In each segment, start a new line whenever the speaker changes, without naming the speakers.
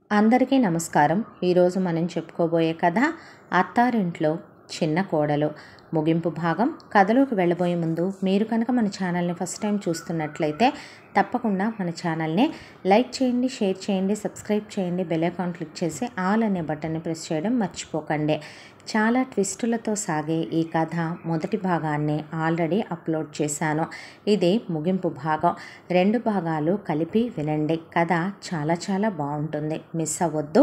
అందరికీ నమస్కారం ఈరోజు మనం చెప్పుకోబోయే కథ అత్తారింట్లో చిన్న కోడలు ముగింపు భాగం కథలోకి వెళ్ళబోయే ముందు మీరు కనుక మన ఛానల్ని ఫస్ట్ టైం చూస్తున్నట్లయితే తప్పకుండా మన ఛానల్ని లైక్ చేయండి షేర్ చేయండి సబ్స్క్రైబ్ చేయండి బెల్ ఐకాన్ క్లిక్ చేసి ఆల్ అనే బటన్ని ప్రెస్ చేయడం మర్చిపోకండి చాలా ట్విస్టులతో సాగే ఈ కథ మొదటి భాగాన్ని ఆల్రెడీ అప్లోడ్ చేశాను ఇది ముగింపు భాగం రెండు భాగాలు కలిపి వినండి కథ చాలా చాలా బాగుంటుంది మిస్ అవ్వద్దు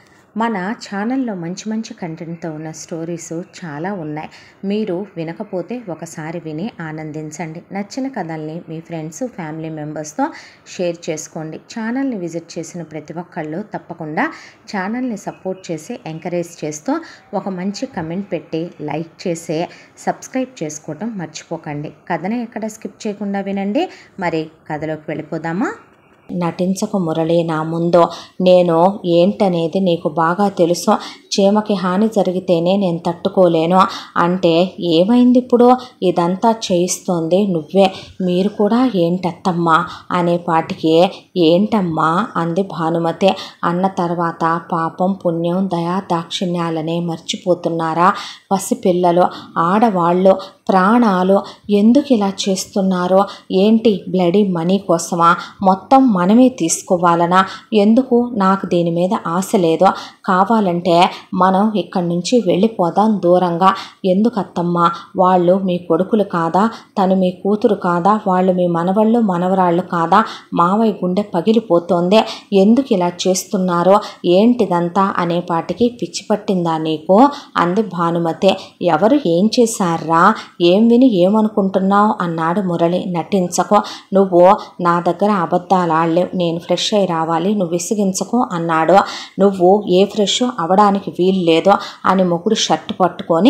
మన ఛానల్లో మంచి మంచి కంటెంట్తో ఉన్న స్టోరీస్ చాలా ఉన్నాయి మీరు వినకపోతే ఒకసారి విని ఆనందించండి నచ్చిన కథల్ని మీ ఫ్రెండ్స్ ఫ్యామిలీ మెంబర్స్తో షేర్ చేసుకోండి ఛానల్ని విజిట్ చేసిన ప్రతి ఒక్కళ్ళు తప్పకుండా ఛానల్ని సపోర్ట్ చేసి ఎంకరేజ్ చేస్తూ ఒక మంచి కమెంట్ పెట్టి లైక్ చేసి సబ్స్క్రైబ్ చేసుకోవటం మర్చిపోకండి కథని ఎక్కడ స్కిప్ చేయకుండా వినండి మరి కథలోకి వెళ్ళిపోదామా నటించకు మురళి నా ముందు నేను ఏంటనేది నీకు బాగా తెలుసు చీమకి హాని జరిగితేనే నేను తట్టుకోలేను అంటే ఏమైంది ఇప్పుడు ఇదంతా చేయిస్తోంది నువ్వే మీరు కూడా ఏంటత్తమ్మా అనే పాటికి ఏంటమ్మా అంది భానుమతి అన్న తర్వాత పాపం పుణ్యం దయా దాక్షిణ్యాలనే మర్చిపోతున్నారా పసిపిల్లలు ఆడవాళ్ళు ప్రాణాలు ఎందుకు ఇలా చేస్తున్నారో ఏంటి బ్లడీ మనీ కోసమా మొత్తం మనమే తీసుకోవాలనా ఎందుకు నాకు దీని మీద ఆశ లేదో కావాలంటే మనం ఇక్కడి నుంచి వెళ్ళిపోదాం దూరంగా ఎందుకు అత్తమ్మ వాళ్ళు మీ కొడుకులు కాదా తను మీ కూతురు కాదా వాళ్ళు మీ మనవళ్ళు మనవరాళ్ళు కాదా మావయ్య గుండె పగిలిపోతోందే ఎందుకు ఇలా చేస్తున్నారో ఏంటిదంతా అనే పాటికి పిచ్చి పట్టిందా నీకు అంది భానుమతి ఎవరు ఏం చేశారా ఏం విని ఏమనుకుంటున్నావు అన్నాడు మురళి నటించకు నువ్వు నా దగ్గర అబద్ధాలు ఆడలేవు నేను ఫ్రెష్ అయి రావాలి నువ్వు విసిగించకు అన్నాడు నువ్వు ఏ ఫ్రెష్ అవడానికి వీలు లేదు అని మొగుడు షర్ట్ పట్టుకొని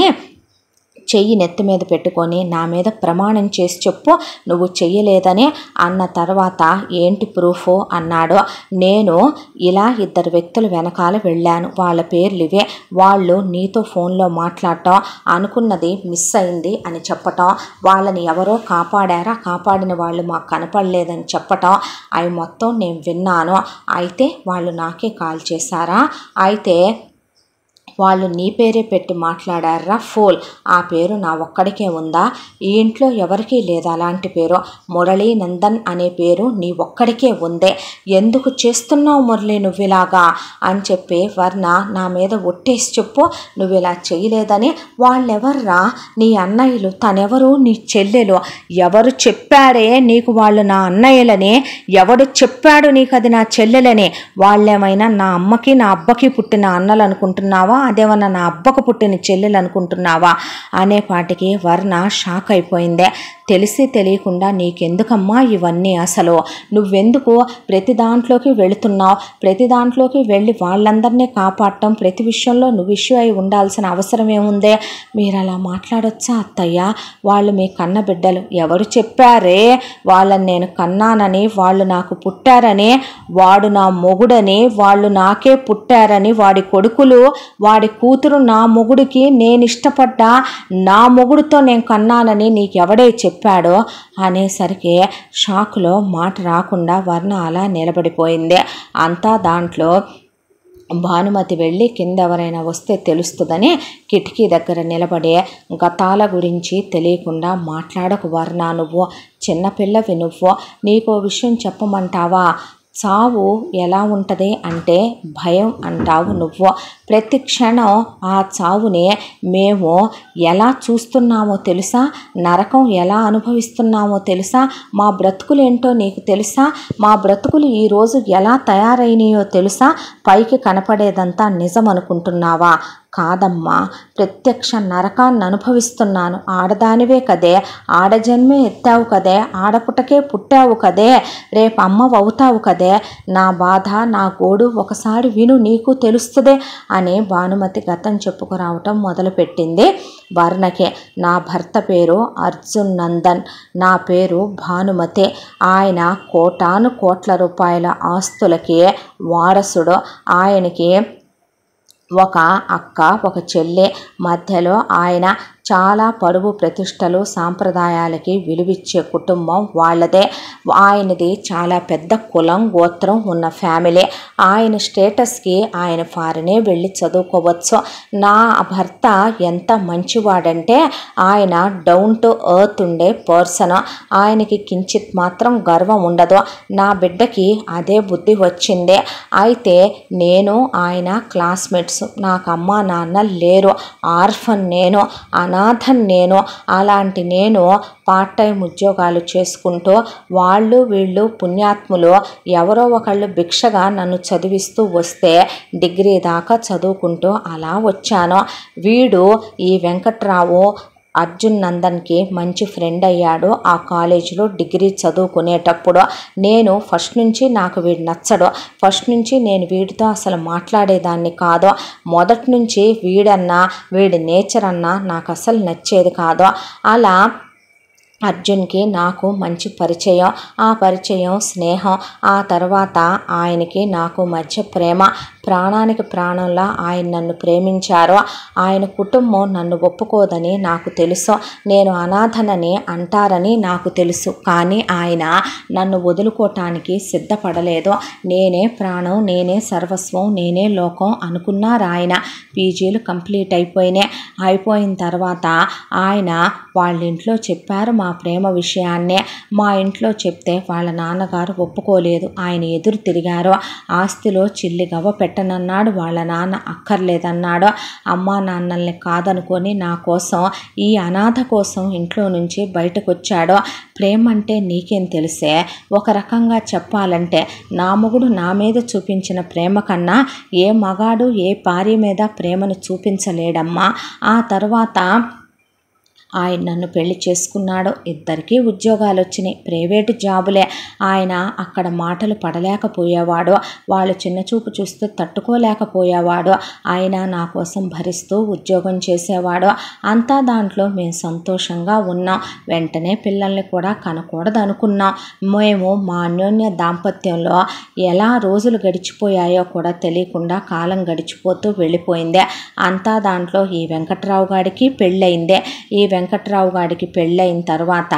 చెయ్యి నెత్తి మీద పెట్టుకొని నా మీద ప్రమాణం చేసి చెప్పు నువ్వు చెయ్యలేదని అన్న తర్వాత ఏంటి ప్రూఫ్ అన్నాడు నేను ఇలా ఇద్దరు వ్యక్తుల వెనకాల వెళ్ళాను వాళ్ళ పేర్లు ఇవే వాళ్ళు నీతో ఫోన్లో మాట్లాడటం అనుకున్నది మిస్ అయింది అని చెప్పటం వాళ్ళని ఎవరో కాపాడారా కాపాడిన వాళ్ళు మాకు కనపడలేదని చెప్పటం అవి మొత్తం నేను విన్నాను అయితే వాళ్ళు నాకే కాల్ చేశారా అయితే వాళ్ళు నీ పేరే పెట్టి మాట్లాడారా ఫోల్ ఆ పేరు నా ఒక్కడికే ఉందా ఈ ఇంట్లో ఎవరికీ లేదు అలాంటి పేరు మురళీ నందన్ అనే పేరు నీ ఒక్కడికే ఉందే ఎందుకు చేస్తున్నావు మురళి నువ్వు ఇలాగా అని చెప్పి వర్ణ నా మీద ఒట్టేసి చెప్పు నువ్వు ఇలా చేయలేదని వాళ్ళెవర్రా నీ అన్నయ్యలు తనెవరు నీ చెల్లెలు ఎవరు చెప్పారే నీకు వాళ్ళు నా అన్నయ్యలని ఎవడు చెప్పాడు నీకు అది నా చెల్లెలని వాళ్ళేమైనా నా అమ్మకి నా అబ్బకి పుట్టిన అన్నలు అనుకుంటున్నావా అదేమన్నా నా అబ్బకు పుట్టిన చెల్లెలు అనుకుంటున్నావా అనే పాటికి వర్ణ షాక్ అయిపోయిందే తెలిసి తెలియకుండా నీకెందుకమ్మా ఇవన్నీ అసలు నువ్వెందుకు ప్రతి దాంట్లోకి వెళుతున్నావు ప్రతి దాంట్లోకి వెళ్ళి వాళ్ళందరినీ కాపాడటం ప్రతి విషయంలో నువ్వు ఇష్యూ అయి ఉండాల్సిన అవసరం ఏముందే మీరు అలా మాట్లాడొచ్చా అత్తయ్య వాళ్ళు మీ కన్న బిడ్డలు ఎవరు చెప్పారే వాళ్ళని నేను కన్నానని వాళ్ళు నాకు పుట్టారని వాడు నా మొగుడని వాళ్ళు నాకే పుట్టారని వాడి కొడుకులు వాడి కూతురు నా మొగుడికి నేను ఇష్టపడ్డా నా మొగుడితో నేను కన్నానని నీకెవడే చెప్పాడో అనేసరికి షాక్లో మాట రాకుండా వర్ణ అలా నిలబడిపోయింది అంతా దాంట్లో భానుమతి వెళ్ళి కింద ఎవరైనా వస్తే తెలుస్తుందని కిటికీ దగ్గర నిలబడి గతాల గురించి తెలియకుండా మాట్లాడకు వర్ణ నువ్వు చిన్నపిల్లవి నువ్వు నీకో విషయం చెప్పమంటావా చావు ఎలా ఉంటుంది అంటే భయం అంటావు నువ్వు ప్రతి క్షణం ఆ చావుని మేము ఎలా చూస్తున్నామో తెలుసా నరకం ఎలా అనుభవిస్తున్నామో తెలుసా మా బ్రతుకులు ఏంటో నీకు తెలుసా మా బ్రతుకులు ఈరోజు ఎలా తయారైనాయో తెలుసా పైకి కనపడేదంతా నిజం అనుకుంటున్నావా కాదమ్మా ప్రత్యక్ష నరకాన్ని అనుభవిస్తున్నాను ఆడదానివే కదే ఆడజన్మే ఎత్తావు కదే ఆడపుటకే పుట్టావు కదే రేపు అమ్మ అవుతావు కదే నా బాధ నా గోడు ఒకసారి విను నీకు తెలుస్తుందే అని భానుమతి గతం చెప్పుకురావటం మొదలుపెట్టింది వర్ణకే నా భర్త పేరు అర్జున్ నందన్ నా పేరు భానుమతి ఆయన కోటాను కోట్ల రూపాయల ఆస్తులకి వారసుడు ఆయనకి ఒక అక్క ఒక చెల్లె మధ్యలో ఆయన చాలా పరువు ప్రతిష్టలు సాంప్రదాయాలకి విలువిచ్చే కుటుంబం వాళ్ళదే ఆయనది చాలా పెద్ద కులం గోత్రం ఉన్న ఫ్యామిలీ ఆయన స్టేటస్కి ఆయన ఫారినే వెళ్ళి చదువుకోవచ్చు నా భర్త ఎంత మంచివాడంటే ఆయన డౌన్ టు ఎర్త్ ఉండే పర్సన్ ఆయనకి కించిత్ మాత్రం గర్వం ఉండదు నా బిడ్డకి అదే బుద్ధి వచ్చిందే అయితే నేను ఆయన క్లాస్మేట్స్ నాకు అమ్మ నాన్న లేరు ఆర్ఫన్ నేను అనాథన్ నేను అలాంటి నేను పార్ట్ టైం ఉద్యోగాలు చేసుకుంటూ వాళ్ళు వీళ్ళు పుణ్యాత్ములు ఎవరో ఒకళ్ళు భిక్షగా నన్ను చదివిస్తూ వస్తే డిగ్రీ దాకా చదువుకుంటూ అలా వచ్చాను వీడు ఈ వెంకట్రావు అర్జున్ నందన్కి మంచి ఫ్రెండ్ అయ్యాడు ఆ కాలేజీలో డిగ్రీ చదువుకునేటప్పుడు నేను ఫస్ట్ నుంచి నాకు వీడు నచ్చడు ఫస్ట్ నుంచి నేను వీడితో అసలు మాట్లాడేదాన్ని కాదు మొదటి నుంచి వీడన్నా వీడి నేచర్ అన్నా నాకు అసలు నచ్చేది కాదు అలా అర్జున్కి నాకు మంచి పరిచయం ఆ పరిచయం స్నేహం ఆ తర్వాత ఆయనకి నాకు మధ్య ప్రేమ ప్రాణానికి ప్రాణంలా ఆయన నన్ను ప్రేమించారు ఆయన కుటుంబం నన్ను ఒప్పుకోదని నాకు తెలుసు నేను అనాథనని అంటారని నాకు తెలుసు కానీ ఆయన నన్ను వదులుకోవటానికి సిద్ధపడలేదు నేనే ప్రాణం నేనే సర్వస్వం నేనే లోకం అనుకున్నారు ఆయన పీజీలు కంప్లీట్ అయిపోయినాయి అయిపోయిన తర్వాత ఆయన వాళ్ళ ఇంట్లో చెప్పారు మా ప్రేమ విషయాన్నే మా ఇంట్లో చెప్తే వాళ్ళ నాన్నగారు ఒప్పుకోలేదు ఆయన ఎదురు తిరిగారు ఆస్తిలో చిల్లి గవ్వ పెట్టనన్నాడు వాళ్ళ నాన్న అక్కర్లేదన్నాడు అమ్మా నాన్నల్ని కాదనుకొని నా కోసం ఈ అనాథ కోసం ఇంట్లో నుంచి బయటకు వచ్చాడు ప్రేమ అంటే నీకేం తెలిసే ఒక రకంగా చెప్పాలంటే నా మొగుడు నా మీద చూపించిన ప్రేమ కన్నా ఏ మగాడు ఏ భార్య మీద ప్రేమను చూపించలేడమ్మా ఆ తర్వాత ఆయన నన్ను పెళ్లి చేసుకున్నాడు ఇద్దరికీ ఉద్యోగాలు వచ్చినాయి ప్రైవేటు జాబులే ఆయన అక్కడ మాటలు పడలేకపోయేవాడు వాళ్ళు చిన్న చూపు చూస్తూ తట్టుకోలేకపోయేవాడు ఆయన నా కోసం భరిస్తూ ఉద్యోగం చేసేవాడు అంతా దాంట్లో మేము సంతోషంగా ఉన్నాం వెంటనే పిల్లల్ని కూడా కనకూడదు అనుకున్నాం మేము మా అన్యోన్య దాంపత్యంలో ఎలా రోజులు గడిచిపోయాయో కూడా తెలియకుండా కాలం గడిచిపోతూ వెళ్ళిపోయిందే అంతా దాంట్లో ఈ వెంకట్రావు గారికి పెళ్ళయిందే ఈ వెంకట్రావు గారికి పెళ్ళయిన తర్వాత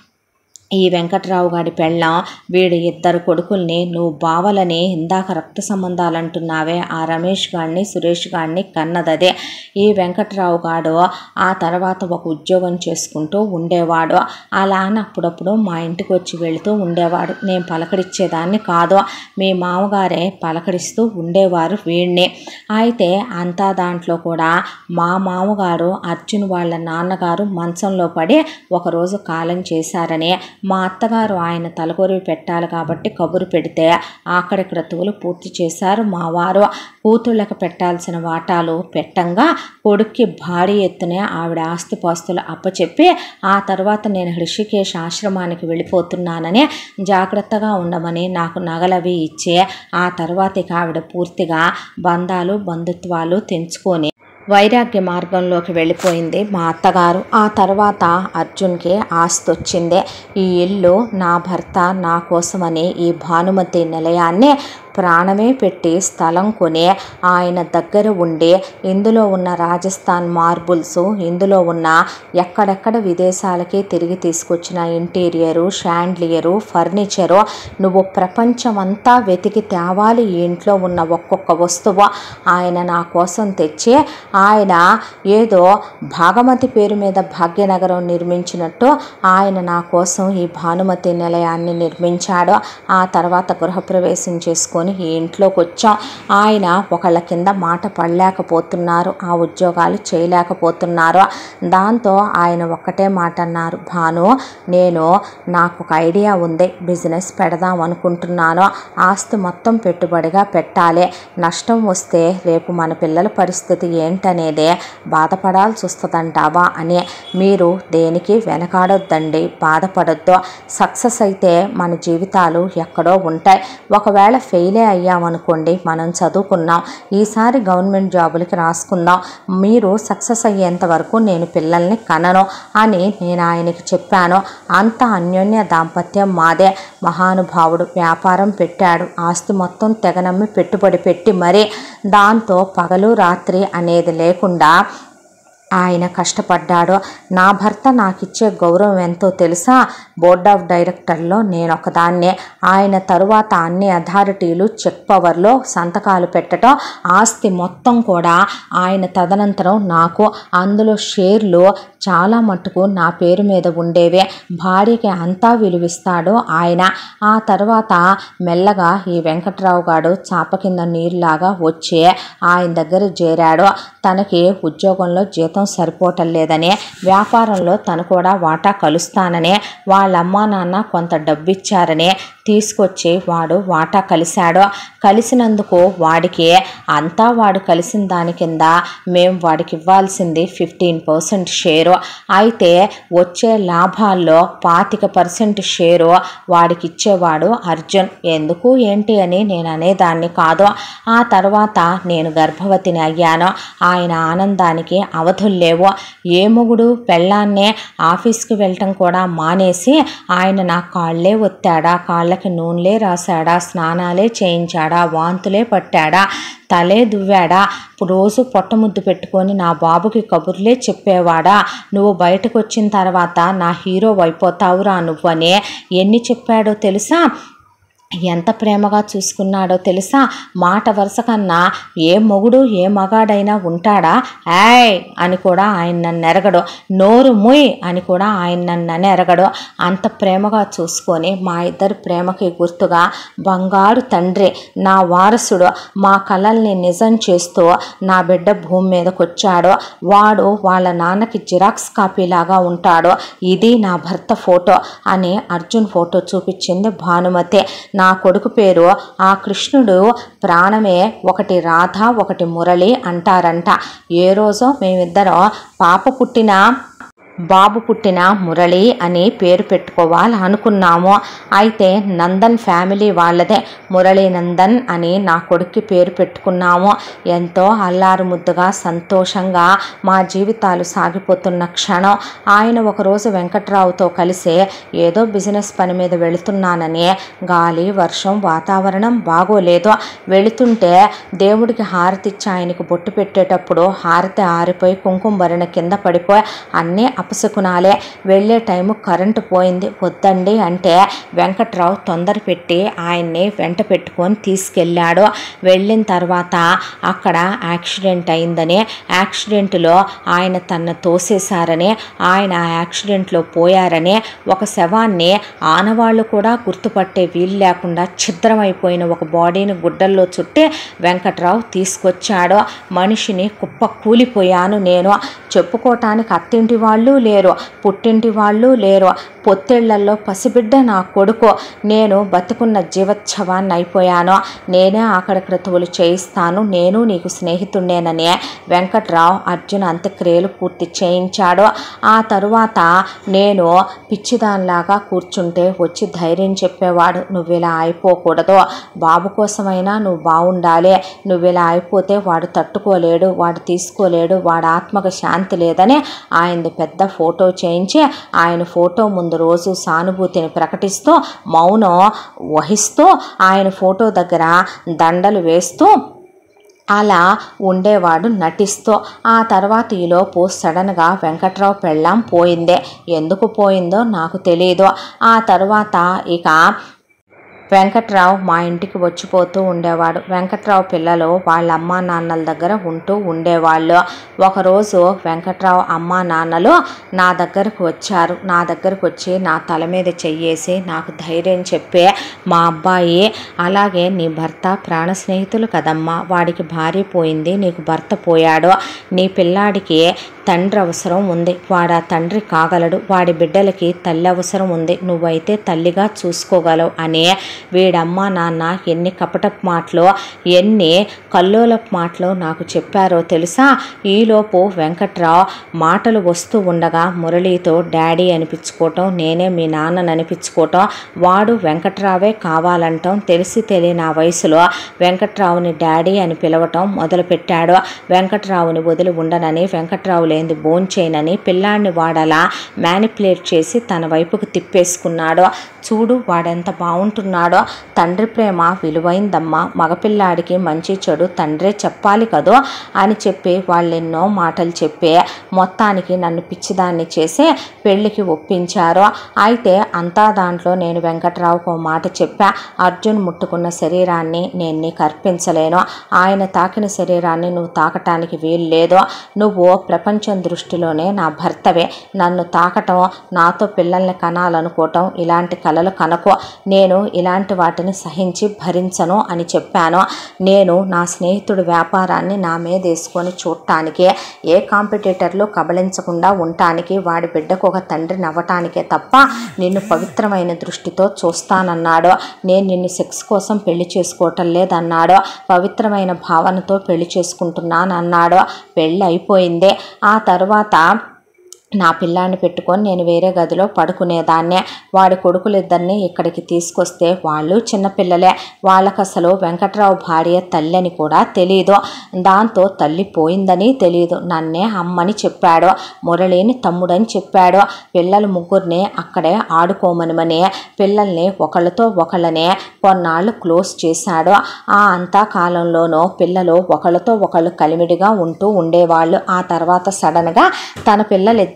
ఈ వెంకట్రావు గారి పెళ్ళం వీడి ఇద్దరు కొడుకుల్ని నువ్వు బావలని ఇందాక రక్త సంబంధాలు అంటున్నావే ఆ రమేష్ గాడిని సురేష్ గాడిని కన్నదదే ఈ వెంకట్రావు గాడు ఆ తర్వాత ఒక ఉద్యోగం చేసుకుంటూ ఉండేవాడు అలా అని అప్పుడప్పుడు మా ఇంటికి వచ్చి వెళుతూ ఉండేవాడు నేను పలకరించేదాన్ని కాదు మీ మామగారే పలకరిస్తూ ఉండేవారు వీడిని అయితే అంతా దాంట్లో కూడా మా మామగారు అర్జున్ వాళ్ళ నాన్నగారు మంచంలో పడి ఒకరోజు కాలం చేశారని మా అత్తగారు ఆయన తలకొరివి పెట్టాలి కాబట్టి కబురు పెడితే అక్కడి క్రతువులు పూర్తి చేశారు మా వారు కూతుళ్ళకి పెట్టాల్సిన వాటాలు పెట్టంగా కొడుక్కి భారీ ఎత్తునే ఆవిడ ఆస్తిపాస్తులు అప్పచెప్పి ఆ తర్వాత నేను హృషికేశ్ ఆశ్రమానికి వెళ్ళిపోతున్నానని జాగ్రత్తగా ఉండమని నాకు నగలవి ఇచ్చే ఆ తర్వాత ఇక ఆవిడ పూర్తిగా బంధాలు బంధుత్వాలు తెంచుకొని వైరాగ్య మార్గంలోకి వెళ్ళిపోయింది మా అత్తగారు ఆ తర్వాత అర్జున్కి ఆస్తి వచ్చిందే ఈ ఇల్లు నా భర్త నా కోసమని ఈ భానుమతి నిలయాన్ని ప్రాణమే పెట్టి స్థలం కొని ఆయన దగ్గర ఉండి ఇందులో ఉన్న రాజస్థాన్ మార్బుల్స్ ఇందులో ఉన్న ఎక్కడెక్కడ విదేశాలకి తిరిగి తీసుకొచ్చిన ఇంటీరియరు షాండ్లియరు ఫర్నిచరు నువ్వు ప్రపంచమంతా వెతికి తేవాలి ఈ ఇంట్లో ఉన్న ఒక్కొక్క వస్తువు ఆయన నా కోసం తెచ్చి ఆయన ఏదో భాగమతి పేరు మీద భాగ్యనగరం నిర్మించినట్టు ఆయన నా కోసం ఈ భానుమతి నిలయాన్ని నిర్మించాడు ఆ తర్వాత గృహప్రవేశం చేసుకొని ఈ ఇంట్లోకి వచ్చాం ఆయన ఒకళ్ళ కింద మాట పడలేకపోతున్నారు ఆ ఉద్యోగాలు చేయలేకపోతున్నారు దాంతో ఆయన ఒక్కటే మాట అన్నారు భాను నేను నాకు ఒక ఐడియా ఉంది బిజినెస్ పెడదాం అనుకుంటున్నాను ఆస్తి మొత్తం పెట్టుబడిగా పెట్టాలి నష్టం వస్తే రేపు మన పిల్లల పరిస్థితి ఏంటనేదే బాధపడాల్సి వస్తుందంటావా అని మీరు దేనికి వెనకాడొద్దండి బాధపడొద్దు సక్సెస్ అయితే మన జీవితాలు ఎక్కడో ఉంటాయి ఒకవేళ ఫెయిలే అయ్యామనుకోండి మనం చదువుకున్నాం ఈసారి గవర్నమెంట్ జాబులకి రాసుకుందాం మీరు సక్సెస్ అయ్యేంత వరకు నేను పిల్లల్ని కనను అని నేను ఆయనకి చెప్పాను అంత అన్యోన్య దాంపత్యం మాదే మహానుభావుడు వ్యాపారం పెట్టాడు ఆస్తి మొత్తం తెగనమ్మి పెట్టుబడి పెట్టి మరీ దాంతో పగలు రాత్రి అనేది లేకుండా ఆయన కష్టపడ్డాడో నా భర్త నాకు ఇచ్చే గౌరవం ఎంతో తెలుసా బోర్డ్ ఆఫ్ డైరెక్టర్లో నేను ఒకదాన్నే ఆయన తరువాత అన్ని అథారిటీలు చెక్ పవర్లో సంతకాలు పెట్టడం ఆస్తి మొత్తం కూడా ఆయన తదనంతరం నాకు అందులో షేర్లు చాలా మట్టుకు నా పేరు మీద ఉండేవే భార్యకి అంతా విలువిస్తాడు ఆయన ఆ తర్వాత మెల్లగా ఈ వెంకట్రావు గారు చాప కింద నీరులాగా వచ్చి ఆయన దగ్గర చేరాడు తనకి ఉద్యోగంలో జీతం సరిపోవటం లేదని వ్యాపారంలో తను కూడా వాటా కలుస్తానని వాళ్ళ అమ్మా నాన్న కొంత డబ్బు ఇచ్చారని తీసుకొచ్చి వాడు వాటా కలిశాడు కలిసినందుకు వాడికి అంతా వాడు కలిసిన దాని కింద మేము వాడికి ఇవ్వాల్సింది ఫిఫ్టీన్ పర్సెంట్ షేరు అయితే వచ్చే లాభాల్లో పాతిక పర్సెంట్ షేరు వాడికి ఇచ్చేవాడు అర్జున్ ఎందుకు ఏంటి అని నేను అనేదాన్ని కాదు ఆ తర్వాత నేను గర్భవతిని అయ్యాను ఆయన ఆనందానికి అవధులు లేవు ఏ మొగుడు పెళ్ళాన్నే ఆఫీస్కి వెళ్ళటం కూడా మానేసి ఆయన నా కాళ్ళే ఒత్తాడా కాళ్ళకి నూనెలే రాశాడా స్నానాలే చేయించాడా వాంతులే పట్టాడా తలే దువ్వాడా రోజు పొట్టముద్దు పెట్టుకొని నా బాబుకి కబుర్లే చెప్పేవాడా నువ్వు బయటకు వచ్చిన తర్వాత నా హీరో అయిపోతావురా నువ్వనే ఎన్ని చెప్పాడో తెలుసా ఎంత ప్రేమగా చూసుకున్నాడో తెలుసా మాట వరుస కన్నా ఏ మొగుడు ఏ మగాడైనా ఉంటాడా ఏయ్ అని కూడా ఆయన నన్ను ఎరగడు నోరు ముయ్ అని కూడా ఆయన నన్ను ఎరగడు అంత ప్రేమగా చూసుకొని మా ఇద్దరి ప్రేమకి గుర్తుగా బంగారు తండ్రి నా వారసుడు మా కలల్ని నిజం చేస్తూ నా బిడ్డ భూమి మీదకి వచ్చాడు వాడు వాళ్ళ నాన్నకి జిరాక్స్ కాపీలాగా ఉంటాడు ఇది నా భర్త ఫోటో అని అర్జున్ ఫోటో చూపించింది భానుమతి నా కొడుకు పేరు ఆ కృష్ణుడు ప్రాణమే ఒకటి రాధ ఒకటి మురళి అంటారంట ఏ రోజో మేమిద్దరం పాప పుట్టిన బాబు పుట్టిన మురళి అని పేరు పెట్టుకోవాలి అనుకున్నాము అయితే నందన్ ఫ్యామిలీ వాళ్ళదే మురళీ నందన్ అని నా కొడుక్కి పేరు పెట్టుకున్నాము ఎంతో అల్లారు ముద్దుగా సంతోషంగా మా జీవితాలు సాగిపోతున్న క్షణం ఆయన ఒకరోజు వెంకట్రావుతో కలిసి ఏదో బిజినెస్ పని మీద వెళుతున్నానని గాలి వర్షం వాతావరణం బాగోలేదు వెళుతుంటే దేవుడికి హారతి ఇచ్చి ఆయనకు బొట్టు పెట్టేటప్పుడు హారతి ఆరిపోయి కుంకుమ భరణ కింద పడిపోయి అన్నీ అపశకునాలే వెళ్ళే టైము కరెంటు పోయింది వద్దండి అంటే వెంకట్రావు తొందర పెట్టి ఆయన్ని వెంట పెట్టుకొని తీసుకెళ్ళాడు వెళ్ళిన తర్వాత అక్కడ యాక్సిడెంట్ అయిందని యాక్సిడెంట్లో ఆయన తన తోసేశారని ఆయన ఆ యాక్సిడెంట్లో పోయారని ఒక శవాన్ని ఆనవాళ్ళు కూడా గుర్తుపట్టే వీలు లేకుండా ఛిద్రమైపోయిన ఒక బాడీని గుడ్డల్లో చుట్టి వెంకట్రావు తీసుకొచ్చాడు మనిషిని కుప్ప కూలిపోయాను నేను చెప్పుకోవటానికి అత్తింటి వాళ్ళు లేరు పుట్టింటి వాళ్ళు లేరు పొత్తేళ్లలో పసిబిడ్డ నా కొడుకు నేను బతుకున్న జీవచ్ఛవాన్ని అయిపోయాను నేనే ఆకడ క్రతువులు చేయిస్తాను నేను నీకు స్నేహితుడేనని వెంకట్రావు అర్జున్ అంత్యక్రియలు పూర్తి చేయించాడు ఆ తరువాత నేను పిచ్చిదానిలాగా కూర్చుంటే వచ్చి ధైర్యం చెప్పేవాడు నువ్వు ఇలా అయిపోకూడదు బాబు కోసమైనా నువ్వు బాగుండాలి నువ్వు ఇలా అయిపోతే వాడు తట్టుకోలేడు వాడు తీసుకోలేడు వాడి ఆత్మకు శాంతి లేదని ఆయనది పెద్ద ఫోటో చేయించి ఆయన ఫోటో ముందు రోజు సానుభూతిని ప్రకటిస్తూ మౌనం వహిస్తూ ఆయన ఫోటో దగ్గర దండలు వేస్తూ అలా ఉండేవాడు నటిస్తూ ఆ తర్వాత ఈలోపు సడన్గా వెంకట్రావు పెళ్ళాం పోయిందే ఎందుకు పోయిందో నాకు తెలియదు ఆ తర్వాత ఇక వెంకట్రావు మా ఇంటికి వచ్చిపోతూ ఉండేవాడు వెంకట్రావు పిల్లలు వాళ్ళ అమ్మా నాన్నల దగ్గర ఉంటూ ఉండేవాళ్ళు ఒకరోజు వెంకట్రావు అమ్మా నాన్నలు నా దగ్గరకు వచ్చారు నా దగ్గరకు వచ్చి నా తల మీద చెయ్యేసి నాకు ధైర్యం చెప్పే మా అబ్బాయి అలాగే నీ భర్త ప్రాణ స్నేహితులు కదమ్మా వాడికి భార్య పోయింది నీకు భర్త పోయాడు నీ పిల్లాడికి తండ్రి అవసరం ఉంది వాడు ఆ తండ్రి కాగలడు వాడి బిడ్డలకి తల్లి అవసరం ఉంది నువ్వైతే తల్లిగా చూసుకోగలవు అని వీడమ్మ నాన్న ఎన్ని కపటపు మాటలు ఎన్ని కల్లోలపు మాటలు నాకు చెప్పారో తెలుసా ఈలోపు వెంకట్రావు మాటలు వస్తూ ఉండగా మురళితో డాడీ అనిపించుకోవటం నేనే మీ నాన్నని అనిపించుకోవటం వాడు వెంకట్రావే కావాలంటాం తెలిసి తెలియని ఆ వయసులో వెంకట్రావుని డాడీ అని పిలవటం మొదలుపెట్టాడు వెంకట్రావుని వదిలి ఉండనని వెంకట్రావు లేనిది భోంచేయనని పిల్లాడిని వాడలా మ్యానిపులేట్ చేసి తన వైపుకు తిప్పేసుకున్నాడు చూడు వాడెంత బాగుంటున్నాడు అన్నాడు తండ్రి ప్రేమ విలువైందమ్మా మగపిల్లాడికి మంచి చెడు తండ్రే చెప్పాలి కదో అని చెప్పి వాళ్ళు ఎన్నో మాటలు చెప్పి మొత్తానికి నన్ను పిచ్చిదాన్ని చేసి పెళ్లికి ఒప్పించారు అయితే అంతా దాంట్లో నేను వెంకట్రావుకు ఓ మాట చెప్పా అర్జున్ ముట్టుకున్న శరీరాన్ని నేను నీకు అర్పించలేను ఆయన తాకిన శరీరాన్ని నువ్వు తాకటానికి వీలు లేదు నువ్వు ప్రపంచం దృష్టిలోనే నా భర్తవే నన్ను తాకటం నాతో పిల్లల్ని కనాలనుకోవటం ఇలాంటి కలలు కనకు నేను ఇలాంటి వాటిని సహించి భరించను అని చెప్పాను నేను నా స్నేహితుడి వ్యాపారాన్ని నా మీద వేసుకొని చూడటానికి ఏ కాంపిటీటర్లు కబళించకుండా ఉండటానికి వాడి బిడ్డకు ఒక తండ్రి నవ్వటానికే తప్ప నిన్ను పవిత్రమైన దృష్టితో చూస్తానన్నాడు నేను నిన్ను సెక్స్ కోసం పెళ్లి చేసుకోవటం లేదన్నాడు పవిత్రమైన భావనతో పెళ్లి చేసుకుంటున్నానన్నాడు పెళ్ళి అయిపోయింది ఆ తర్వాత నా పిల్లాన్ని పెట్టుకొని నేను వేరే గదిలో పడుకునేదాన్నే వాడి కొడుకులిద్దరిని ఇక్కడికి తీసుకొస్తే వాళ్ళు చిన్నపిల్లలే వాళ్ళకు అసలు వెంకట్రావు భార్య తల్లి అని కూడా తెలియదు దాంతో తల్లి పోయిందని తెలియదు నన్నే అమ్మని చెప్పాడు మురళిని తమ్ముడని చెప్పాడు పిల్లలు ముగ్గురిని అక్కడే ఆడుకోమనమని పిల్లల్ని ఒకళ్ళతో ఒకళ్ళనే కొన్నాళ్ళు క్లోజ్ చేశాడు ఆ అంతా కాలంలోనూ పిల్లలు ఒకళ్ళతో ఒకళ్ళు కలిమిడిగా ఉంటూ ఉండేవాళ్ళు ఆ తర్వాత సడన్గా తన పిల్లలిద్దరిని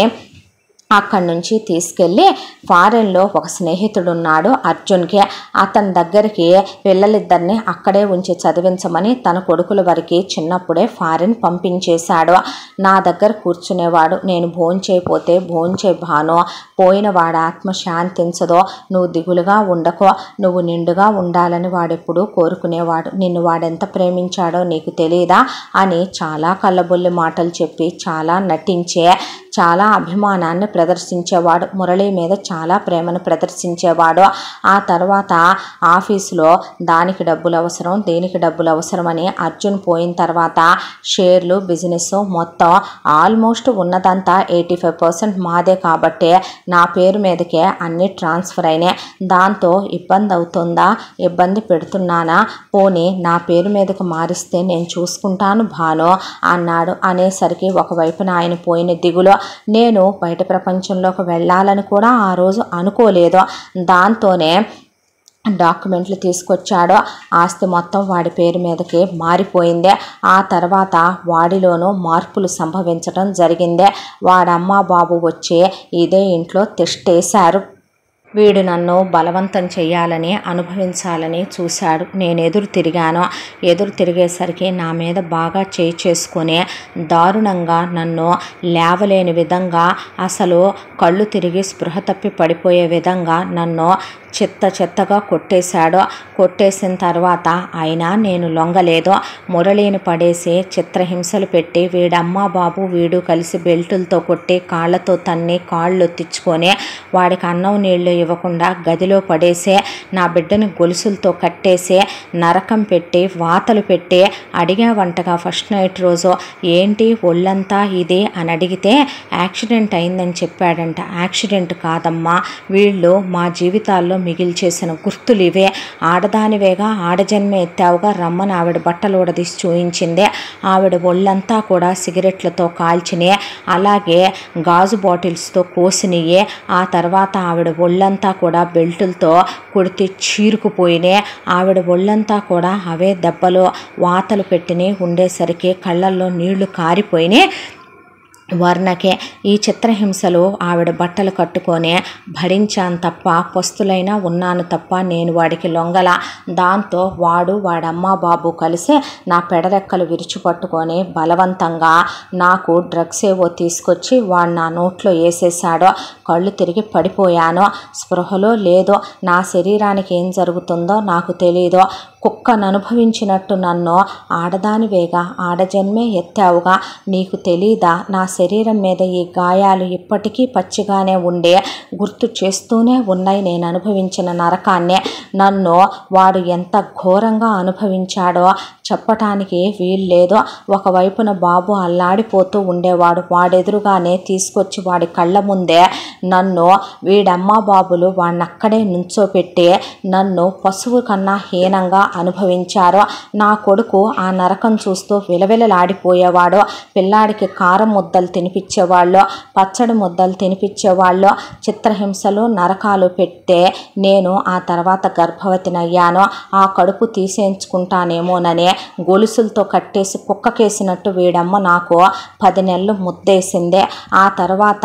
అక్కడి నుంచి తీసుకెళ్ళి ఫారెన్లో ఒక స్నేహితుడు ఉన్నాడు అర్జున్కి అతని దగ్గరికి పిల్లలిద్దరిని అక్కడే ఉంచి చదివించమని తన కొడుకుల వరకు చిన్నప్పుడే ఫారెన్ పంపించేశాడు నా దగ్గర కూర్చునేవాడు నేను భోంచేయపోతే భోంచే భాను పోయిన వాడి ఆత్మ శాంతించదో నువ్వు దిగులుగా ఉండకో నువ్వు నిండుగా ఉండాలని వాడెప్పుడు కోరుకునేవాడు నిన్ను వాడెంత ప్రేమించాడో నీకు తెలియదా అని చాలా కళ్ళబొల్లి మాటలు చెప్పి చాలా నటించే చాలా అభిమానాన్ని ప్రదర్శించేవాడు మురళి మీద చాలా ప్రేమను ప్రదర్శించేవాడు ఆ తర్వాత ఆఫీసులో దానికి డబ్బులు అవసరం దీనికి డబ్బులు అవసరమని అర్జున్ పోయిన తర్వాత షేర్లు బిజినెస్ మొత్తం ఆల్మోస్ట్ ఉన్నదంతా ఎయిటీ ఫైవ్ పర్సెంట్ మాదే కాబట్టి నా పేరు మీదకే అన్ని ట్రాన్స్ఫర్ అయినాయి దాంతో ఇబ్బంది అవుతుందా ఇబ్బంది పెడుతున్నానా పోనీ నా పేరు మీదకి మారిస్తే నేను చూసుకుంటాను భాను అన్నాడు అనేసరికి ఒకవైపున ఆయన పోయిన దిగులో నేను బయట ప్రపంచంలోకి వెళ్ళాలని కూడా ఆ రోజు అనుకోలేదు దాంతోనే డాక్యుమెంట్లు తీసుకొచ్చాడో ఆస్తి మొత్తం వాడి పేరు మీదకి మారిపోయింది ఆ తర్వాత వాడిలోనూ మార్పులు సంభవించడం జరిగింది వాడమ్మ బాబు వచ్చి ఇదే ఇంట్లో తిష్టేశారు వీడు నన్ను బలవంతం చేయాలని అనుభవించాలని చూశాడు నేను ఎదురు తిరిగాను ఎదురు తిరిగేసరికి నా మీద బాగా చేయి చేసుకొని దారుణంగా నన్ను లేవలేని విధంగా అసలు కళ్ళు తిరిగి స్పృహ తప్పి పడిపోయే విధంగా నన్ను చెత్త చెత్తగా కొట్టేశాడు కొట్టేసిన తర్వాత అయినా నేను లొంగలేదు మురళిని పడేసి చిత్రహింసలు పెట్టి వీడమ్మ బాబు వీడు కలిసి బెల్టులతో కొట్టి కాళ్ళతో తన్ని కాళ్ళు తెచ్చుకొని వాడికి అన్నం నీళ్లు ఇవ్వకుండా గదిలో పడేసి నా బిడ్డని గొలుసులతో కట్టేసి నరకం పెట్టి వాతలు పెట్టి అడిగావంటగా ఫస్ట్ నైట్ రోజు ఏంటి ఒళ్ళంతా ఇది అని అడిగితే యాక్సిడెంట్ అయిందని చెప్పాడంట యాక్సిడెంట్ కాదమ్మా వీళ్ళు మా జీవితాల్లో మిగిల్చేసిన గుర్తులు ఇవే ఆడదానివేగా ఆడజన్మ ఎత్తావుగా రమ్మని ఆవిడ బట్టలు ఊడదీసి చూయించింది ఆవిడ ఒళ్ళంతా కూడా సిగరెట్లతో కాల్చినే అలాగే గాజు బాటిల్స్తో కోసినయే ఆ తర్వాత ఆవిడ ఒళ్ళంతా కూడా బెల్టులతో కొడితే చీరుకుపోయినే ఆవిడ ఒళ్ళంతా కూడా అవే దెబ్బలు వాతలు పెట్టినాయి ఉండేసరికి కళ్ళల్లో నీళ్లు కారిపోయినాయి వర్ణకే ఈ చిత్రహింసలు ఆవిడ బట్టలు కట్టుకొని భరించాను తప్ప పస్తులైనా ఉన్నాను తప్ప నేను వాడికి లొంగల దాంతో వాడు వాడమ్మ బాబు కలిసి నా పెడరెక్కలు విరుచుపట్టుకొని బలవంతంగా నాకు డ్రగ్స్ ఏవో తీసుకొచ్చి వాడు నా నోట్లో వేసేసాడు కళ్ళు తిరిగి పడిపోయాను స్పృహలో లేదు నా శరీరానికి ఏం జరుగుతుందో నాకు తెలియదు కుక్కను అనుభవించినట్టు నన్ను ఆడదానివేగా ఆడజన్మే ఎత్తావుగా నీకు తెలీదా నా శరీరం మీద ఈ గాయాలు ఇప్పటికీ పచ్చిగానే ఉండే గుర్తు చేస్తూనే ఉన్నాయి నేను అనుభవించిన నరకాన్నే నన్ను వాడు ఎంత ఘోరంగా అనుభవించాడో చెప్పటానికి వీల్లేదు ఒకవైపున బాబు అల్లాడిపోతూ ఉండేవాడు వాడెదురుగానే తీసుకొచ్చి వాడి కళ్ళ ముందే నన్ను వీడమ్మ బాబులు వాడిని అక్కడే నుంచోపెట్టి నన్ను పశువు కన్నా హీనంగా అనుభవించారు నా కొడుకు ఆ నరకం చూస్తూ విలవిలలాడిపోయేవాడు పిల్లాడికి కారం ముద్దలు తినిపించేవాళ్ళు పచ్చడి ముద్దలు తినిపించేవాళ్ళు చిత్రహింసలు నరకాలు పెట్టే నేను ఆ తర్వాత గర్భవతినయ్యాను ఆ కడుపు తీసేయించుకుంటానేమోనని గొలుసులతో కట్టేసి కుక్కకేసినట్టు వీడమ్మ నాకు పది నెలలు ముద్దేసిందే ఆ తర్వాత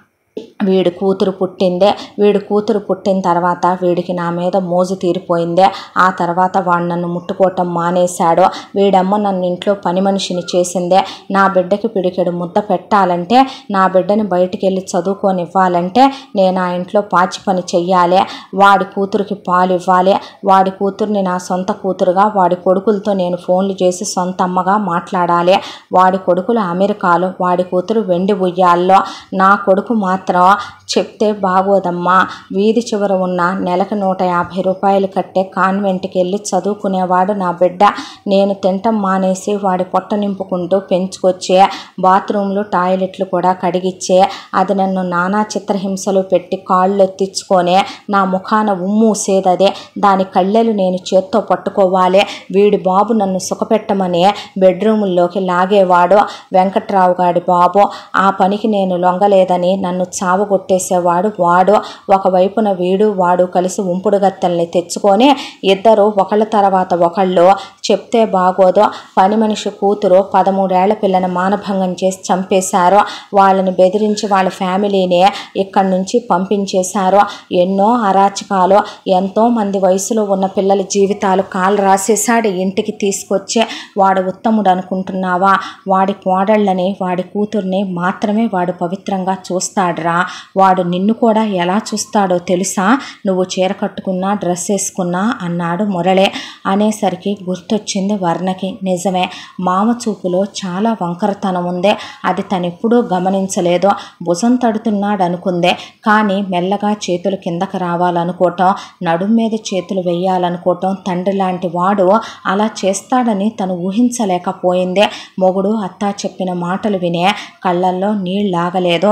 వీడి కూతురు పుట్టిందే వీడి కూతురు పుట్టిన తర్వాత వీడికి నా మీద మోజు తీరిపోయిందే ఆ తర్వాత వాడు నన్ను ముట్టుకోవటం మానేశాడు వీడమ్మ నన్ను ఇంట్లో పని మనిషిని చేసిందే నా బిడ్డకి పిడికెడు ముద్ద పెట్టాలంటే నా బిడ్డని బయటికి వెళ్ళి చదువుకొని ఇవ్వాలంటే నేను ఆ ఇంట్లో పాచి పని చెయ్యాలి వాడి కూతురికి పాలు ఇవ్వాలి వాడి కూతుర్ని నా సొంత కూతురుగా వాడి కొడుకులతో నేను ఫోన్లు చేసి సొంత అమ్మగా మాట్లాడాలి వాడి కొడుకులు అమెరికాలో వాడి కూతురు వెండి ఉయ్యాల్లో నా కొడుకు మాత్రం చెప్తే బాగోదమ్మా వీధి చివర ఉన్న నెలకు నూట యాభై రూపాయలు కట్టే కాన్వెంట్కి వెళ్ళి చదువుకునేవాడు నా బిడ్డ నేను తింటం మానేసి వాడి పొట్ట నింపుకుంటూ పెంచుకొచ్చే బాత్రూంలు టాయిలెట్లు కూడా కడిగిచ్చే అది నన్ను నానా చిత్రహింసలు పెట్టి కాళ్ళు ఎత్తించుకొని నా ముఖాన ఉమ్మూసేదదే దాని కళ్ళెలు నేను చేత్తో పట్టుకోవాలి వీడి బాబు నన్ను సుఖపెట్టమని బెడ్రూముల్లోకి లాగేవాడు వెంకట్రావు గాడి బాబు ఆ పనికి నేను లొంగలేదని నన్ను చావగొట్టేసేవాడు వాడు ఒకవైపున వీడు వాడు కలిసి ఉంపుడు గత్తెల్ని తెచ్చుకొని ఇద్దరు ఒకళ్ళ తర్వాత ఒకళ్ళు చెప్తే బాగోదు పని మనిషి కూతురు పదమూడేళ్ల పిల్లని మానభంగం చేసి చంపేశారు వాళ్ళని బెదిరించి వాళ్ళ ఫ్యామిలీని ఇక్కడి నుంచి పంపించేశారు ఎన్నో అరాచకాలు ఎంతో మంది వయసులో ఉన్న పిల్లల జీవితాలు కాలు రాసేశాడు ఇంటికి తీసుకొచ్చి వాడు ఉత్తముడు అనుకుంటున్నావా వాడి కోడళ్ళని వాడి కూతుర్ని మాత్రమే వాడు పవిత్రంగా చూస్తాడురా వాడు నిన్ను కూడా ఎలా చూస్తాడో తెలుసా నువ్వు చీర కట్టుకున్నా డ్రెస్ వేసుకున్నా అన్నాడు మురళే అనేసరికి గుర్తొచ్చింది వర్ణకి నిజమే మామ చూపులో చాలా వంకరతనం ఉంది అది తనెప్పుడూ గమనించలేదు భుజం తడుతున్నాడు అనుకుందే కానీ మెల్లగా చేతులు కిందకి రావాలనుకోవటం నడుం మీద చేతులు వేయాలనుకోవటం తండ్రి లాంటి వాడు అలా చేస్తాడని తను ఊహించలేకపోయిందే మొగుడు అత్తా చెప్పిన మాటలు వినే కళ్ళల్లో నీళ్ళాగలేదు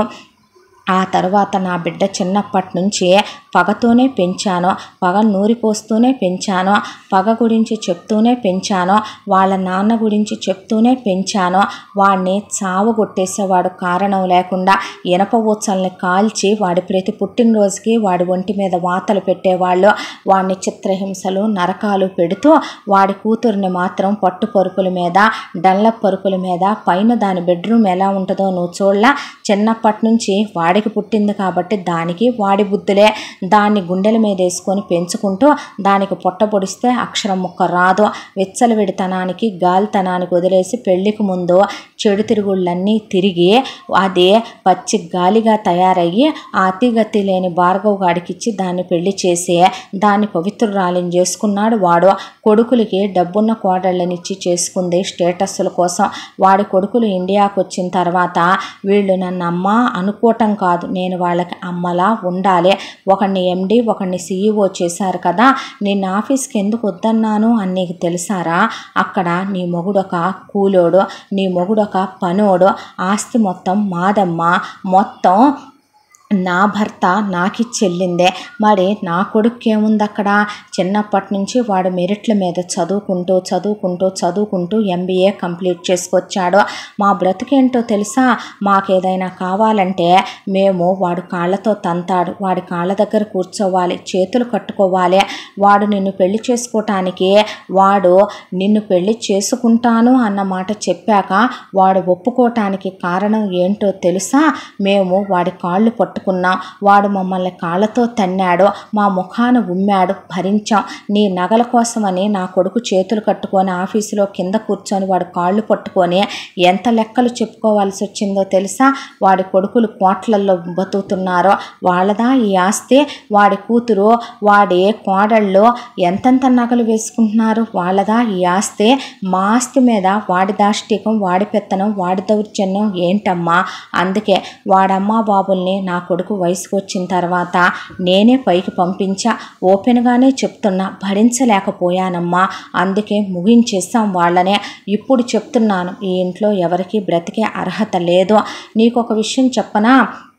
ఆ తర్వాత నా బిడ్డ చిన్నప్పటి నుంచి పగతోనే పెంచాను పగ నూరిపోస్తూనే పెంచాను పగ గురించి చెప్తూనే పెంచాను వాళ్ళ నాన్న గురించి చెప్తూనే పెంచాను వాడిని చావగొట్టేసేవాడు కారణం లేకుండా ఇనప ఊచల్ని కాల్చి వాడి ప్రతి పుట్టినరోజుకి వాడి ఒంటి మీద వాతలు పెట్టేవాళ్ళు వాడిని చిత్రహింసలు నరకాలు పెడుతూ వాడి కూతుర్ని మాత్రం పట్టు పరుపుల మీద డల్ల పరుపుల మీద పైన దాని బెడ్రూమ్ ఎలా ఉంటుందో నువ్వు చూడలా చిన్నప్పటి నుంచి వాడికి పుట్టింది కాబట్టి దానికి వాడి బుద్ధులే దాన్ని గుండెల మీద వేసుకొని పెంచుకుంటూ దానికి పొట్ట పొడిస్తే అక్షరం ముక్క రాదు విచ్చలవిడితనానికి గాలితనానికి వదిలేసి పెళ్లికి ముందు చెడు తిరుగుళ్ళన్నీ తిరిగి అది పచ్చి గాలిగా తయారయ్యి ఆ అతిగతి లేని భార్గవ్ గాడికిచ్చి దాన్ని పెళ్లి చేసి దాన్ని పవిత్రురాలిని చేసుకున్నాడు వాడు కొడుకులకి డబ్బున్న కోడళ్ళనిచ్చి చేసుకుంది స్టేటస్ల కోసం వాడి కొడుకులు ఇండియాకు వచ్చిన తర్వాత వీళ్ళు నన్ను అమ్మ అనుకోవటం కాదు నేను వాళ్ళకి అమ్మలా ఉండాలి ఒకడిని ఎండి ఒకడిని సీఈఓ చేశారు కదా నేను ఆఫీస్కి ఎందుకు వద్దన్నాను అని నీకు తెలుసారా అక్కడ నీ మొగుడొక కూలోడు నీ మొగుడొక పనోడు ఆస్తి మొత్తం మాదమ్మ మొత్తం నా భర్త నాకు చెల్లిందే మరి నా కొడుకు ఏముంది అక్కడ చిన్నప్పటి నుంచి వాడు మెరిట్ల మీద చదువుకుంటూ చదువుకుంటూ చదువుకుంటూ ఎంబీఏ కంప్లీట్ చేసుకొచ్చాడు మా బ్రతుకేంటో తెలుసా మాకేదైనా కావాలంటే మేము వాడు కాళ్ళతో తంతాడు వాడి కాళ్ళ దగ్గర కూర్చోవాలి చేతులు కట్టుకోవాలి వాడు నిన్ను పెళ్లి చేసుకోవటానికి వాడు నిన్ను పెళ్లి చేసుకుంటాను అన్న మాట చెప్పాక వాడు ఒప్పుకోవటానికి కారణం ఏంటో తెలుసా మేము వాడి కాళ్ళు పట్టుకున్నాం వాడు మమ్మల్ని కాళ్ళతో తన్నాడు మా ముఖాన ఉమ్మాడు భరించాం నీ నగల కోసమని నా కొడుకు చేతులు కట్టుకొని ఆఫీసులో కింద కూర్చొని వాడు కాళ్ళు పట్టుకొని ఎంత లెక్కలు చెప్పుకోవాల్సి వచ్చిందో తెలుసా వాడి కొడుకులు కోట్లల్లో బతుకుతున్నారో వాళ్ళదా ఈ ఆస్తి వాడి కూతురు వాడి కోడళ్ళు ఎంతెంత నగలు వేసుకుంటున్నారు వాళ్ళదా ఈ ఆస్తి మా ఆస్తి మీద వాడి దాష్టికం వాడి పెత్తనం వాడి దౌర్జన్యం ఏంటమ్మా అందుకే వాడమ్మా బాబుల్ని నా కొడుకు వయసుకు వచ్చిన తర్వాత నేనే పైకి పంపించా ఓపెన్గానే చెప్తున్నా భరించలేకపోయానమ్మా అందుకే ముగించేస్తాం వాళ్ళనే ఇప్పుడు చెప్తున్నాను ఈ ఇంట్లో ఎవరికి బ్రతికే అర్హత లేదు నీకు ఒక విషయం చెప్పనా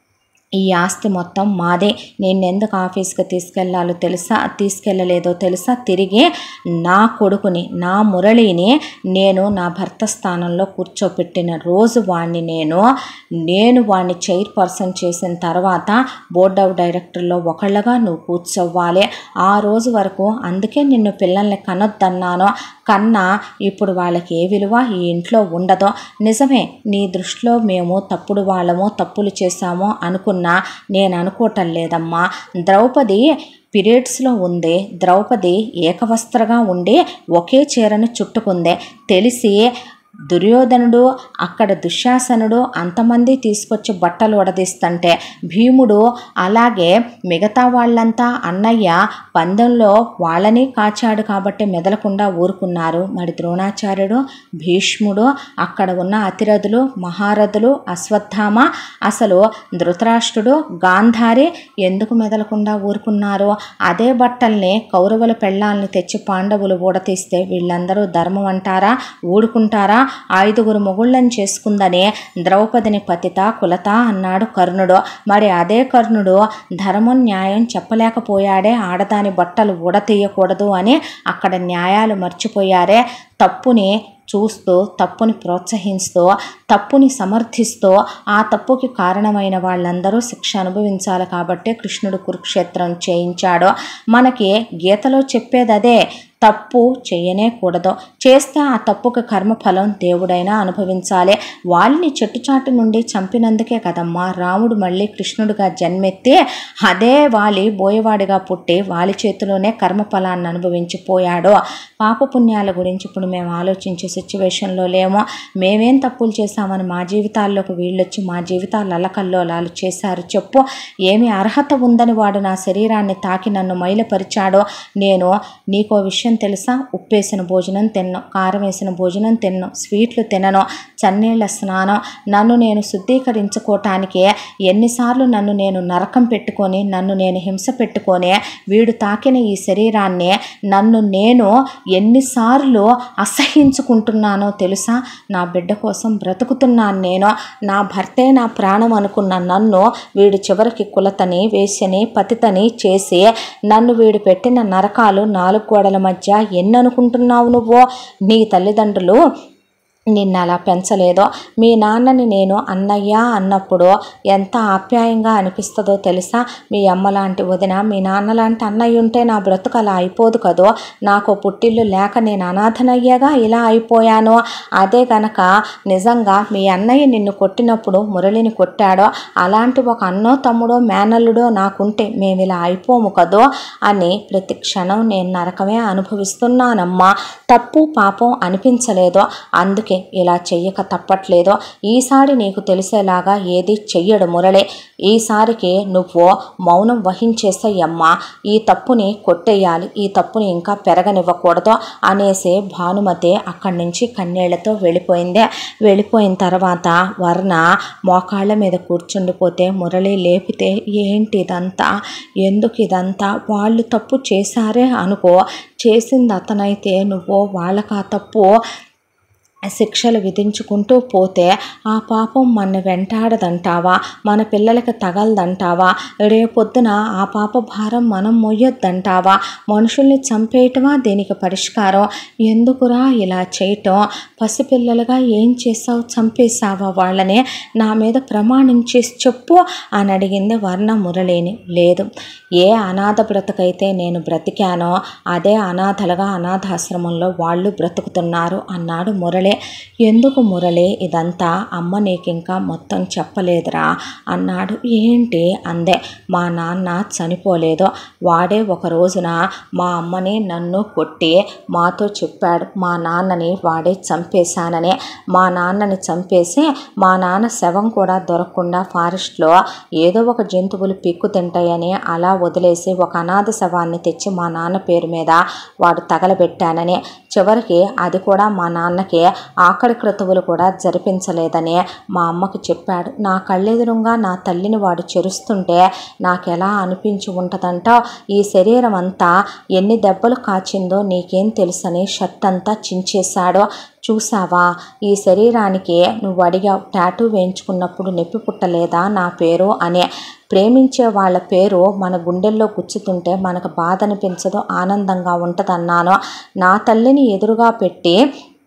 ఈ ఆస్తి మొత్తం మాదే నేను ఎందుకు ఆఫీస్కి తీసుకెళ్లాలో తెలుసా తీసుకెళ్ళలేదో తెలుసా తిరిగి నా కొడుకుని నా మురళిని నేను నా భర్త స్థానంలో కూర్చోపెట్టిన రోజు వాడిని నేను నేను వాడిని చైర్ పర్సన్ చేసిన తర్వాత బోర్డ్ ఆఫ్ డైరెక్టర్లో ఒకళ్ళగా నువ్వు కూర్చోవాలి ఆ రోజు వరకు అందుకే నిన్ను పిల్లల్ని కనొద్దన్నాను కన్నా ఇప్పుడు వాళ్ళకి ఏ విలువ ఈ ఇంట్లో ఉండదో నిజమే నీ దృష్టిలో మేము తప్పుడు వాళ్ళమో తప్పులు చేశామో అనుకున్నా నేను అనుకోవటం లేదమ్మా ద్రౌపది పీరియడ్స్లో ఉంది ద్రౌపది ఏకవస్త్రగా ఉండి ఒకే చీరను చుట్టుకుందే తెలిసి దుర్యోధనుడు అక్కడ దుశ్శాసనుడు అంతమంది తీసుకొచ్చి బట్టలు ఉడదీస్తుంటే భీముడు అలాగే మిగతా వాళ్ళంతా అన్నయ్య పందెంలో వాళ్ళని కాచాడు కాబట్టి మెదలకుండా ఊరుకున్నారు మరి ద్రోణాచార్యుడు భీష్ముడు అక్కడ ఉన్న అతిరథులు మహారథులు అశ్వత్థామ అసలు ధృతరాష్ట్రుడు గాంధారి ఎందుకు మెదలకుండా ఊరుకున్నారు అదే బట్టల్ని కౌరవుల పెళ్ళాలని తెచ్చి పాండవులు ఊడతీస్తే వీళ్ళందరూ ధర్మం అంటారా ఊడుకుంటారా ఐదుగురు మొగుళ్ళని చేసుకుందనే ద్రౌపదిని పతిత కులత అన్నాడు కర్ణుడు మరి అదే కర్ణుడు ధర్మం న్యాయం చెప్పలేకపోయాడే ఆడదాని బట్టలు ఊడతీయకూడదు అని అక్కడ న్యాయాలు మర్చిపోయారే తప్పుని చూస్తూ తప్పుని ప్రోత్సహిస్తూ తప్పుని సమర్థిస్తూ ఆ తప్పుకి కారణమైన వాళ్ళందరూ శిక్ష అనుభవించాలి కాబట్టి కృష్ణుడు కురుక్షేత్రం చేయించాడు మనకి గీతలో చెప్పేది అదే తప్పు చేయనే కూడదు చేస్తే ఆ తప్పుకి కర్మఫలం దేవుడైనా అనుభవించాలి వాళ్ళని చెట్టుచాటు నుండి చంపినందుకే కదమ్మా రాముడు మళ్ళీ కృష్ణుడిగా జన్మెత్తి అదే వాలి బోయవాడిగా పుట్టి వాలి చేతిలోనే కర్మఫలాన్ని అనుభవించిపోయాడు పాపపుణ్యాల గురించి ఇప్పుడు మేము ఆలోచించే సిచ్యువేషన్లో లేమో మేమేం తప్పులు చేశామని మా జీవితాల్లోకి వీళ్ళొచ్చి మా జీవితాలు అల్లకల్లోలాలు చేశారు చెప్పు ఏమి అర్హత ఉందని వాడు నా శరీరాన్ని తాకి నన్ను మైలపరిచాడో నేను నీకో విషయం తెలుసా ఉప్పేసిన భోజనం తిన్ను కారం వేసిన భోజనం తిన్ను స్వీట్లు తినను చన్నీళ్ళ స్నానం నన్ను నేను శుద్ధీకరించుకోవటానికి ఎన్నిసార్లు నన్ను నేను నరకం పెట్టుకొని నన్ను నేను హింస పెట్టుకొని వీడు తాకిన ఈ శరీరాన్ని నన్ను నేను ఎన్నిసార్లు అసహించుకుంటున్నానో తెలుసా నా బిడ్డ కోసం బ్రతుకుతున్నాను నేను నా భర్తే నా ప్రాణం అనుకున్న నన్ను వీడు చివరికి కులతని వేశ్యని పతితని చేసి నన్ను వీడు పెట్టిన నరకాలు నాలుగు గోడల మధ్య ఎన్ని అనుకుంటున్నావు నువ్వు నీ తల్లిదండ్రులు నిన్ను అలా పెంచలేదో మీ నాన్నని నేను అన్నయ్య అన్నప్పుడు ఎంత ఆప్యాయంగా అనిపిస్తుందో తెలుసా మీ అమ్మ లాంటి వదిన మీ నాన్న లాంటి అన్నయ్య ఉంటే నా బ్రతుకు అలా అయిపోదు కదో నాకు పుట్టిల్లు లేక నేను అనాథనయ్యగా ఇలా అయిపోయాను అదే గనక నిజంగా మీ అన్నయ్య నిన్ను కొట్టినప్పుడు మురళిని కొట్టాడో అలాంటి ఒక అన్నో తమ్ముడో మేనల్లుడో నాకుంటే మేము ఇలా అయిపోము కదో అని ప్రతి క్షణం నేను నరకమే అనుభవిస్తున్నానమ్మా తప్పు పాపం అనిపించలేదో అందుకే ఇలా చెయ్యక తప్పట్లేదో ఈసారి నీకు తెలిసేలాగా ఏది చెయ్యడు మురళే ఈసారికి నువ్వు మౌనం వహించేసయ్యమ్మా ఈ తప్పుని కొట్టేయాలి ఈ తప్పుని ఇంకా పెరగనివ్వకూడదు అనేసి భానుమతి అక్కడి నుంచి కన్నీళ్లతో వెళ్ళిపోయింది వెళ్ళిపోయిన తర్వాత వర్ణ మోకాళ్ళ మీద కూర్చుండిపోతే మురళి లేపితే ఏంటి ఇదంతా ఎందుకు ఇదంతా వాళ్ళు తప్పు చేశారే అనుకో చేసింది అతనైతే నువ్వు వాళ్ళకి ఆ తప్పు శిక్షలు విధించుకుంటూ పోతే ఆ పాపం మన వెంటాడదంటావా మన పిల్లలకి తగలదంటావా రేపొద్దున ఆ పాప భారం మనం మొయ్యొద్దంటావా మనుషుల్ని చంపేయటమా దీనికి పరిష్కారం ఎందుకురా ఇలా చేయటం పసిపిల్లలుగా ఏం చేసావు చంపేశావా వాళ్ళని నా మీద ప్రమాణించి చెప్పు అని అడిగింది వర్ణ మురళిని లేదు ఏ అనాథ బ్రతుకైతే నేను బ్రతికానో అదే అనాథలుగా అనాథాశ్రమంలో వాళ్ళు బ్రతుకుతున్నారు అన్నాడు మురళి ఎందుకు మురళి ఇదంతా అమ్మ నీకింకా మొత్తం చెప్పలేదురా అన్నాడు ఏంటి అందే మా నాన్న చనిపోలేదు వాడే ఒక రోజున మా అమ్మని నన్ను కొట్టి మాతో చెప్పాడు మా నాన్నని వాడే చంపేశానని మా నాన్నని చంపేసి మా నాన్న శవం కూడా దొరకకుండా ఫారెస్ట్లో ఏదో ఒక జంతువులు పిక్కు తింటాయని అలా వదిలేసి ఒక అనాథ శవాన్ని తెచ్చి మా నాన్న పేరు మీద వాడు తగలబెట్టానని చివరికి అది కూడా మా నాన్నకి ఆకలి క్రతువులు కూడా జరిపించలేదని మా అమ్మకు చెప్పాడు నా కళ్ళెదురుగా నా తల్లిని వాడు చెరుస్తుంటే నాకు ఎలా అనిపించి ఉంటుందంటో ఈ శరీరం అంతా ఎన్ని దెబ్బలు కాచిందో నీకేం తెలుసని షర్ట్ అంతా చించేశాడో చూసావా ఈ శరీరానికి నువ్వు అడిగా టాటూ వేయించుకున్నప్పుడు నొప్పి పుట్టలేదా నా పేరు అనే ప్రేమించే వాళ్ళ పేరు మన గుండెల్లో గుచ్చుతుంటే మనకు బాధ అనిపించదు ఆనందంగా ఉంటుందన్నాను నా తల్లిని ఎదురుగా పెట్టి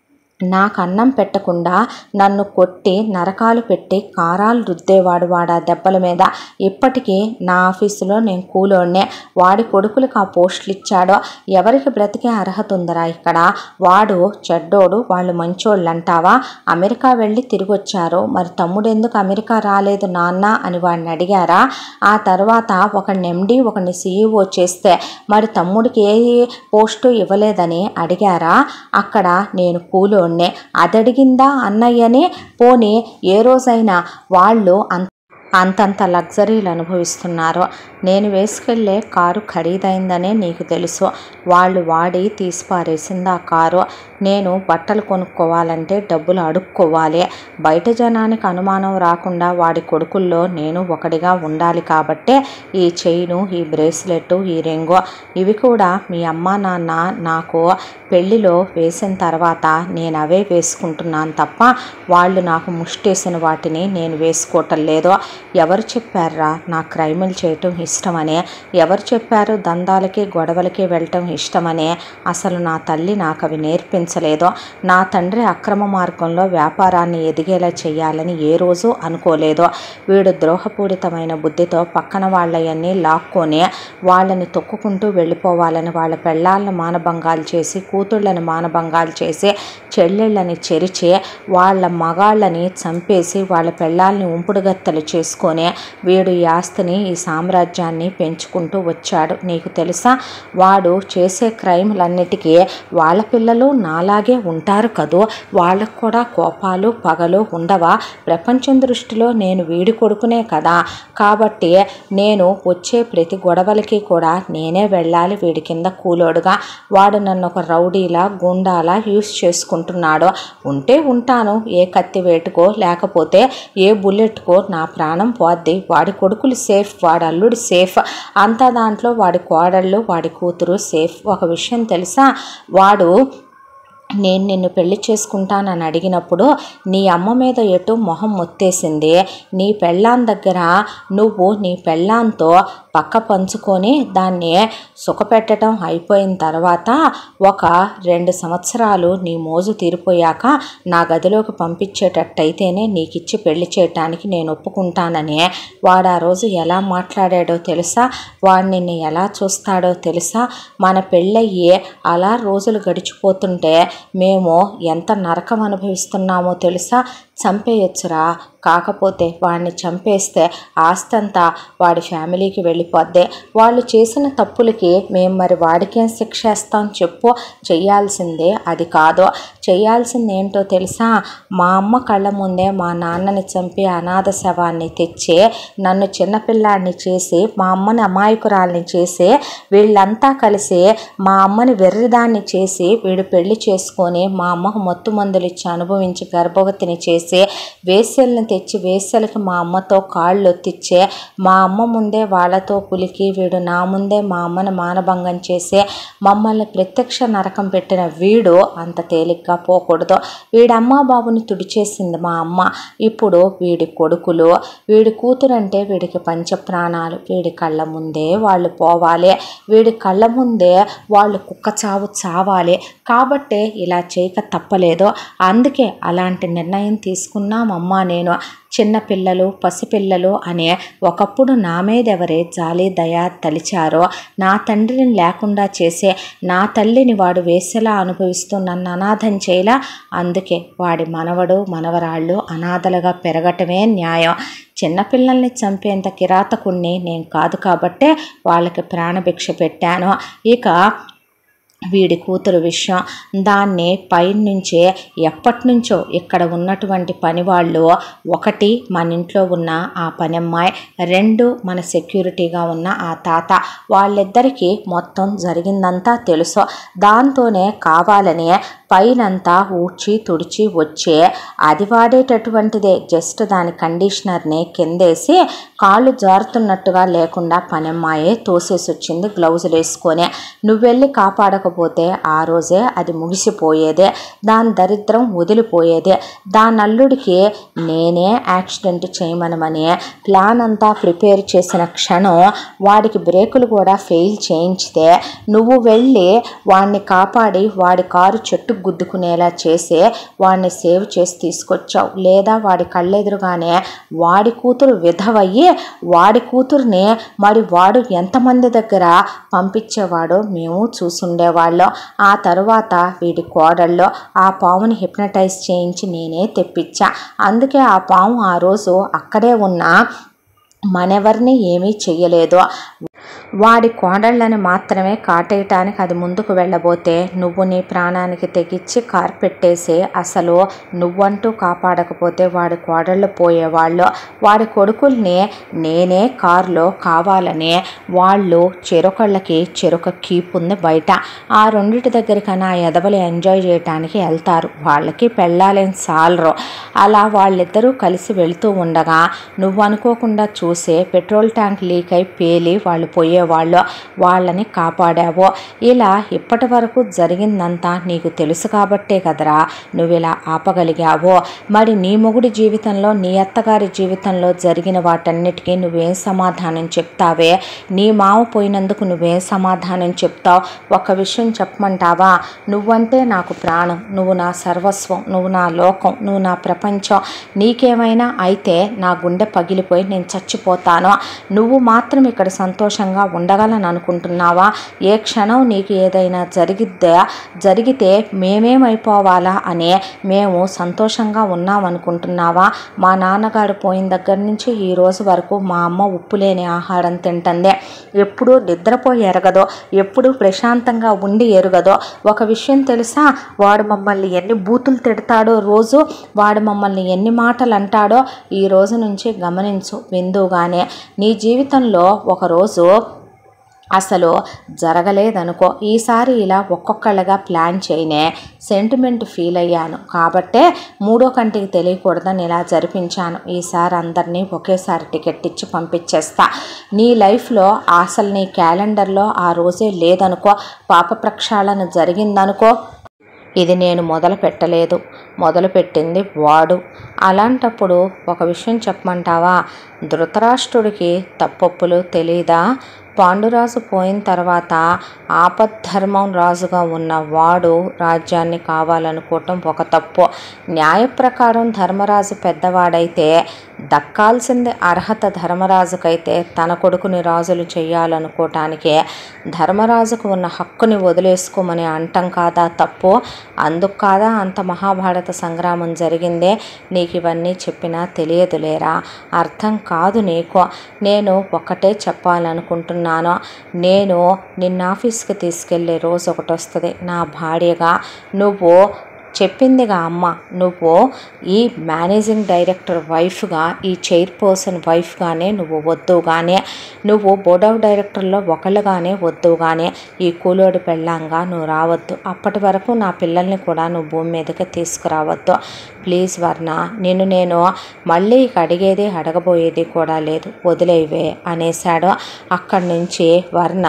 నాకు అన్నం పెట్టకుండా నన్ను కొట్టి నరకాలు పెట్టి కారాలు రుద్దేవాడు వాడు ఆ దెబ్బల మీద ఇప్పటికీ నా ఆఫీసులో నేను కూలోనే వాడి కొడుకులకు ఆ పోస్టులు ఇచ్చాడో ఎవరికి బ్రతికే అర్హత ఉందరా ఇక్కడ వాడు చెడ్డోడు వాళ్ళు మంచోళ్ళు అంటావా అమెరికా వెళ్ళి తిరిగి వచ్చారు మరి తమ్ముడు ఎందుకు అమెరికా రాలేదు నాన్న అని వాడిని అడిగారా ఆ తర్వాత ఒకడిని ఎండి ఒకడిని సీఈఓ చేస్తే మరి తమ్ముడికి ఏ పోస్టు ఇవ్వలేదని అడిగారా అక్కడ నేను కూలో ఉండే అదడిగిందా అన్నయ్యని పోని ఏ రోజైనా వాళ్ళు అంత అంతంత లగ్జరీలు అనుభవిస్తున్నారు నేను వేసుకెళ్ళే కారు ఖరీదైందనే నీకు తెలుసు వాళ్ళు వాడి తీసి పారేసింది ఆ కారు నేను బట్టలు కొనుక్కోవాలంటే డబ్బులు అడుక్కోవాలి బయట జనానికి అనుమానం రాకుండా వాడి కొడుకుల్లో నేను ఒకడిగా ఉండాలి కాబట్టే ఈ చైను ఈ బ్రేస్లెట్ ఈ రింగు ఇవి కూడా మీ అమ్మ నాన్న నాకు పెళ్లిలో వేసిన తర్వాత నేను అవే వేసుకుంటున్నాను తప్ప వాళ్ళు నాకు ముష్టేసిన వాటిని నేను వేసుకోవటం లేదు ఎవరు చెప్పారా నా క్రైములు చేయటం ఇష్టమని ఎవరు చెప్పారు దందాలకి గొడవలకి వెళ్ళటం ఇష్టమని అసలు నా తల్లి నాకు అవి నేర్పించలేదు నా తండ్రి అక్రమ మార్గంలో వ్యాపారాన్ని ఎదిగేలా చేయాలని ఏ రోజు అనుకోలేదు వీడు ద్రోహపూరితమైన బుద్ధితో పక్కన వాళ్ళయన్నీ లాక్కొని వాళ్ళని తొక్కుకుంటూ వెళ్ళిపోవాలని వాళ్ళ పెళ్ళాలను మానభంగాలు చేసి కూతుళ్ళని మానభంగాలు చేసి చెల్లెళ్ళని చెరిచి వాళ్ళ మగాళ్ళని చంపేసి వాళ్ళ పెళ్ళాలని ఉంపుడుగత్తలు చేసుకొని వీడు ఈ ఆస్తిని ఈ సామ్రాజ్యాన్ని పెంచుకుంటూ వచ్చాడు నీకు తెలుసా వాడు చేసే క్రైమ్లన్నిటికీ వాళ్ళ పిల్లలు నాలాగే ఉంటారు కదూ వాళ్ళకు కూడా కోపాలు పగలు ఉండవా ప్రపంచం దృష్టిలో నేను వీడి కొడుకునే కదా కాబట్టి నేను వచ్చే ప్రతి గొడవలకి కూడా నేనే వెళ్ళాలి వీడి కింద కూలోడుగా వాడు నన్ను ఒక రౌడీలా గుండాలా యూస్ చేసుకుంటున్నాడు ఉంటే ఉంటాను ఏ కత్తి వేటుకో లేకపోతే ఏ బుల్లెట్కో నా ప్రాణం పోద్ది వాడి కొడుకులు సేఫ్ వాడి అల్లుడు సేఫ్ అంతా దాంట్లో వాడి కోడళ్ళు వాడి కూతురు సేఫ్ ఒక విషయం తెలుసా వాడు నేను నిన్ను పెళ్లి చేసుకుంటానని అడిగినప్పుడు నీ అమ్మ మీద ఎటు మొహం మొత్తేసింది నీ పెళ్ళాం దగ్గర నువ్వు నీ పెళ్ళాంతో పక్క పంచుకొని దాన్ని సుఖపెట్టడం అయిపోయిన తర్వాత ఒక రెండు సంవత్సరాలు నీ మోజు తీరిపోయాక నా గదిలోకి పంపించేటట్టయితేనే నీకు ఇచ్చి పెళ్లి చేయటానికి నేను ఒప్పుకుంటానని వాడు ఆ రోజు ఎలా మాట్లాడాడో తెలుసా వాడు నిన్ను ఎలా చూస్తాడో తెలుసా మన పెళ్ళయ్యి అలా రోజులు గడిచిపోతుంటే మేము ఎంత నరకం అనుభవిస్తున్నామో తెలుసా చంపేయొచ్చురా కాకపోతే వాడిని చంపేస్తే ఆస్తంతా వాడి ఫ్యామిలీకి వెళ్ళిపోద్ది వాళ్ళు చేసిన తప్పులకి మేము మరి వాడికేం శిక్ష వేస్తాం చెప్పు చెయ్యాల్సిందే అది కాదు చేయాల్సింది ఏంటో తెలుసా మా అమ్మ కళ్ళ ముందే మా నాన్నని చంపి అనాథ శవాన్ని తెచ్చి నన్ను చిన్నపిల్లాడిని చేసి మా అమ్మని అమాయకురాల్ని చేసి వీళ్ళంతా కలిసి మా అమ్మని వెర్రిదాన్ని చేసి వీడు పెళ్లి చేసుకొని మా అమ్మకు మత్తు మందులు ఇచ్చి అనుభవించి గర్భవతిని చేసి వేసెల్ని తెచ్చి వేసెలకి మా అమ్మతో కాళ్ళు ఒత్తిచ్చే మా అమ్మ ముందే వాళ్ళతో పులికి వీడు నా ముందే మా అమ్మని మానభంగం చేసి మమ్మల్ని ప్రత్యక్ష నరకం పెట్టిన వీడు అంత తేలిగ్గా పోకూడదు వీడి అమ్మ బాబుని తుడిచేసింది మా అమ్మ ఇప్పుడు వీడి కొడుకులు వీడి కూతురంటే వీడికి పంచ ప్రాణాలు వీడి కళ్ళ ముందే వాళ్ళు పోవాలి వీడి కళ్ళ ముందే వాళ్ళు కుక్క చావు చావాలి కాబట్టే ఇలా చేయక తప్పలేదు అందుకే అలాంటి నిర్ణయం తీసుకున్నామమ్మా నేను చిన్నపిల్లలు పసిపిల్లలు అనే ఒకప్పుడు నా మీదెవరే జాలి దయ తలిచారో నా తండ్రిని లేకుండా చేసే నా తల్లిని వాడు వేసేలా అనుభవిస్తూ నన్ను అనాథం చేయలా అందుకే వాడి మనవడు మనవరాళ్ళు అనాథలుగా పెరగటమే న్యాయం చిన్నపిల్లల్ని చంపేంత కిరాతకుణ్ణి నేను కాదు కాబట్టే వాళ్ళకి ప్రాణభిక్ష పెట్టాను ఇక వీడి కూతురు విషయం దాన్ని పైనుంచే ఎప్పటి నుంచో ఇక్కడ ఉన్నటువంటి పనివాళ్ళు ఒకటి మన ఇంట్లో ఉన్న ఆ పనమ్మాయి రెండు మన సెక్యూరిటీగా ఉన్న ఆ తాత వాళ్ళిద్దరికీ మొత్తం జరిగిందంతా తెలుసు దాంతోనే కావాలని పైనంతా ఊడ్చి తుడిచి వచ్చే అది వాడేటటువంటిదే జస్ట్ దాని కండిషనర్ని కిందేసి కాళ్ళు జారుతున్నట్టుగా లేకుండా పనమ్మాయే తోసేసి వచ్చింది గ్లౌజులు వేసుకొని నువ్వెళ్ళి కాపాడకపోతే ఆ రోజే అది ముగిసిపోయేదే దాని దరిద్రం వదిలిపోయేదే దాని అల్లుడికి నేనే యాక్సిడెంట్ చేయమనమని ప్లాన్ అంతా ప్రిపేర్ చేసిన క్షణం వాడికి బ్రేకులు కూడా ఫెయిల్ చేయించితే నువ్వు వెళ్ళి వాడిని కాపాడి వాడి కారు చెట్టు గుద్దుకునేలా చేసి వాడిని సేవ్ చేసి తీసుకొచ్చావు లేదా వాడి కళ్ళెదురుగానే వాడి కూతురు విధవయ్యి వాడి కూతుర్ని మరి వాడు ఎంతమంది దగ్గర పంపించేవాడో మేము చూసుండేవాళ్ళం ఆ తరువాత వీడి కోడల్లో ఆ పాముని హిప్నటైజ్ చేయించి నేనే తెప్పించా అందుకే ఆ పాము ఆ రోజు అక్కడే ఉన్న మనెవరిని ఏమీ చెయ్యలేదు వాడి కోడళ్ళని మాత్రమే కాటేయటానికి అది ముందుకు వెళ్ళబోతే నువ్వు నీ ప్రాణానికి తెగించి కారు పెట్టేసి అసలు నువ్వంటూ కాపాడకపోతే వాడి కోడళ్ళు పోయేవాళ్ళు వాడి కొడుకుల్ని నేనే కారులో కావాలని వాళ్ళు చెరొకళ్ళకి చెరొక కీప్ ఉంది బయట ఆ రెండిటి దగ్గరికన్నా ఆ ఎదవలు ఎంజాయ్ చేయటానికి వెళ్తారు వాళ్ళకి పెళ్ళాలేం సాలరు అలా వాళ్ళిద్దరూ కలిసి వెళ్తూ ఉండగా నువ్వు అనుకోకుండా చూసే పెట్రోల్ ట్యాంక్ లీక్ అయి పేలి వాళ్ళు పోయేవాళ్ళు వాళ్ళని కాపాడావు ఇలా ఇప్పటి వరకు జరిగిందంతా నీకు తెలుసు కాబట్టే కదరా నువ్వు ఇలా ఆపగలిగావు మరి నీ మొగుడి జీవితంలో నీ అత్తగారి జీవితంలో జరిగిన వాటన్నిటికీ నువ్వేం సమాధానం చెప్తావే నీ మావ పోయినందుకు నువ్వేం సమాధానం చెప్తావు ఒక విషయం చెప్పమంటావా నువ్వంటే నాకు ప్రాణం నువ్వు నా సర్వస్వం నువ్వు నా లోకం నువ్వు నా ప్రపంచం నీకేమైనా అయితే నా గుండె పగిలిపోయి నేను చచ్చిపోతాను నువ్వు మాత్రం ఇక్కడ సంతోషంగా ఉండగలను అనుకుంటున్నావా ఏ క్షణం నీకు ఏదైనా జరిగిద్దా జరిగితే మేమేమైపోవాలా అనే మేము సంతోషంగా ఉన్నాం అనుకుంటున్నావా మా నాన్నగారు పోయిన దగ్గర నుంచి ఈ రోజు వరకు మా అమ్మ ఉప్పు లేని ఆహారం తింటుంది ఎప్పుడూ నిద్రపోయి ఎరగదో ఎప్పుడు ప్రశాంతంగా ఉండి ఎరగదో ఒక విషయం తెలుసా వాడు మమ్మల్ని ఎన్ని బూతులు తిడతాడో రోజు వాడు మమ్మల్ని ఎన్ని మాటలు అంటాడో ఈ రోజు నుంచి గమనించు విందుగానే నీ జీవితంలో ఒకరోజు అసలు జరగలేదనుకో ఈసారి ఇలా ఒక్కొక్కళ్ళగా ప్లాన్ చేయనే సెంటిమెంట్ ఫీల్ అయ్యాను కాబట్టే మూడో కంటికి తెలియకూడదని ఇలా జరిపించాను ఈసారి అందరినీ ఒకేసారి టికెట్ ఇచ్చి పంపించేస్తా నీ లైఫ్లో అసలు నీ క్యాలెండర్లో ఆ రోజే లేదనుకో పాప ప్రక్షాళన జరిగిందనుకో ఇది నేను మొదలు పెట్టలేదు మొదలు పెట్టింది వాడు అలాంటప్పుడు ఒక విషయం చెప్పమంటావా ధృతరాష్ట్రుడికి తప్పొప్పులు తెలీదా పాండురాజు పోయిన తర్వాత ఆపద్ధర్మం రాజుగా ఉన్న వాడు రాజ్యాన్ని కావాలనుకోవటం ఒక తప్పు న్యాయ ప్రకారం ధర్మరాజు పెద్దవాడైతే దక్కాల్సింది అర్హత ధర్మరాజుకైతే తన కొడుకుని రాజులు చేయాలనుకోవటానికే ధర్మరాజుకు ఉన్న హక్కుని వదిలేసుకోమని అంటం కాదా తప్పు అందుకు కాదా అంత మహాభారత సంగ్రామం జరిగిందే నీకు ఇవన్నీ చెప్పినా తెలియదులేరా అర్థం కాదు నీకు నేను ఒకటే చెప్పాలనుకుంటున్నాను నేను నిన్న ఆఫీస్కి తీసుకెళ్ళే రోజు ఒకటి వస్తుంది నా భార్యగా నువ్వు చెప్పిందిగా అమ్మ నువ్వు ఈ మేనేజింగ్ డైరెక్టర్ వైఫ్గా ఈ చైర్పర్సన్ వైఫ్గానే నువ్వు వద్దుగానే నువ్వు బోర్డ్ ఆఫ్ డైరెక్టర్లో ఒకళ్ళుగానే వద్దుగానే ఈ కూలోడి పెళ్ళంగా నువ్వు రావద్దు అప్పటి వరకు నా పిల్లల్ని కూడా నువ్వు భూమి మీదకి తీసుకురావద్దు ప్లీజ్ వర్ణ నేను నేను మళ్ళీ ఇక అడిగేది అడగబోయేది కూడా లేదు వదిలేవే అనేశాడు అక్కడి నుంచి వర్ణ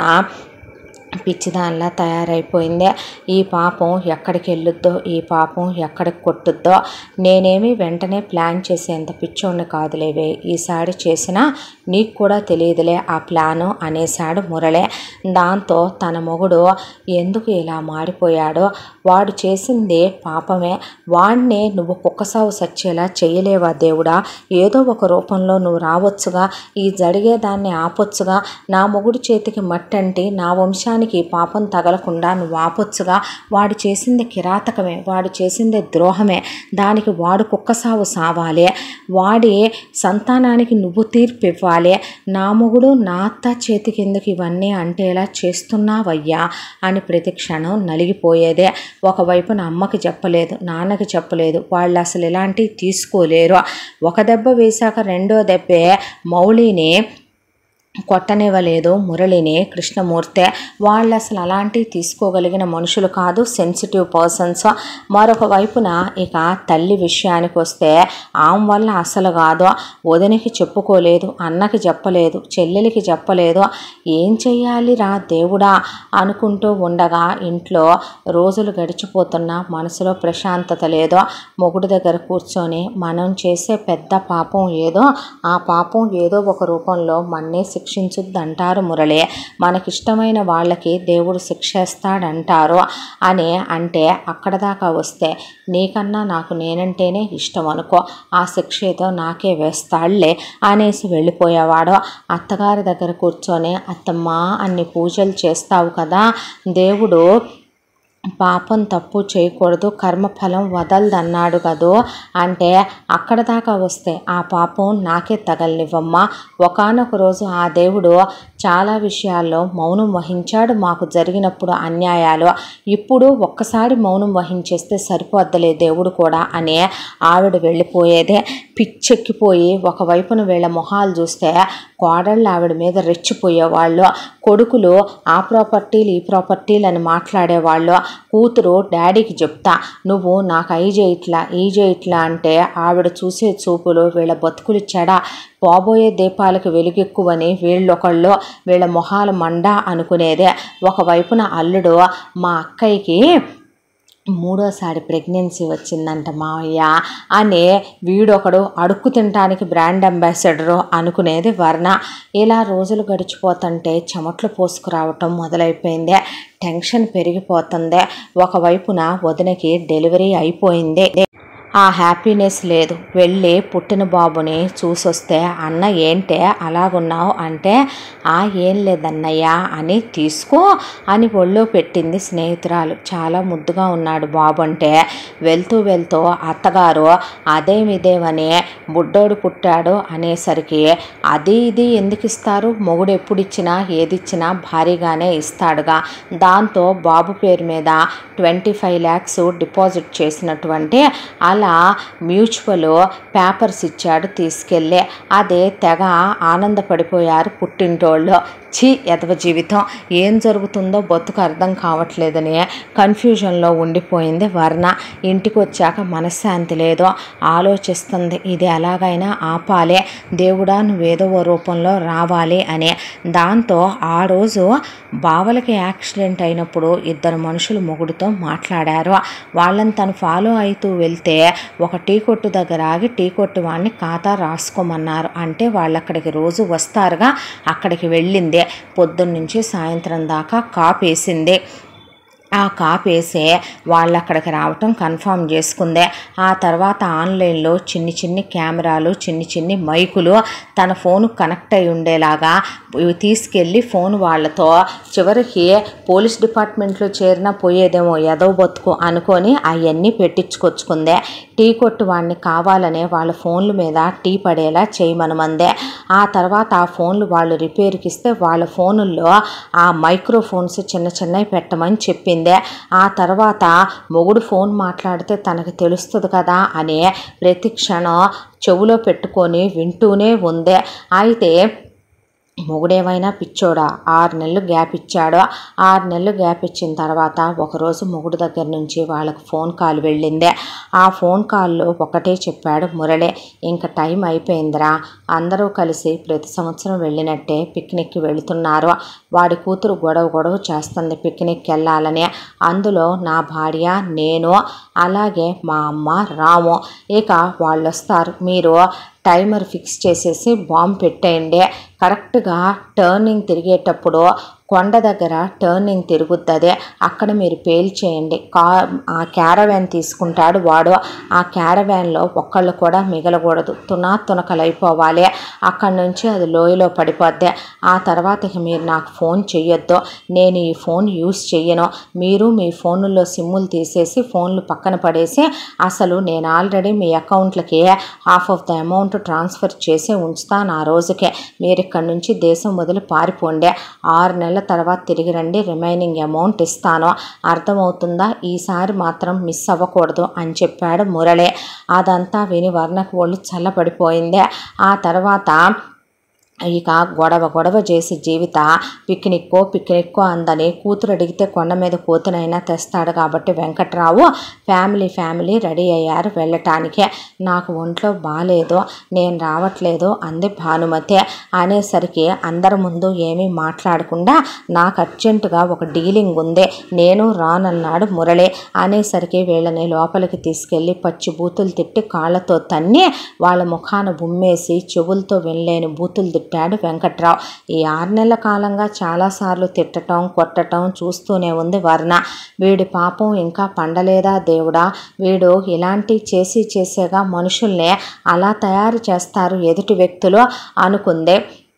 పిచ్చిదానిలా తయారైపోయింది ఈ పాపం ఎక్కడికి వెళ్ళొద్దో ఈ పాపం ఎక్కడికి కొట్టుద్దో నేనేమి వెంటనే ప్లాన్ చేసేంత పిచ్చోడిని కాదులేవే ఈసారి చేసినా నీకు కూడా తెలియదులే ఆ ప్లాను అనేశాడు మురళే దాంతో తన మొగుడు ఎందుకు ఇలా మారిపోయాడో వాడు చేసింది పాపమే వాడినే నువ్వు కుక్కసావు సచ్చేలా చేయలేవా దేవుడా ఏదో ఒక రూపంలో నువ్వు రావచ్చుగా ఈ జరిగేదాన్ని ఆపొచ్చుగా నా మొగుడు చేతికి మట్టంటి నా వంశానికి పాపం తగలకుండా నువ్వు ఆపొచ్చుగా వాడు చేసింది కిరాతకమే వాడు చేసింది ద్రోహమే దానికి వాడు కుక్కసావు సావాలి వాడి సంతానానికి నువ్వు తీర్పు ఇవ్వాలి నా మొగుడు నా అత్త చేతి కిందకి ఇవన్నీ అంటేలా చేస్తున్నావయ్యా అని ప్రతి క్షణం నలిగిపోయేదే ఒకవైపు నా అమ్మకి చెప్పలేదు నాన్నకి చెప్పలేదు వాళ్ళు అసలు ఇలాంటివి తీసుకోలేరు ఒక దెబ్బ వేశాక రెండో దెబ్బే మౌళిని కొట్టనివ్వలేదు మురళిని కృష్ణమూర్తి వాళ్ళు అసలు అలాంటివి తీసుకోగలిగిన మనుషులు కాదు సెన్సిటివ్ పర్సన్స్ మరొక వైపున ఇక తల్లి విషయానికి వస్తే ఆమె వల్ల అసలు కాదు వదినికి చెప్పుకోలేదు అన్నకి చెప్పలేదు చెల్లెలికి చెప్పలేదు ఏం చెయ్యాలి రా దేవుడా అనుకుంటూ ఉండగా ఇంట్లో రోజులు గడిచిపోతున్నా మనసులో ప్రశాంతత లేదో మొగుడు దగ్గర కూర్చొని మనం చేసే పెద్ద పాపం ఏదో ఆ పాపం ఏదో ఒక రూపంలో మన్నే శిక్షించుద్దంటారు మురళి మనకిష్టమైన వాళ్ళకి దేవుడు శిక్షేస్తాడంటారు అని అంటే అక్కడ దాకా వస్తే నీకన్నా నాకు నేనంటేనే ఇష్టం అనుకో ఆ శిక్ష ఏదో నాకే వేస్తాడులే అనేసి వెళ్ళిపోయేవాడు అత్తగారి దగ్గర కూర్చొని అత్తమ్మ అన్ని పూజలు చేస్తావు కదా దేవుడు పాపం తప్పు చేయకూడదు కర్మఫలం వదలదన్నాడు కదూ అంటే అక్కడ దాకా వస్తే ఆ పాపం నాకే తగలనివ్వమ్మా ఒకనొక రోజు ఆ దేవుడు చాలా విషయాల్లో మౌనం వహించాడు మాకు జరిగినప్పుడు అన్యాయాలు ఇప్పుడు ఒక్కసారి మౌనం వహించేస్తే సరిపోద్దలే దేవుడు కూడా అని ఆవిడ వెళ్ళిపోయేదే పిచ్చెక్కిపోయి ఒకవైపున వీళ్ళ మొహాలు చూస్తే కోడళ్ళు ఆవిడ మీద రెచ్చిపోయేవాళ్ళు కొడుకులు ఆ ప్రాపర్టీలు ఈ ప్రాపర్టీలు అని మాట్లాడేవాళ్ళు కూతురు డాడీకి చెప్తా నువ్వు నాకు అయి చేయట్లా ఈ చేయట్లా అంటే ఆవిడ చూసే చూపులు వీళ్ళ బతుకులు చెడ పోబోయే దీపాలకు వెలుగెక్కువని వీళ్ళొకళ్ళు వీళ్ళ మొహాలు మండ అనుకునేదే ఒకవైపున అల్లుడు మా అక్కయ్యకి మూడోసారి ప్రెగ్నెన్సీ వచ్చిందంట మావయ్య అని వీడొకడు అడుక్కు తినడానికి బ్రాండ్ అంబాసిడరు అనుకునేది వర్ణ ఇలా రోజులు గడిచిపోతుంటే చెమట్లు పోసుకురావటం మొదలైపోయింది టెన్షన్ పెరిగిపోతుంది ఒకవైపున వదినకి డెలివరీ అయిపోయింది ఆ హ్యాపీనెస్ లేదు వెళ్ళి పుట్టిన బాబుని చూసొస్తే అన్న ఏంటే అలాగున్నావు అంటే ఆ ఏం లేదన్నయ్య అని తీసుకో అని ఒళ్ళో పెట్టింది స్నేహితురాలు చాలా ముద్దుగా ఉన్నాడు బాబు అంటే వెళ్తూ వెళ్తూ అత్తగారు అదేమిదేమని బుడ్డోడు పుట్టాడు అనేసరికి అది ఇది ఎందుకు ఇస్తారు మొగుడు ఎప్పుడు ఇచ్చినా ఏది ఇచ్చినా భారీగానే ఇస్తాడుగా దాంతో బాబు పేరు మీద ట్వంటీ ఫైవ్ ల్యాక్స్ డిపాజిట్ చేసినటువంటి అలా మ్యూచువల్ పేపర్స్ ఇచ్చాడు తీసుకెళ్ళి అదే తెగ ఆనందపడిపోయారు పుట్టింటోళ్ళు ఛీ ఎదవ జీవితం ఏం జరుగుతుందో బతుకు అర్థం కావట్లేదని కన్ఫ్యూజన్లో ఉండిపోయింది వర్ణ ఇంటికి వచ్చాక మనశ్శాంతి లేదో ఆలోచిస్తుంది ఇది ఎలాగైనా ఆపాలే దేవుడా నువ్వేదో ఓ రూపంలో రావాలి అని దాంతో ఆ రోజు బావలకి యాక్సిడెంట్ అయినప్పుడు ఇద్దరు మనుషులు మొగుడుతో మాట్లాడారు వాళ్ళని తను ఫాలో అవుతూ వెళ్తే ఒక టీ కొట్టు దగ్గర ఆగి టీ కొట్టు వాడిని ఖాతా రాసుకోమన్నారు అంటే వాళ్ళు అక్కడికి రోజు వస్తారుగా అక్కడికి వెళ్ళింది పొద్దున్నుంచి సాయంత్రం దాకా కాపేసింది ఆ కాపేసే వాళ్ళు అక్కడికి రావటం కన్ఫామ్ చేసుకుందే ఆ తర్వాత ఆన్లైన్లో చిన్ని చిన్ని కెమెరాలు చిన్ని చిన్ని మైకులు తన ఫోన్ కనెక్ట్ అయి ఉండేలాగా ఇవి తీసుకెళ్ళి ఫోన్ వాళ్ళతో చివరికి పోలీస్ డిపార్ట్మెంట్లో చేరినా పోయేదేమో ఎదవ బతుకు అనుకొని అవన్నీ పెట్టించుకొచ్చుకుందే టీ కొట్టు వాడిని కావాలనే వాళ్ళ ఫోన్ల మీద టీ పడేలా చేయమనమందే ఆ తర్వాత ఆ ఫోన్లు వాళ్ళు రిపేర్కి ఇస్తే వాళ్ళ ఫోనుల్లో ఆ మైక్రోఫోన్స్ చిన్న చిన్నవి పెట్టమని చెప్పింది ఆ తర్వాత మొగుడు ఫోన్ మాట్లాడితే తనకు తెలుస్తుంది కదా అని ప్రతి క్షణం చెవులో పెట్టుకొని వింటూనే ఉందే అయితే మొగుడేమైనా పిచ్చోడా ఆరు నెలలు గ్యాప్ ఇచ్చాడు ఆరు నెలలు గ్యాప్ ఇచ్చిన తర్వాత ఒకరోజు మొగుడు దగ్గర నుంచి వాళ్ళకి ఫోన్ కాల్ వెళ్ళిందే ఆ ఫోన్ కాల్లో ఒకటే చెప్పాడు మురళే ఇంకా టైం అయిపోయిందిరా అందరూ కలిసి ప్రతి సంవత్సరం వెళ్ళినట్టే పిక్నిక్కి వెళుతున్నారు వాడి కూతురు గొడవ గొడవ చేస్తుంది పిక్నిక్కి వెళ్ళాలని అందులో నా భార్య నేను అలాగే మా అమ్మ రాము ఇక వాళ్ళు వస్తారు మీరు టైమర్ ఫిక్స్ చేసేసి బాంబు పెట్టేయండి కరెక్ట్గా టర్నింగ్ తిరిగేటప్పుడు కొండ దగ్గర టర్నింగ్ తిరుగుతుంది అక్కడ మీరు పేల్చేయండి కా ఆ క్యారవ్యాన్ తీసుకుంటాడు వాడు ఆ క్యారవ్యాన్లో ఒక్కళ్ళు కూడా మిగలకూడదు తునా తునకలైపోవాలి అక్కడి నుంచి అది లోయలో పడిపోద్ది ఆ తర్వాత ఇక మీరు నాకు ఫోన్ చెయ్యొద్దు నేను ఈ ఫోన్ యూస్ చెయ్యను మీరు మీ ఫోన్లో సిమ్ములు తీసేసి ఫోన్లు పక్కన పడేసి అసలు నేను ఆల్రెడీ మీ అకౌంట్లకి half of the amount transfer చేసి ఉంచుతాను ఆ రోజుకే మీరు ఇక్కడి నుంచి దేశం వదిలి పారిపోండి ఆరు నెలల తర్వాత తిరిగి రండి రిమైనింగ్ అమౌంట్ ఇస్తాను అర్థమవుతుందా ఈసారి మాత్రం మిస్ అవ్వకూడదు అని చెప్పాడు మురళి అదంతా విని వర్ణకు ఒళ్ళు చల్లబడిపోయింది ఆ తర్వాత ఇక గొడవ గొడవ చేసి జీవిత పిక్నిక్కో పిక్నిక్కో అందని కూతురు అడిగితే కొండ మీద కూతునైనా తెస్తాడు కాబట్టి వెంకట్రావు ఫ్యామిలీ ఫ్యామిలీ రెడీ అయ్యారు వెళ్ళటానికే నాకు ఒంట్లో బాగాలేదు నేను రావట్లేదు అంది భానుమతి అనేసరికి అందరి ముందు ఏమీ మాట్లాడకుండా నాకు అర్జెంటుగా ఒక డీలింగ్ ఉంది నేను రానన్నాడు మురళి అనేసరికి వీళ్ళని లోపలికి తీసుకెళ్ళి పచ్చి బూతులు తిట్టి కాళ్ళతో తన్ని వాళ్ళ ముఖాన బుమ్మేసి చెవులతో వెళ్ళలేని బూతులు తిట్టాడు వెంకట్రావు ఈ ఆరు నెలల కాలంగా చాలాసార్లు తిట్టటం కొట్టటం చూస్తూనే ఉంది వర్ణ వీడి పాపం ఇంకా పండలేదా దేవుడా వీడు ఇలాంటి చేసి చేసేగా మనుషుల్ని అలా తయారు చేస్తారు ఎదుటి వ్యక్తులు అనుకుందే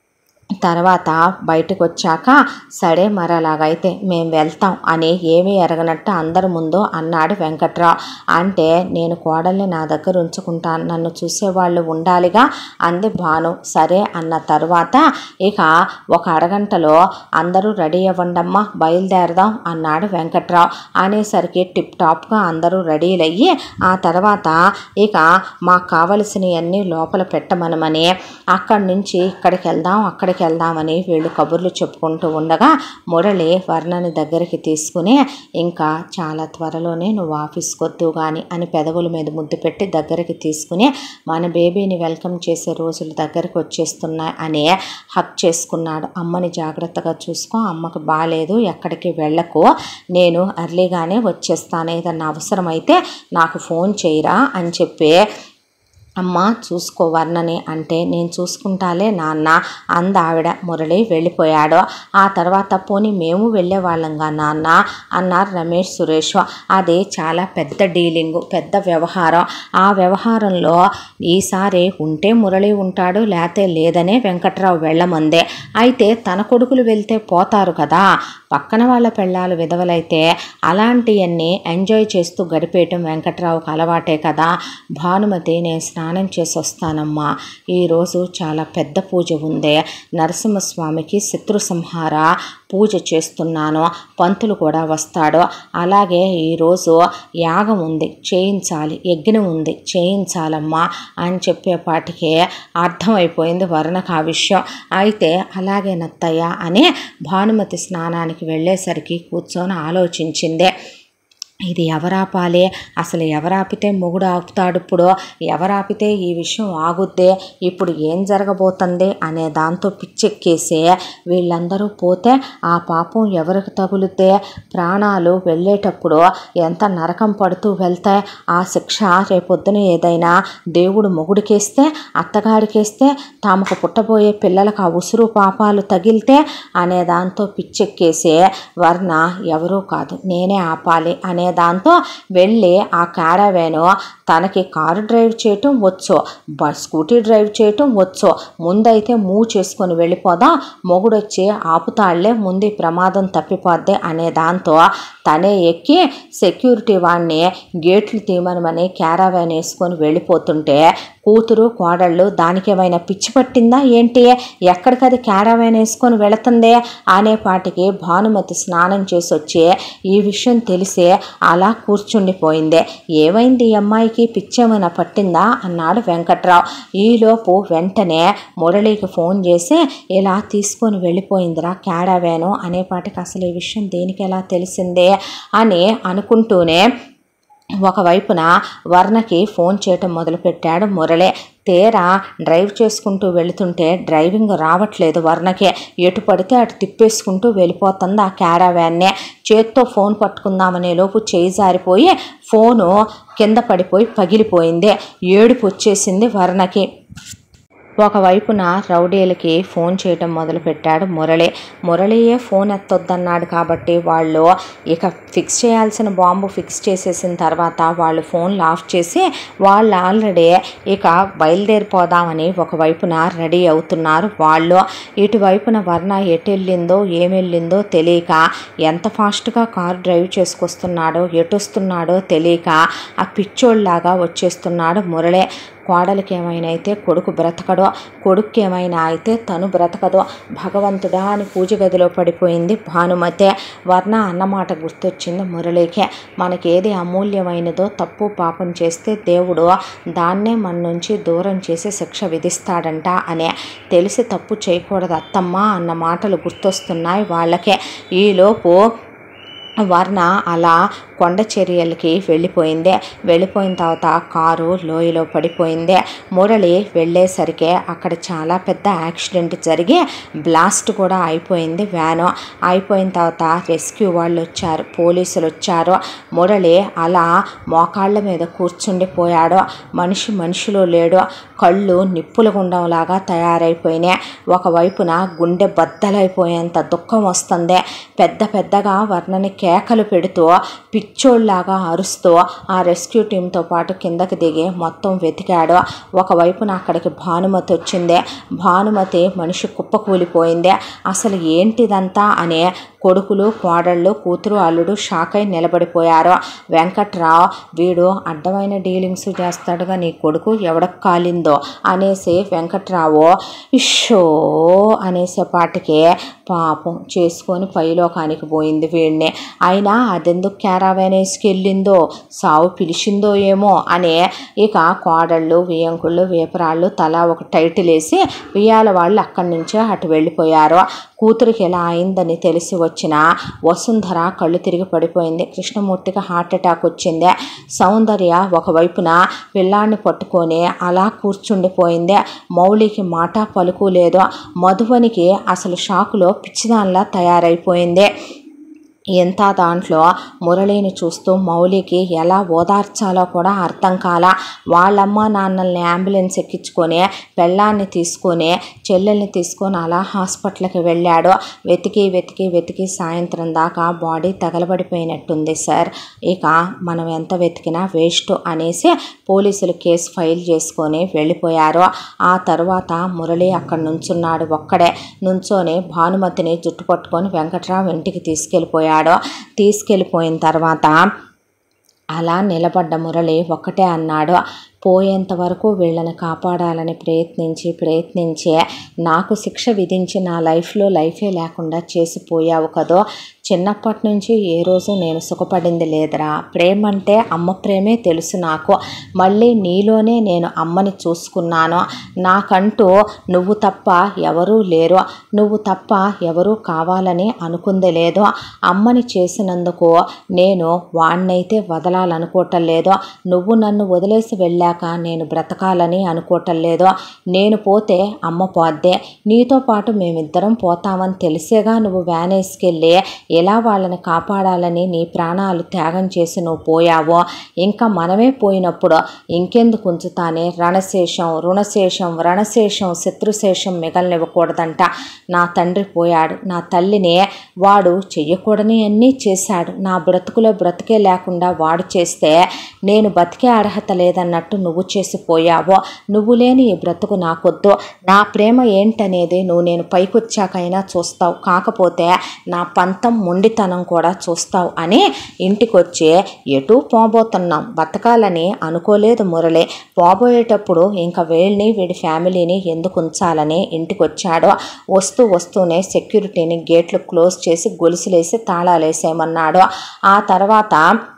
తర్వాత బయటకు వచ్చాక సరే మరి అలాగైతే మేము వెళ్తాం అని ఏమీ ఎరగనట్టు అందరి ముందు అన్నాడు వెంకట్రావు అంటే నేను కోడల్ని నా దగ్గర ఉంచుకుంటాను నన్ను చూసేవాళ్ళు ఉండాలిగా అంది భాను సరే అన్న తర్వాత ఇక ఒక అరగంటలో అందరూ రెడీ అవ్వండమ్మా బయలుదేరదాం అన్నాడు వెంకట్రావు అనేసరికి టిప్ టాప్గా అందరూ రెడీలయ్యి ఆ తర్వాత ఇక మాకు కావలసినవన్నీ లోపల పెట్టమనమని అక్కడి నుంచి ఇక్కడికి వెళ్దాం అక్కడికి వెళ్దామని వీళ్ళు కబుర్లు చెప్పుకుంటూ ఉండగా మురళి వర్ణని దగ్గరికి తీసుకుని ఇంకా చాలా త్వరలోనే నువ్వు ఆఫీస్కి వద్దు కానీ అని పెదవుల మీద ముద్దు పెట్టి దగ్గరికి తీసుకుని మన బేబీని వెల్కమ్ చేసే రోజులు దగ్గరికి వచ్చేస్తున్నాయి అని హక్ చేసుకున్నాడు అమ్మని జాగ్రత్తగా చూసుకో అమ్మకు బాగాలేదు ఎక్కడికి వెళ్ళకు నేను అర్లీగానే వచ్చేస్తాను ఏదన్నా అవసరమైతే నాకు ఫోన్ చేయరా అని చెప్పి అమ్మ చూసుకో వర్ణని అంటే నేను చూసుకుంటాలే నాన్న అంద ఆవిడ మురళి వెళ్ళిపోయాడు ఆ తర్వాత పోనీ మేము వెళ్ళేవాళ్ళంగా నాన్న అన్నారు రమేష్ సురేష్ అది చాలా పెద్ద డీలింగు పెద్ద వ్యవహారం ఆ వ్యవహారంలో ఈసారి ఉంటే మురళి ఉంటాడు లేతే లేదనే వెంకట్రావు వెళ్ళమందే అయితే తన కొడుకులు వెళ్తే పోతారు కదా పక్కన వాళ్ళ పెళ్ళాలు విధవలైతే అలాంటివన్నీ ఎంజాయ్ చేస్తూ గడిపేయటం వెంకట్రావుకు అలవాటే కదా భానుమతి నేను స్నానం చేసి వస్తానమ్మా ఈరోజు చాలా పెద్ద పూజ ఉంది నరసింహస్వామికి శత్రు సంహార పూజ చేస్తున్నాను పంతులు కూడా వస్తాడు అలాగే ఈరోజు యాగం ఉంది చేయించాలి యజ్ఞం ఉంది చేయించాలమ్మా అని చెప్పేపాటికి అర్థమైపోయింది వర్ణకు ఆ విషయం అయితే అలాగే నత్తయ్య అని భానుమతి స్నానానికి వెళ్ళేసరికి కూర్చొని ఆలోచించిందే ఇది ఎవరాపాలి అసలు ఎవరాపితే మొగుడు ఆపుతాడు ఇప్పుడు ఎవరాపితే ఈ విషయం ఆగుద్దే ఇప్పుడు ఏం జరగబోతుంది అనే దాంతో పిచ్చెక్కేసి వీళ్ళందరూ పోతే ఆ పాపం ఎవరికి తగులుతే ప్రాణాలు వెళ్ళేటప్పుడు ఎంత నరకం పడుతూ వెళ్తాయి ఆ శిక్ష రేపొద్దున ఏదైనా దేవుడు మొగుడికేస్తే అత్తగారికేస్తే తాముకు పుట్టబోయే పిల్లలకు ఆ ఉసురు పాపాలు తగిలితే అనే దాంతో పిచ్చెక్కేసి వర్ణ ఎవరూ కాదు నేనే ఆపాలి అనే దాంతో వెళ్ళి ఆ క్యారవేను తనకి కారు డ్రైవ్ చేయటం వచ్చు బస్ స్కూటీ డ్రైవ్ చేయటం వచ్చు ముందైతే మూవ్ చేసుకొని వెళ్ళిపోదాం మొగుడొచ్చి ఆపుతాళ్లే ముందు ఈ ప్రమాదం తప్పిపోద్ది అనే దాంతో తనే ఎక్కి సెక్యూరిటీ వాడిని గేట్లు తీయమనమని క్యారావాన్ వేసుకొని వెళ్ళిపోతుంటే కూతురు కోడళ్ళు దానికి ఏమైనా పిచ్చి పట్టిందా ఏంటి ఎక్కడికది క్యారావాన్ వేసుకొని వెళుతుందే అనేపాటికి భానుమతి స్నానం చేసి వచ్చి ఈ విషయం తెలిసి అలా కూర్చుండిపోయింది ఏమైంది ఈ అమ్మాయికి పిచ్చేమైనా పట్టిందా అన్నాడు వెంకట్రావు ఈలోపు వెంటనే మురళికి ఫోన్ చేసి ఇలా తీసుకొని వెళ్ళిపోయిందిరా క్యారావాను అనేపాటికి అసలు ఈ విషయం దేనికి ఎలా తెలిసిందే అని అనుకుంటూనే ఒకవైపున వర్ణకి ఫోన్ చేయటం మొదలుపెట్టాడు మురళి తీరా డ్రైవ్ చేసుకుంటూ వెళుతుంటే డ్రైవింగ్ రావట్లేదు వర్ణకి ఎటు పడితే అటు తిప్పేసుకుంటూ వెళ్ళిపోతుంది ఆ క్యారావ్యాన్నే చేత్తో ఫోన్ పట్టుకుందామనే లోపు చేయి జారిపోయి ఫోను కింద పడిపోయి పగిలిపోయింది ఏడుపు వచ్చేసింది వర్ణకి ఒకవైపున రౌడీలకి ఫోన్ చేయటం మొదలుపెట్టాడు మురళి మురళియే ఫోన్ ఎత్తొద్దన్నాడు కాబట్టి వాళ్ళు ఇక ఫిక్స్ చేయాల్సిన బాంబు ఫిక్స్ చేసేసిన తర్వాత వాళ్ళు ఫోన్లు ఆఫ్ చేసి వాళ్ళు ఆల్రెడీ ఇక బయలుదేరిపోదామని ఒకవైపున రెడీ అవుతున్నారు వాళ్ళు ఇటువైపున వర్ణ ఎటు వెళ్ళిందో ఏమెళ్ళిందో తెలియక ఎంత ఫాస్ట్గా కారు డ్రైవ్ చేసుకొస్తున్నాడో ఎటు వస్తున్నాడో తెలియక ఆ పిచ్చోళ్ళలాగా వచ్చేస్తున్నాడు మురళి కోడలికి ఏమైనా అయితే కొడుకు బ్రతకడో కొడుక్కి ఏమైనా అయితే తను బ్రతకదో భగవంతుడా అని పూజ గదిలో పడిపోయింది భానుమతే వర్ణ అన్నమాట గుర్తొచ్చింది మురళికే మనకేది అమూల్యమైనదో తప్పు పాపం చేస్తే దేవుడు దాన్నే మన నుంచి దూరం చేసి శిక్ష విధిస్తాడంట అనే తెలిసి తప్పు చేయకూడదు అత్తమ్మ అన్న మాటలు గుర్తొస్తున్నాయి వాళ్ళకే ఈలోపు వర్ణ అలా కొండ చర్యలకి వెళ్ళిపోయిందే వెళ్ళిపోయిన తర్వాత కారు లోయలో పడిపోయిందే మురళి వెళ్ళేసరికి అక్కడ చాలా పెద్ద యాక్సిడెంట్ జరిగి బ్లాస్ట్ కూడా అయిపోయింది వ్యాను అయిపోయిన తర్వాత రెస్క్యూ వాళ్ళు వచ్చారు పోలీసులు వచ్చారు మురళి అలా మోకాళ్ళ మీద కూర్చుండిపోయాడు మనిషి మనిషిలో లేడు కళ్ళు నిప్పుల గుండంలాగా తయారైపోయినాయి ఒకవైపున గుండె బద్దలైపోయేంత దుఃఖం వస్తుంది పెద్ద పెద్దగా వర్ణని కేకలు పెడుతూ పిచ్చోళ్ళలాగా అరుస్తూ ఆ రెస్క్యూ టీంతో పాటు కిందకి దిగి మొత్తం వెతికాడు ఒకవైపున అక్కడికి భానుమతి వచ్చింది భానుమతి మనిషి కుప్పకూలిపోయింది అసలు ఏంటిదంతా అనే కొడుకులు కోడళ్ళు కూతురు అల్లుడు షాక్ అయి నిలబడిపోయారు వెంకట్రావు వీడు అడ్డమైన డీలింగ్స్ చేస్తాడుగా నీ కొడుకు ఎవడకు కాలిందో అనేసి వెంకట్రావు ఇషో అనేసేపాటికి పాపం చేసుకొని పైలోకానికి పోయింది వీడిని అయినా అదెందుకు క్యారావేనేసుకెళ్ళిందో సావు పిలిచిందో ఏమో అనే ఇక కోడళ్ళు వియంకుళ్ళు వేపరాళ్ళు తలా ఒక టైటిల్ వేసి వియాల వాళ్ళు అక్కడి నుంచే అటు వెళ్ళిపోయారు కూతురికి ఎలా అయిందని తెలిసి వచ్చిన వసుంధర కళ్ళు తిరిగి పడిపోయింది కృష్ణమూర్తికి హార్ట్ అటాక్ వచ్చింది సౌందర్య ఒకవైపున పిల్లాన్ని పట్టుకొని అలా కూర్చుండిపోయింది మౌలికి మాట పలుకు లేదు మధువనికి అసలు షాకులో పిచ్చిదానిలా తయారైపోయింది ఎంత దాంట్లో మురళిని చూస్తూ మౌలికి ఎలా ఓదార్చాలో కూడా అర్థం కాల వాళ్ళమ్మ నాన్నల్ని అంబులెన్స్ ఎక్కించుకొని పెళ్ళాన్ని తీసుకొని చెల్లెల్ని తీసుకొని అలా హాస్పిటల్కి వెళ్ళాడు వెతికి వెతికి వెతికి సాయంత్రం దాకా బాడీ తగలబడిపోయినట్టుంది సార్ ఇక మనం ఎంత వెతికినా వేస్ట్ అనేసి పోలీసులు కేసు ఫైల్ చేసుకొని వెళ్ళిపోయారు ఆ తర్వాత మురళి అక్కడ నుంచున్నాడు ఒక్కడే నుంచొని భానుమతిని జుట్టు పట్టుకొని వెంకట్రావు ఇంటికి తీసుకెళ్ళిపోయాడు తీసుకెళ్ళిపోయిన తర్వాత అలా నిలబడ్డ మురళి ఒక్కటే అన్నాడు పోయేంత వరకు వీళ్ళని కాపాడాలని ప్రయత్నించి ప్రయత్నించి నాకు శిక్ష విధించి నా లైఫ్లో లైఫే లేకుండా చేసిపోయావు కదో చిన్నప్పటి నుంచి ఏ రోజు నేను సుఖపడింది లేదురా ప్రేమ అంటే అమ్మ ప్రేమే తెలుసు నాకు మళ్ళీ నీలోనే నేను అమ్మని చూసుకున్నాను నాకంటూ నువ్వు తప్ప ఎవరూ లేరు నువ్వు తప్ప ఎవరూ కావాలని అనుకుంది లేదు అమ్మని చేసినందుకు నేను వాణ్ణైతే వదలాలనుకోవటం లేదు నువ్వు నన్ను వదిలేసి వెళ్ళాక నేను బ్రతకాలని అనుకోవటం లేదు నేను పోతే అమ్మ పోద్దే నీతో పాటు మేమిద్దరం పోతామని తెలిసేగా నువ్వు వ్యాన్ వేసుకెళ్ళి ఎలా వాళ్ళని కాపాడాలని నీ ప్రాణాలు త్యాగం చేసి నువ్వు పోయావో ఇంకా మనమే పోయినప్పుడు ఇంకెందుకు ఉంచుతానే రణశేషం రుణశేషం రణశేషం శత్రుశేషం మిగలనివ్వకూడదంట నా తండ్రి పోయాడు నా తల్లిని వాడు చెయ్యకూడని అన్నీ చేశాడు నా బ్రతుకులో బ్రతికే లేకుండా వాడు చేస్తే నేను బతికే అర్హత లేదన్నట్టు నువ్వు చేసిపోయావో నువ్వు లేని ఈ బ్రతుకు నాకొద్దు నా ప్రేమ ఏంటనేది నువ్వు నేను పైకొచ్చాకైనా చూస్తావు కాకపోతే నా పంతం మొండితనం కూడా చూస్తావు అని ఇంటికి వచ్చి ఎటు పోబోతున్నాం బతకాలని అనుకోలేదు మురళి పోబోయేటప్పుడు ఇంకా వీళ్ళని వీడి ఫ్యామిలీని ఎందుకు ఉంచాలని ఇంటికి వచ్చాడు వస్తూ వస్తూనే సెక్యూరిటీని గేట్లు క్లోజ్ చేసి గొలుసులేసి తాళాలేసేయమన్నాడు ఆ తర్వాత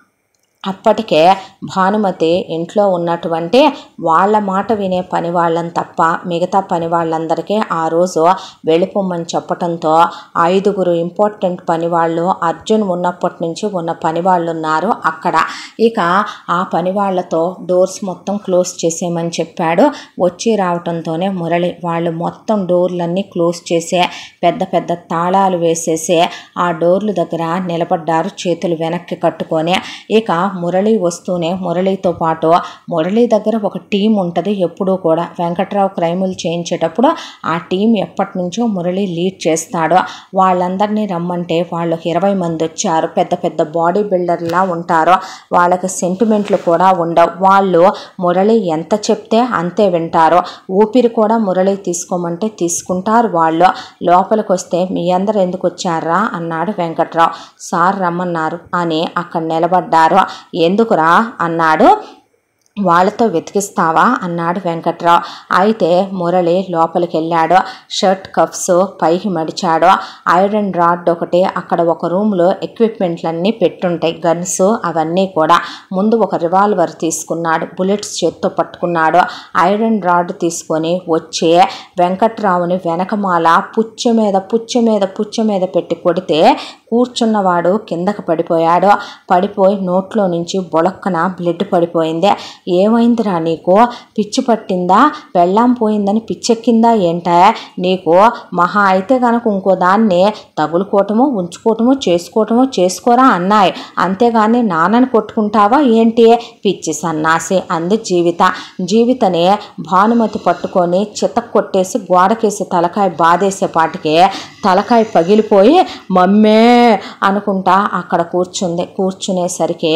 అప్పటికే భానుమతి ఇంట్లో ఉన్నటువంటి వాళ్ళ మాట వినే పని వాళ్ళని తప్ప మిగతా పని వాళ్ళందరికీ ఆ రోజు వెళ్ళిపోమని చెప్పడంతో ఐదుగురు ఇంపార్టెంట్ పని వాళ్ళు అర్జున్ ఉన్నప్పటి నుంచి ఉన్న పని వాళ్ళు ఉన్నారు అక్కడ ఇక ఆ పని వాళ్ళతో డోర్స్ మొత్తం క్లోజ్ చేసేయమని చెప్పాడు వచ్చి రావటంతోనే మురళి వాళ్ళు మొత్తం డోర్లన్నీ క్లోజ్ చేసే పెద్ద పెద్ద తాళాలు వేసేసి ఆ డోర్లు దగ్గర నిలబడ్డారు చేతులు వెనక్కి కట్టుకొని ఇక మురళి వస్తూనే మురళితో పాటు మురళి దగ్గర ఒక టీం ఉంటుంది ఎప్పుడూ కూడా వెంకట్రావు క్రైములు చేయించేటప్పుడు ఆ టీం ఎప్పటి నుంచో మురళి లీడ్ చేస్తాడు వాళ్ళందరినీ రమ్మంటే వాళ్ళకి ఇరవై మంది వచ్చారు పెద్ద పెద్ద బాడీ బిల్డర్లా ఉంటారు వాళ్ళకి సెంటిమెంట్లు కూడా ఉండవు వాళ్ళు మురళి ఎంత చెప్తే అంతే వింటారు ఊపిరి కూడా మురళి తీసుకోమంటే తీసుకుంటారు వాళ్ళు లోపలికి వస్తే మీ అందరు ఎందుకు వచ్చారా అన్నాడు వెంకట్రావు సార్ రమ్మన్నారు అని అక్కడ నిలబడ్డారు ఎందుకురా అన్నాడు వాళ్ళతో వెతికిస్తావా అన్నాడు వెంకట్రావు అయితే మురళి లోపలికి వెళ్ళాడు షర్ట్ కఫ్స్ పైకి మడిచాడు ఐరన్ రాడ్ ఒకటి అక్కడ ఒక రూమ్లో ఎక్విప్మెంట్లన్నీ పెట్టుంటాయి గన్స్ అవన్నీ కూడా ముందు ఒక రివాల్వర్ తీసుకున్నాడు బుల్లెట్స్ చేత్తో పట్టుకున్నాడు ఐరన్ రాడ్ తీసుకొని వచ్చి వెంకట్రావుని వెనకమాల పుచ్చ మీద పుచ్చ మీద పుచ్చ మీద పెట్టి కొడితే కూర్చున్నవాడు కిందకు పడిపోయాడు పడిపోయి నోట్లో నుంచి బొలక్కన బ్లడ్ పడిపోయింది ఏమైందిరా నీకు పిచ్చి పట్టిందా పెళ్ళాం పోయిందని పిచ్చెక్కిందా ఏంటా నీకు మహా అయితే కనుక ఇంకో దాన్ని తగులుకోవటము ఉంచుకోవటము చేసుకోవటము చేసుకోరా అన్నాయి అంతేగాని నాన్నని కొట్టుకుంటావా ఏంటి పిచ్చి సన్నాసి అంది జీవిత జీవితని భానుమతి పట్టుకొని చితక్ కొట్టేసి గోడకేసి తలకాయ బాధేసే పాటికి తలకాయ పగిలిపోయి మమ్మే అనుకుంటా అక్కడ కూర్చుంది కూర్చునేసరికి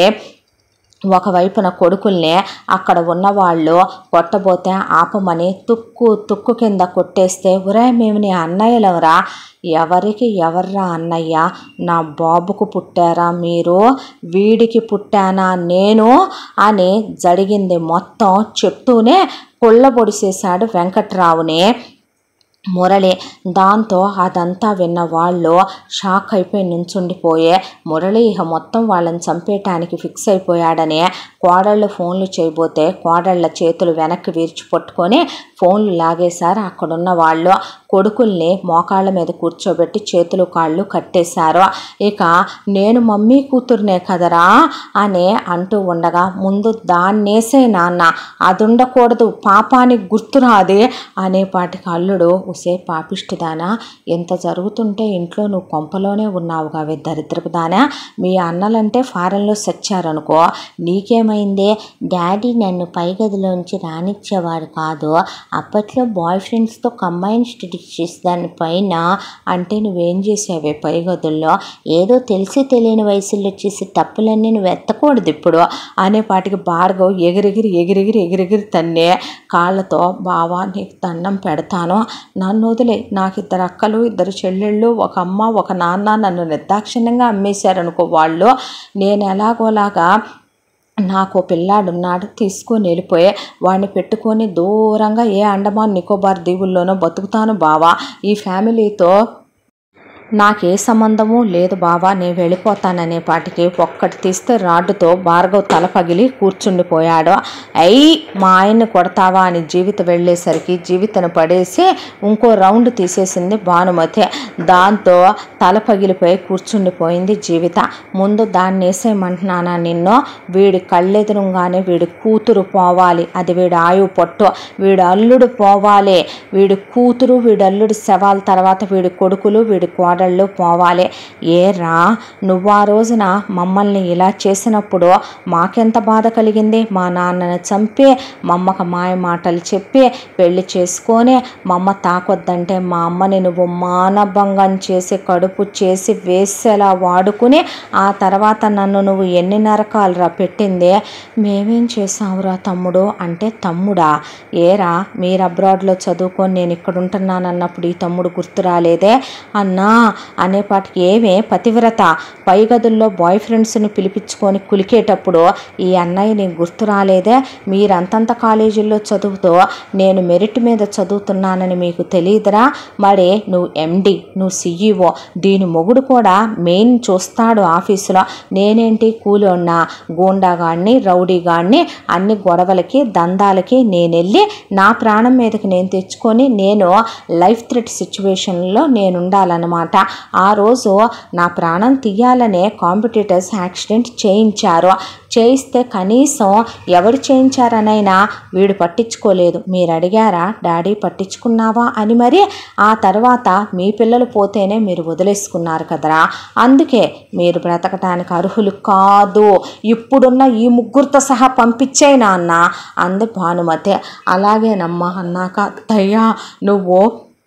ఒకవైపున కొడుకుల్ని అక్కడ ఉన్నవాళ్ళు కొట్టబోతే ఆపమని తుక్కు తుక్కు కింద కొట్టేస్తే ఒరే మేము నీ అన్నయ్యలవరా ఎవరికి ఎవర్రా అన్నయ్య నా బాబుకు పుట్టారా మీరు వీడికి పుట్టానా నేను అని జరిగింది మొత్తం చెప్తూనే కొల్లబొడిసేశాడు వెంకట్రావుని మురళి దాంతో అదంతా విన్న వాళ్ళు షాక్ అయిపోయి నుంచుండిపోయే మురళి ఇక మొత్తం వాళ్ళని చంపేయటానికి ఫిక్స్ అయిపోయాడని కోడళ్ళు ఫోన్లు చేయబోతే కోడళ్ళ చేతులు వెనక్కి విరిచి పట్టుకొని ఫోన్లు లాగేశారు అక్కడున్న వాళ్ళు కొడుకుల్ని మోకాళ్ళ మీద కూర్చోబెట్టి చేతులు కాళ్ళు కట్టేశారు ఇక నేను మమ్మీ కూతురునే కదరా అని అంటూ ఉండగా ముందు దాన్నేసే నాన్న అది ఉండకూడదు పాపానికి గుర్తురాది అనేపాటికి అల్లుడు ఉసే పాపిష్టిదానా ఎంత జరుగుతుంటే ఇంట్లో నువ్వు కొంపలోనే ఉన్నావు కావే దరిద్రపు దానా మీ అన్నలంటే ఫారెన్లో సచ్చారనుకో నీకేమైంది డాడీ నన్ను పై గదిలోంచి రానిచ్చేవాడు కాదు అప్పట్లో బాయ్ ఫ్రెండ్స్తో కంబైన్ స్టడీస్ దానిపైన అంటే నువ్వేం చేసావే పై గదుల్లో ఏదో తెలిసి తెలియని వయసులో చేసే తప్పులన్నీ నువ్వు ఎత్తకూడదు ఇప్పుడు అనేపాటికి భార్గవ్ ఎగిరెగిరి ఎగిరెగిరి ఎగిరెగిరి తన్నే కాళ్ళతో బావా నీకు దండం పెడతాను నన్ను వదిలే నాకు ఇద్దరు అక్కలు ఇద్దరు చెల్లెళ్ళు ఒక అమ్మ ఒక నాన్న నన్ను నిర్దాక్షిణ్యంగా అమ్మేశారనుకో వాళ్ళు నేను ఎలాగోలాగా నాకు పిల్లాడున్నాడు తీసుకొని వెళ్ళిపోయి వాడిని పెట్టుకొని దూరంగా ఏ అండమాన్ నికోబార్ దీవుల్లోనో బతుకుతాను బావా ఈ ఫ్యామిలీతో నాకే సంబంధము లేదు బావా నేను వెళ్ళిపోతాననే పాటికి ఒక్కటి తీస్తే రాడ్డుతో భార్గవ్ తల పగిలి కూర్చుండిపోయాడు అయ్యి మా ఆయన్ని కొడతావా అని జీవిత వెళ్ళేసరికి జీవితను పడేసి ఇంకో రౌండ్ తీసేసింది భానుమతి దాంతో తల పగిలిపోయి కూర్చుండిపోయింది జీవిత ముందు దాన్ని వేసేయమంటున్నానా నిన్ను వీడి కళ్ళెదురుగానే వీడి కూతురు పోవాలి అది వీడి ఆయువు పొట్టు వీడి అల్లుడు పోవాలి వీడి కూతురు వీడి అల్లుడి శవాల తర్వాత వీడి కొడుకులు వీడి కోడళ్ళు పోవాలి ఏరా నువ్వు ఆ రోజున మమ్మల్ని ఇలా చేసినప్పుడు మాకెంత బాధ కలిగింది మా నాన్నని చంపి మా అమ్మకు మాయ మాటలు చెప్పి పెళ్లి చేసుకొని మా అమ్మ తాకొద్దంటే మా అమ్మని నువ్వు మానభంగం చేసి కడుపు చేసి వేసేలా వాడుకుని ఆ తర్వాత నన్ను నువ్వు ఎన్ని నరకాలురా పెట్టింది మేమేం చేసావురా తమ్ముడు అంటే తమ్ముడా ఏరా మీరు అబ్రాడ్లో చదువుకొని నేను ఇక్కడ ఉంటున్నానన్నప్పుడు ఈ తమ్ముడు గుర్తు రాలేదే అన్నా అనేపాటికి ఏమే పతివ్రత పై గదుల్లో బాయ్ ఫ్రెండ్స్ని పిలిపించుకొని కులికేటప్పుడు ఈ అన్నయ్య నీకు గుర్తు రాలేదే మీరంతంత కాలేజీల్లో చదువుతూ నేను మెరిట్ మీద చదువుతున్నానని మీకు తెలియదురా మరి నువ్వు ఎండి నువ్వు సిఈఓ దీని మొగుడు కూడా మెయిన్ చూస్తాడు ఆఫీసులో నేనేంటి కూలోన్నా గూండాగాడిని రౌడీగాడిని అన్ని గొడవలకి దందాలకి నేను వెళ్ళి నా ప్రాణం మీదకి నేను తెచ్చుకొని నేను లైఫ్ థ్రెట్ సిచ్యువేషన్లో నేను ఉండాలన్నమాట ఆ రోజు నా ప్రాణం తీయాలనే కాంపిటీటర్స్ యాక్సిడెంట్ చేయించారు చేయిస్తే కనీసం ఎవరు చేయించారనైనా వీడు పట్టించుకోలేదు మీరు అడిగారా డాడీ పట్టించుకున్నావా అని మరి ఆ తర్వాత మీ పిల్లలు పోతేనే మీరు వదిలేసుకున్నారు కదరా అందుకే మీరు బ్రతకటానికి అర్హులు కాదు ఇప్పుడున్న ఈ ముగ్గురితో సహా పంపించేయి నాన్న అంది భానుమతి అలాగేనమ్మా అన్నాక అత్తయ్య నువ్వు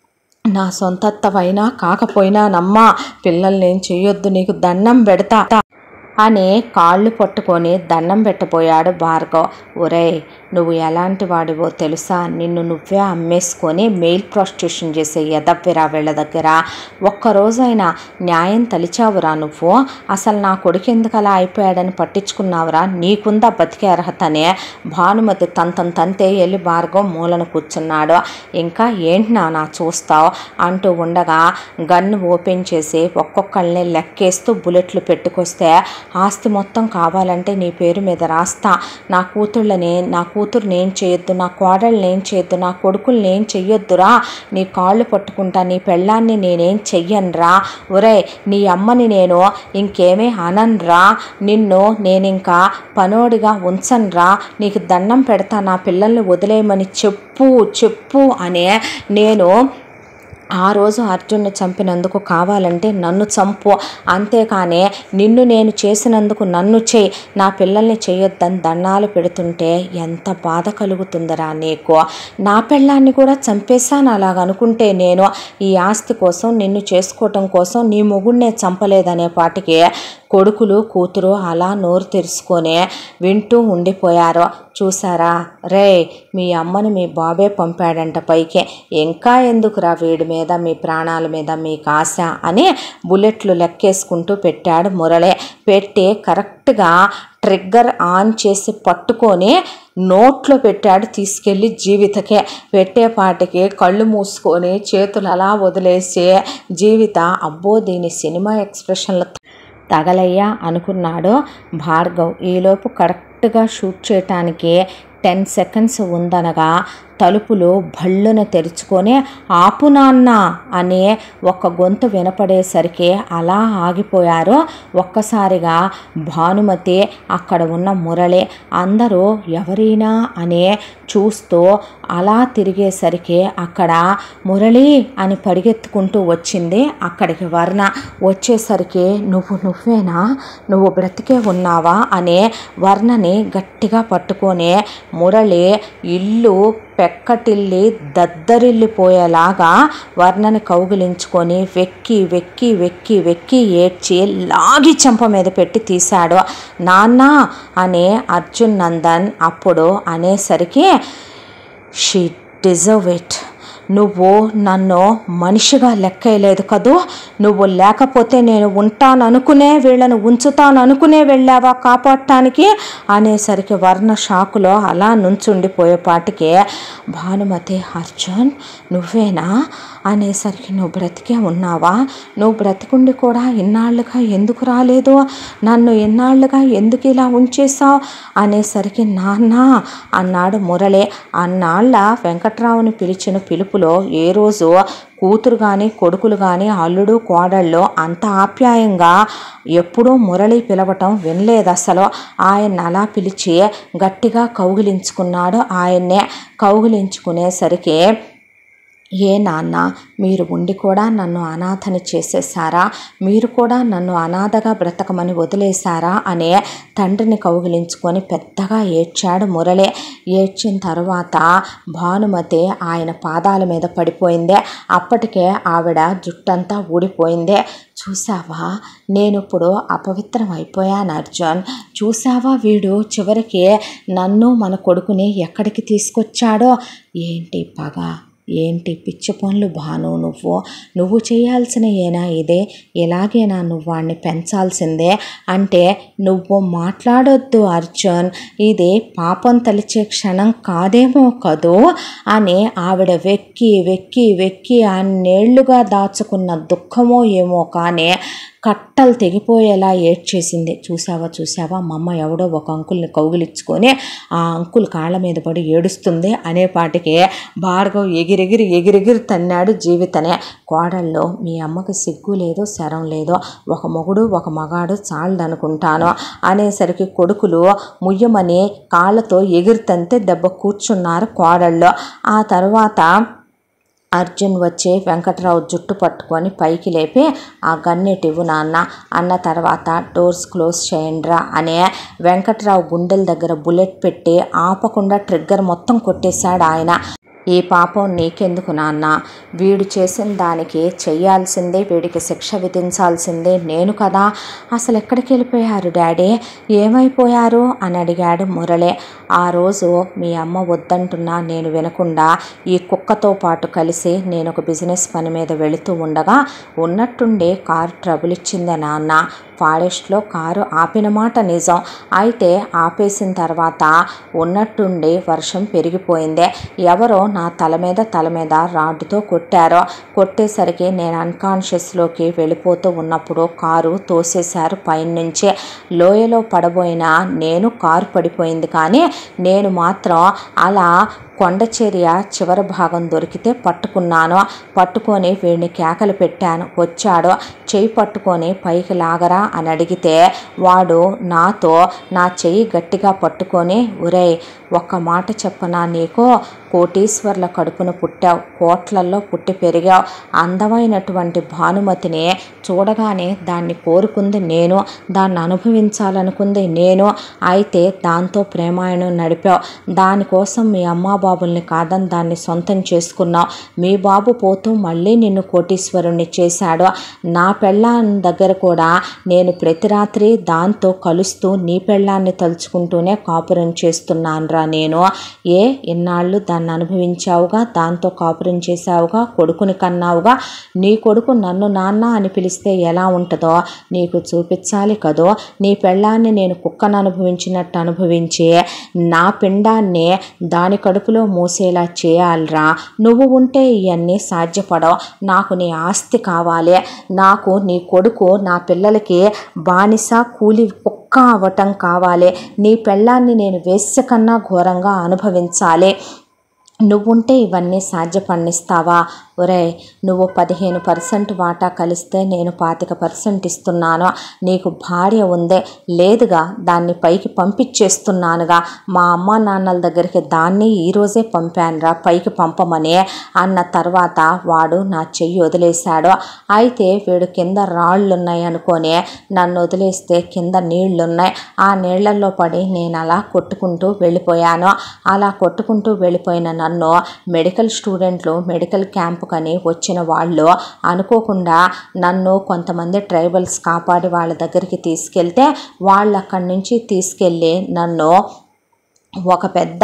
నా సొంతత్తవైనా కాకపోయినా నమ్మా పిల్లల్ని ఏం చెయ్యొద్దు నీకు దండం పెడతా అని కాళ్ళు పట్టుకొని దండం పెట్టబోయాడు భార్గవ్ ఒరేయ్ నువ్వు ఎలాంటి వాడివో తెలుసా నిన్ను నువ్వే అమ్మేసుకొని మెయిల్ ప్రాస్టిట్యూషన్ చేసే ఎదవ్విరా వీళ్ళ దగ్గర ఒక్కరోజైనా న్యాయం తలిచావురా నువ్వు అసలు నా కొడుకు ఎందుకు అలా అయిపోయాడని పట్టించుకున్నావురా నీకుందా బతికే అర్హతనే భానుమతి తంతం తంతే వెళ్ళి భార్గవ్ మూలను కూర్చున్నాడు ఇంకా ఏంటి నాన్న చూస్తావు అంటూ ఉండగా గన్ను ఓపెన్ చేసి ఒక్కొక్కళ్ళని లెక్కేస్తూ బుల్లెట్లు పెట్టుకొస్తే ఆస్తి మొత్తం కావాలంటే నీ పేరు మీద రాస్తా నా కూతుళ్ళని నా కూతుర్ని ఏం చేయొద్దు నా కోడళ్ళని ఏం చేయొద్దు నా కొడుకుల్ని ఏం చెయ్యొద్దురా నీ కాళ్ళు పట్టుకుంటా నీ పెళ్ళాన్ని నేనేం చెయ్యనురా ఒరే నీ అమ్మని నేను ఇంకేమీ అనన్రా నిన్ను నేనింకా పనోడిగా ఉంచనురా నీకు దండం పెడతా నా పిల్లల్ని వదిలేయమని చెప్పు చెప్పు అనే నేను ఆ రోజు అర్జున్ని చంపినందుకు కావాలంటే నన్ను చంపు అంతేకానే నిన్ను నేను చేసినందుకు నన్ను చేయి నా పిల్లల్ని చేయొద్దని దండాలు పెడుతుంటే ఎంత బాధ కలుగుతుందరా నీకు నా పిల్లాన్ని కూడా చంపేశాను అలాగ అనుకుంటే నేను ఈ ఆస్తి కోసం నిన్ను చేసుకోవటం కోసం నీ మొగుడినే చంపలేదనే పాటికి కొడుకులు కూతురు అలా నోరు తెరుచుకొని వింటూ ఉండిపోయారు చూసారా రే మీ అమ్మని మీ బాబే పంపాడంట పైకి ఇంకా ఎందుకురా వీడి మీద మీ ప్రాణాల మీద మీకు ఆశ అని బుల్లెట్లు లెక్కేసుకుంటూ పెట్టాడు మురళి పెట్టి కరెక్ట్గా ట్రిగ్గర్ ఆన్ చేసి పట్టుకొని నోట్లో పెట్టాడు తీసుకెళ్ళి జీవితకే పెట్టేపాటికి కళ్ళు మూసుకొని చేతులు అలా వదిలేసి జీవిత అబ్బో దీని సినిమా ఎక్స్ప్రెషన్లు తగలయ్యా అనుకున్నాడు భార్గవ్ ఈలోపు కరెక్ట్గా షూట్ చేయటానికి టెన్ సెకండ్స్ ఉందనగా తలుపులు భళ్ళున తెరుచుకొని ఆపు నాన్న అనే ఒక గొంతు వినపడేసరికి అలా ఆగిపోయారు ఒక్కసారిగా భానుమతి అక్కడ ఉన్న మురళి అందరూ ఎవరైనా అనే చూస్తూ అలా తిరిగేసరికి అక్కడ మురళి అని పరిగెత్తుకుంటూ వచ్చింది అక్కడికి వర్ణ వచ్చేసరికి నువ్వు నువ్వేనా నువ్వు బ్రతికే ఉన్నావా అనే వర్ణని గట్టిగా పట్టుకొని మురళి ఇల్లు పెక్కటిల్లి దద్దరిల్లిపోయేలాగా వర్ణని కౌగిలించుకొని వెక్కి వెక్కి వెక్కి వెక్కి ఏడ్చి లాగి చెంప మీద పెట్టి తీశాడు నాన్న అనే అర్జున్ నందన్ అప్పుడు అనేసరికి షీ డిజర్వ్ ఇట్ నువ్వు నన్ను మనిషిగా లెక్కలేదు కదూ నువ్వు లేకపోతే నేను ఉంటాననుకునే వీళ్ళను ఉంచుతాననుకునే వెళ్ళావా కాపాడటానికి అనేసరికి వర్ణ షాకులో అలా నుంచుండిపోయేపాటికి భానుమతి అర్జున్ నువ్వేనా అనేసరికి నువ్వు బ్రతికే ఉన్నావా నువ్వు బ్రతికుండి కూడా ఇన్నాళ్ళుగా ఎందుకు రాలేదు నన్ను ఇన్నాళ్ళుగా ఎందుకు ఇలా ఉంచేశావు అనేసరికి నాన్న అన్నాడు మురళి అన్నాళ్ళ వెంకట్రావుని పిలిచిన పిలుపులో ఏ రోజు కూతురు కానీ కొడుకులు కానీ అల్లుడు కోడళ్ళు అంత ఆప్యాయంగా ఎప్పుడూ మురళి పిలవటం వినలేదు అసలు ఆయన అలా పిలిచి గట్టిగా కౌగిలించుకున్నాడు ఆయన్నే కౌగిలించుకునేసరికి ఏ నాన్న మీరు ఉండి కూడా నన్ను అనాథని చేసేసారా మీరు కూడా నన్ను అనాథగా బ్రతకమని వదిలేశారా అనే తండ్రిని కౌగిలించుకొని పెద్దగా ఏడ్చాడు మురళి ఏడ్చిన తర్వాత భానుమతి ఆయన పాదాల మీద పడిపోయింది అప్పటికే ఆవిడ జుట్టంతా ఊడిపోయింది చూసావా నేను ఇప్పుడు అపవిత్రం అయిపోయాను అర్జున్ చూసావా వీడు చివరికి నన్ను మన కొడుకుని ఎక్కడికి తీసుకొచ్చాడో ఏంటి పగ ఏంటి పిచ్చి పనులు భాను నువ్వు నువ్వు చేయాల్సిన ఏనా ఇదే ఎలాగైనా నువ్వు వాడిని పెంచాల్సిందే అంటే నువ్వు మాట్లాడొద్దు అర్జున్ ఇది పాపం తలిచే క్షణం కాదేమో కదూ అని ఆవిడ వెక్కి వెక్కి వెక్కి అన్నేళ్లుగా దాచుకున్న దుఃఖమో ఏమో కానీ కట్టలు తెగిపోయేలా ఏడ్చేసింది చూసావా చూసావా మా అమ్మ ఎవడో ఒక అంకుల్ని కౌగిలించుకొని ఆ అంకుల్ కాళ్ళ మీద పడి ఏడుస్తుంది అనేపాటికి భార్గవ్ ఎగిరెగిరి ఎగిరెగిరి తన్నాడు జీవితనే కోడల్లో మీ అమ్మకి సిగ్గు లేదు శరం లేదు ఒక మొగుడు ఒక మగాడు చాలదనుకుంటాను అనేసరికి కొడుకులు ముయ్యమని కాళ్ళతో ఎగిరితంతే దెబ్బ కూర్చున్నారు కోడల్లో ఆ తర్వాత అర్జున్ వచ్చి వెంకట్రావు జుట్టు పట్టుకొని పైకి లేపి ఆ గన్నెటివ్వు నాన్న అన్న తర్వాత డోర్స్ క్లోజ్ చేయండిరా అనే వెంకట్రావు గుండెల దగ్గర బుల్లెట్ పెట్టి ఆపకుండా ట్రిగ్గర్ మొత్తం కొట్టేశాడు ఆయన ఈ పాపం నీకెందుకు నాన్న వీడు చేసిన దానికి చెయ్యాల్సిందే వీడికి శిక్ష విధించాల్సిందే నేను కదా అసలు ఎక్కడికి వెళ్ళిపోయారు డాడీ ఏమైపోయారు అని అడిగాడు మురళి ఆ రోజు మీ అమ్మ వద్దంటున్నా నేను వినకుండా ఈ కుక్కతో పాటు కలిసి నేను ఒక బిజినెస్ పని మీద వెళుతూ ఉండగా ఉన్నట్టుండి కారు ట్రబుల్ ఇచ్చిందే నాన్న ఫారెస్ట్లో కారు ఆపిన మాట నిజం అయితే ఆపేసిన తర్వాత ఉన్నట్టుండి వర్షం పెరిగిపోయింది ఎవరో నా తల మీద తల మీద రాడ్డుతో కొట్టారో కొట్టేసరికి నేను అన్కాన్షియస్లోకి వెళ్ళిపోతూ ఉన్నప్పుడు కారు తోసేశారు పైనుంచి లోయలో పడబోయిన నేను కారు పడిపోయింది కానీ నేను మాత్రం అలా కొండచర్య చివరి భాగం దొరికితే పట్టుకున్నాను పట్టుకొని వీడిని కేకలు పెట్టాను వచ్చాడు చెయ్యి పట్టుకొని పైకి లాగరా అని అడిగితే వాడు నాతో నా చెయ్యి గట్టిగా పట్టుకొని ఒరేయ్ ఒక్క మాట చెప్పనా నీకు కోటీశ్వర్ల కడుపున పుట్టావు కోట్లల్లో పుట్టి పెరిగావు అందమైనటువంటి భానుమతిని చూడగానే దాన్ని కోరుకుంది నేను దాన్ని అనుభవించాలనుకుంది నేను అయితే దాంతో ప్రేమాయణం నడిపావు దానికోసం మీ అమ్మా బాబుల్ని కాదని దాన్ని సొంతం చేసుకున్నావు మీ బాబు పోతూ మళ్ళీ నిన్ను కోటీశ్వరుణ్ణి చేశాడు నా పెళ్ళాం దగ్గర కూడా నేను ప్రతి రాత్రి దాంతో కలుస్తూ నీ పెళ్ళాన్ని తలుచుకుంటూనే కాపురం చేస్తున్నానురా నేను ఏ ఇన్నాళ్ళు దాన్ని అనుభవించావుగా దాంతో కాపురం చేశావుగా కొడుకుని కన్నావుగా నీ కొడుకు నన్ను నాన్న అని పిలిస్తే ఎలా ఉంటుందో నీకు చూపించాలి కదో నీ పెళ్ళాన్ని నేను కుక్కను అనుభవించినట్టు అనుభవించి నా పిండాన్ని దాని కడుపులో మూసేలా చేయాలిరా నువ్వు ఉంటే ఇవన్నీ సాధ్యపడవు నాకు నీ ఆస్తి కావాలి నాకు నీ కొడుకు నా పిల్లలకి బానిస కూలి కుక్క అవ్వటం కావాలి నీ పెళ్ళాన్ని నేను వేశ్య కన్నా ఘోరంగా అనుభవించాలి నువ్వుంటే ఇవన్నీ సాధ్యపడిస్తావా ఒరే నువ్వు పదిహేను పర్సెంట్ వాటా కలిస్తే నేను పాతిక పర్సెంట్ ఇస్తున్నాను నీకు భార్య ఉందే లేదుగా దాన్ని పైకి పంపించేస్తున్నానుగా మా అమ్మ నాన్నల దగ్గరికి దాన్ని ఈరోజే పంపానురా పైకి పంపమని అన్న తర్వాత వాడు నా చెయ్యి వదిలేశాడు అయితే వీడు కింద రాళ్ళు ఉన్నాయి అనుకొని నన్ను వదిలేస్తే కింద నీళ్లున్నాయి ఆ నీళ్లలో పడి నేను అలా కొట్టుకుంటూ వెళ్ళిపోయాను అలా కొట్టుకుంటూ వెళ్ళిపోయిన నన్ను మెడికల్ స్టూడెంట్లు మెడికల్ క్యాంప్ కని వచ్చిన వాళ్ళు అనుకోకుండా నన్ను కొంతమంది ట్రైబల్స్ కాపాడి వాళ్ళ దగ్గరికి తీసుకెళ్తే వాళ్ళు అక్కడి నుంచి తీసుకెళ్ళి నన్ను ఒక పెద్ద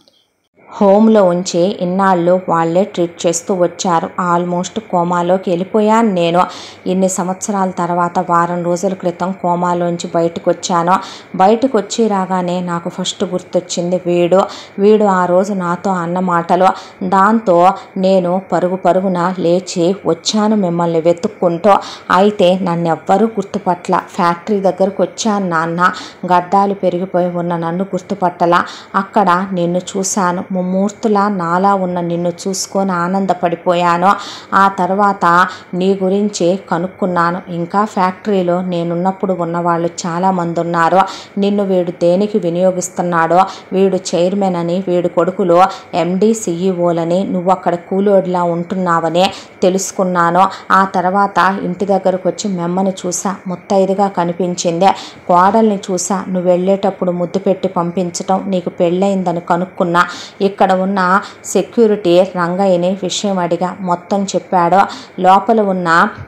హోమ్లో ఉంచి ఇన్నాళ్ళు వాళ్ళే ట్రీట్ చేస్తూ వచ్చారు ఆల్మోస్ట్ కోమాలోకి వెళ్ళిపోయాను నేను ఇన్ని సంవత్సరాల తర్వాత వారం రోజుల క్రితం కోమాలోంచి బయటకు వచ్చాను బయటకు వచ్చి రాగానే నాకు ఫస్ట్ గుర్తొచ్చింది వీడు వీడు ఆ రోజు నాతో అన్న మాటలు దాంతో నేను పరుగు పరుగున లేచి వచ్చాను మిమ్మల్ని వెతుక్కుంటూ అయితే నన్ను ఎవ్వరూ గుర్తుపట్ల ఫ్యాక్టరీ దగ్గరకు వచ్చాను నాన్న గడ్డాలు పెరిగిపోయి ఉన్న నన్ను గుర్తుపట్టలా అక్కడ నిన్ను చూశాను ముమ్మూర్తులా నాలా ఉన్న నిన్ను చూసుకొని ఆనందపడిపోయాను ఆ తర్వాత నీ గురించి కనుక్కున్నాను ఇంకా ఫ్యాక్టరీలో నేనున్నప్పుడు ఉన్నవాళ్ళు చాలామంది ఉన్నారు నిన్ను వీడు దేనికి వినియోగిస్తున్నాడో వీడు చైర్మన్ అని వీడు కొడుకులు ఎండి సిఈఓలని నువ్వు అక్కడ కూలోడిలా ఉంటున్నావని తెలుసుకున్నాను ఆ తర్వాత ఇంటి దగ్గరకు వచ్చి మెమ్మని చూసా ముత్తైదుగా కనిపించింది కోడల్ని చూసా నువ్వు వెళ్ళేటప్పుడు ముద్దు పెట్టి పంపించటం నీకు పెళ్ళయిందని కనుక్కున్నా ఇక్కడ ఉన్న సెక్యూరిటీ రంగయ్యని విషయం అడిగా మొత్తం చెప్పాడు లోపల ఉన్న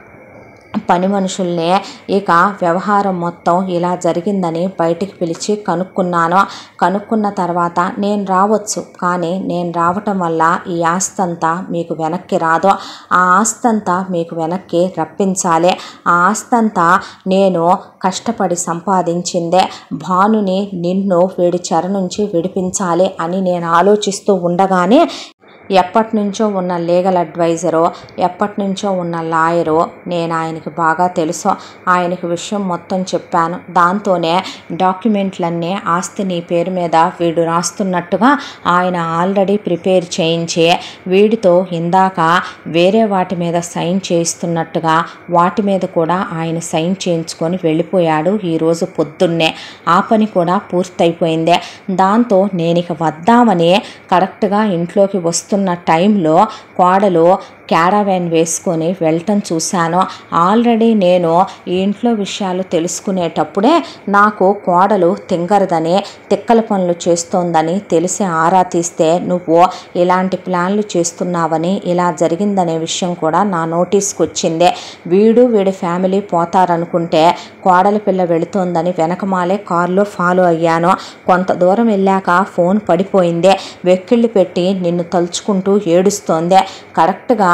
పని మనుషుల్ని ఇక వ్యవహారం మొత్తం ఇలా జరిగిందని బయటికి పిలిచి కనుక్కున్నాను కనుక్కున్న తర్వాత నేను రావచ్చు కానీ నేను రావటం వల్ల ఈ ఆస్తంతా మీకు వెనక్కి రాదు ఆ ఆస్తంతా మీకు వెనక్కి రప్పించాలి ఆ ఆస్తంతా నేను కష్టపడి సంపాదించిందే భానుని నిన్ను వీడి చెర నుంచి విడిపించాలి అని నేను ఆలోచిస్తూ ఉండగానే ఎప్పటి నుంచో ఉన్న లీగల్ అడ్వైజరు ఎప్పటి నుంచో ఉన్న లాయరు నేను ఆయనకి బాగా తెలుసు ఆయనకి విషయం మొత్తం చెప్పాను దాంతోనే డాక్యుమెంట్లన్నీ ఆస్తి నీ పేరు మీద వీడు రాస్తున్నట్టుగా ఆయన ఆల్రెడీ ప్రిపేర్ చేయించి వీడితో ఇందాక వేరే వాటి మీద సైన్ చేయిస్తున్నట్టుగా వాటి మీద కూడా ఆయన సైన్ చేయించుకొని వెళ్ళిపోయాడు ఈరోజు పొద్దున్నే ఆ పని కూడా పూర్తయిపోయింది దాంతో నేను ఇక వద్దామని కరెక్ట్గా ఇంట్లోకి వస్తున్న టైంలో కోడలు క్యారావెన్ వేసుకొని వెళ్ళటం చూశాను ఆల్రెడీ నేను ఈ ఇంట్లో విషయాలు తెలుసుకునేటప్పుడే నాకు కోడలు తింగరదని తిక్కల పనులు చేస్తోందని తెలిసి ఆరా తీస్తే నువ్వు ఇలాంటి ప్లాన్లు చేస్తున్నావని ఇలా జరిగిందనే విషయం కూడా నా నోటీస్కి వచ్చిందే వీడు వీడి ఫ్యామిలీ పోతారనుకుంటే కోడలి పిల్ల వెళుతోందని వెనకమాలే కారులో ఫాలో అయ్యాను కొంత దూరం వెళ్ళాక ఫోన్ పడిపోయిందే వెక్కిళ్ళు పెట్టి నిన్ను తలుచుకుంటూ ఏడుస్తోందే కరెక్ట్గా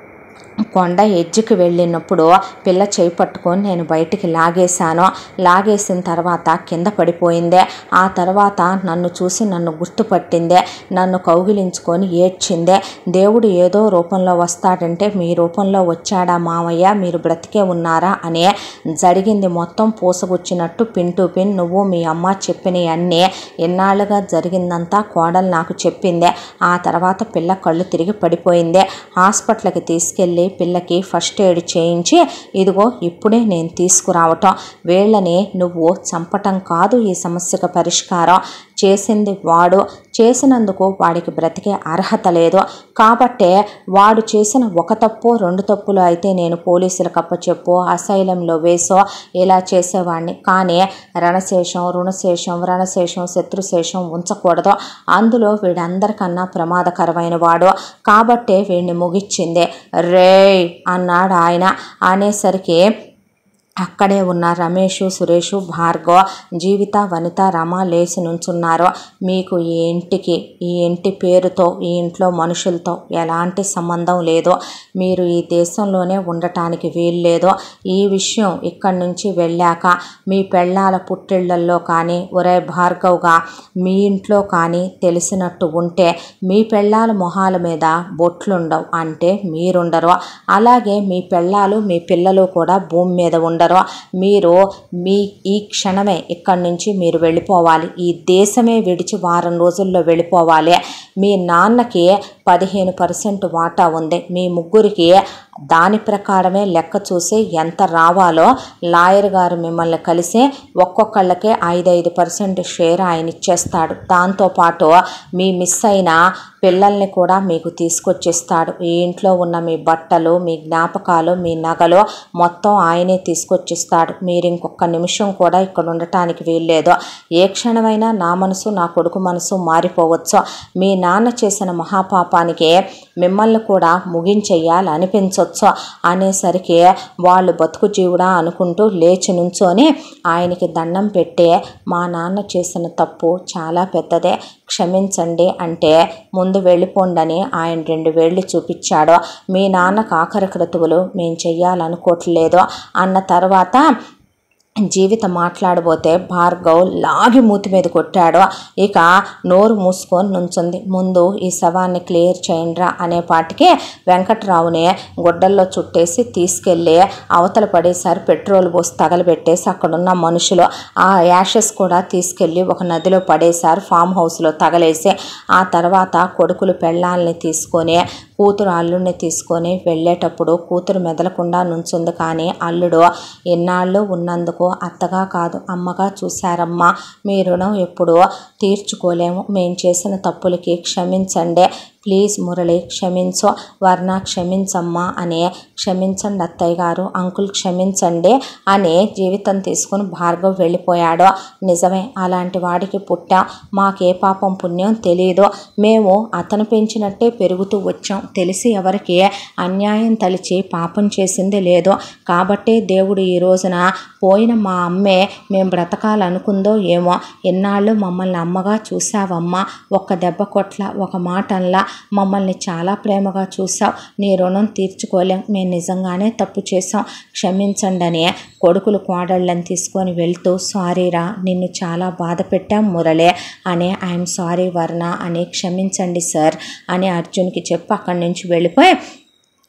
కొండ ఎడ్జ్కి వెళ్ళినప్పుడు పిల్ల చేయి పట్టుకొని నేను బయటికి లాగేశాను లాగేసిన తర్వాత కింద పడిపోయిందే ఆ తర్వాత నన్ను చూసి నన్ను గుర్తుపట్టిందే నన్ను కౌగిలించుకొని ఏడ్చిందే దేవుడు ఏదో రూపంలో వస్తాడంటే మీ రూపంలో వచ్చాడా మామయ్య మీరు బ్రతికే ఉన్నారా అనే జరిగింది మొత్తం పూసగుచ్చినట్టు పిన్ టు పిన్ నువ్వు మీ అమ్మ చెప్పినవి అన్నీ ఎన్నాళ్ళుగా జరిగిందంతా కోడలు నాకు చెప్పిందే ఆ తర్వాత పిల్ల కళ్ళు తిరిగి పడిపోయిందే హాస్పిటల్కి తీసుకెళ్ళి పిల్లకి ఫస్ట్ ఎయిడ్ చేయించి ఇదిగో ఇప్పుడే నేను తీసుకురావటం వీళ్ళని నువ్వు చంపటం కాదు ఈ సమస్యకు పరిష్కారం చేసింది వాడు చేసినందుకు వాడికి బ్రతికే అర్హత లేదు కాబట్టే వాడు చేసిన ఒక తప్పు రెండు తప్పులు అయితే నేను పోలీసులకు అప్పచెప్పు అసైలంలో వేసో ఇలా చేసేవాడిని కానీ రణశేషం రుణశేషం వ్రణశేషం శత్రుశేషం ఉంచకూడదు అందులో వీడందరికన్నా ప్రమాదకరమైన వాడు కాబట్టే వీడిని ముగిచ్చింది రే అన్నాడు ఆయన అనేసరికి అక్కడే ఉన్న రమేష్ సురేష్ భార్గవ్ జీవిత వనిత రమ లేచి నుంచున్నారు మీకు ఈ ఇంటికి ఈ ఇంటి పేరుతో ఈ ఇంట్లో మనుషులతో ఎలాంటి సంబంధం లేదు మీరు ఈ దేశంలోనే ఉండటానికి వీల్లేదు ఈ విషయం ఇక్కడి నుంచి వెళ్ళాక మీ పెళ్ళాల పుట్టిళ్లల్లో కానీ ఒరే భార్గవ్గా మీ ఇంట్లో కానీ తెలిసినట్టు ఉంటే మీ పెళ్ళాల మొహాల మీద బొట్లుండవు అంటే మీరుండరు అలాగే మీ పెళ్ళాలు మీ పిల్లలు కూడా భూమి మీద ఉండరు మీరు మీ ఈ క్షణమే ఇక్కడి నుంచి మీరు వెళ్ళిపోవాలి ఈ దేశమే విడిచి వారం రోజుల్లో వెళ్ళిపోవాలి మీ నాన్నకి పదిహేను పర్సెంట్ వాటా ఉంది మీ ముగ్గురికి దాని ప్రకారమే లెక్క చూసి ఎంత రావాలో లాయర్ గారు మిమ్మల్ని కలిసి ఒక్కొక్కళ్ళకే ఐదైదు పర్సెంట్ షేర్ ఆయన ఇచ్చేస్తాడు దాంతోపాటు మీ మిస్ అయిన పిల్లల్ని కూడా మీకు తీసుకొచ్చిస్తాడు ఈ ఇంట్లో ఉన్న మీ బట్టలు మీ జ్ఞాపకాలు మీ నగలు మొత్తం ఆయనే తీసుకొచ్చిస్తాడు మీరు ఇంకొక నిమిషం కూడా ఇక్కడ ఉండటానికి వీల్లేదు ఏ క్షణమైనా నా మనసు నా కొడుకు మనసు మారిపోవచ్చు మీ నాన్న చేసిన మహాపాపానికి మిమ్మల్ని కూడా ముగించెయ్యాలి అనిపించవచ్చు అనేసరికి వాళ్ళు బతుకు జీవుడా అనుకుంటూ లేచి నుంచొని ఆయనకి దండం పెట్టే మా నాన్న చేసిన తప్పు చాలా పెద్దదే క్షమించండి అంటే ముందు వెళ్ళిపోండని ఆయన రెండు వేళ్ళు చూపించాడు మీ నాన్నకు ఆఖరి క్రతువులు మేము చెయ్యాలనుకోవట్లేదు అన్న తర్వాత జీవిత మాట్లాడబోతే భార్గవ్ లాగి మూతి మీద కొట్టాడు ఇక నోరు మూసుకొని నుంచుంది ముందు ఈ శవాన్ని క్లియర్ చేయండిరా అనే పాటికి వెంకట్రావుని గుడ్డల్లో చుట్టేసి తీసుకెళ్ళి అవతల పడేసారి పెట్రోల్ పోసి తగలబెట్టేసి అక్కడున్న మనుషులు ఆ యాషెస్ కూడా తీసుకెళ్ళి ఒక నదిలో పడేశారు ఫామ్ హౌస్లో తగలేసి ఆ తర్వాత కొడుకులు పెళ్ళాలని తీసుకొని కూతురు అల్లుడిని తీసుకొని వెళ్ళేటప్పుడు కూతురు మెదలకుండా నుంచుంది కానీ అల్లుడు ఎన్నాళ్ళు ఉన్నందుకు అత్తగా కాదు అమ్మగా చూశారమ్మా మీ రుణం ఎప్పుడూ తీర్చుకోలేము మేము చేసిన తప్పులకి క్షమించండి ప్లీజ్ మురళి క్షమించు వర్ణ క్షమించమ్మా అని క్షమించండి అత్తయ్య గారు అంకుల్ క్షమించండి అని జీవితం తీసుకుని భార్గవ్ వెళ్ళిపోయాడు నిజమే అలాంటి వాడికి పుట్టాం మాకే పాపం పుణ్యం తెలియదు మేము అతను పెంచినట్టే పెరుగుతూ వచ్చాం తెలిసి ఎవరికి అన్యాయం తలిచి పాపం చేసింది లేదు కాబట్టే దేవుడు ఈ రోజున పోయిన మా అమ్మే మేము బ్రతకాలనుకుందో ఏమో ఎన్నాళ్ళు మమ్మల్ని అమ్మగా చూసావమ్మా ఒక్క దెబ్బ కొట్ల ఒక మాటల్లా మమ్మల్ని చాలా ప్రేమగా చూసావు నీ రుణం తీర్చుకోలేం మేము నిజంగానే తప్పు చేసాం క్షమించండి అని కొడుకులు కోడళ్ళని తీసుకొని వెళ్తూ సారీరా నిన్ను చాలా బాధ పెట్టాం మురళే అని ఐఎమ్ సారీ వర్ణ అని క్షమించండి సార్ అని అర్జున్కి చెప్పి అక్కడి నుంచి వెళ్ళిపోయి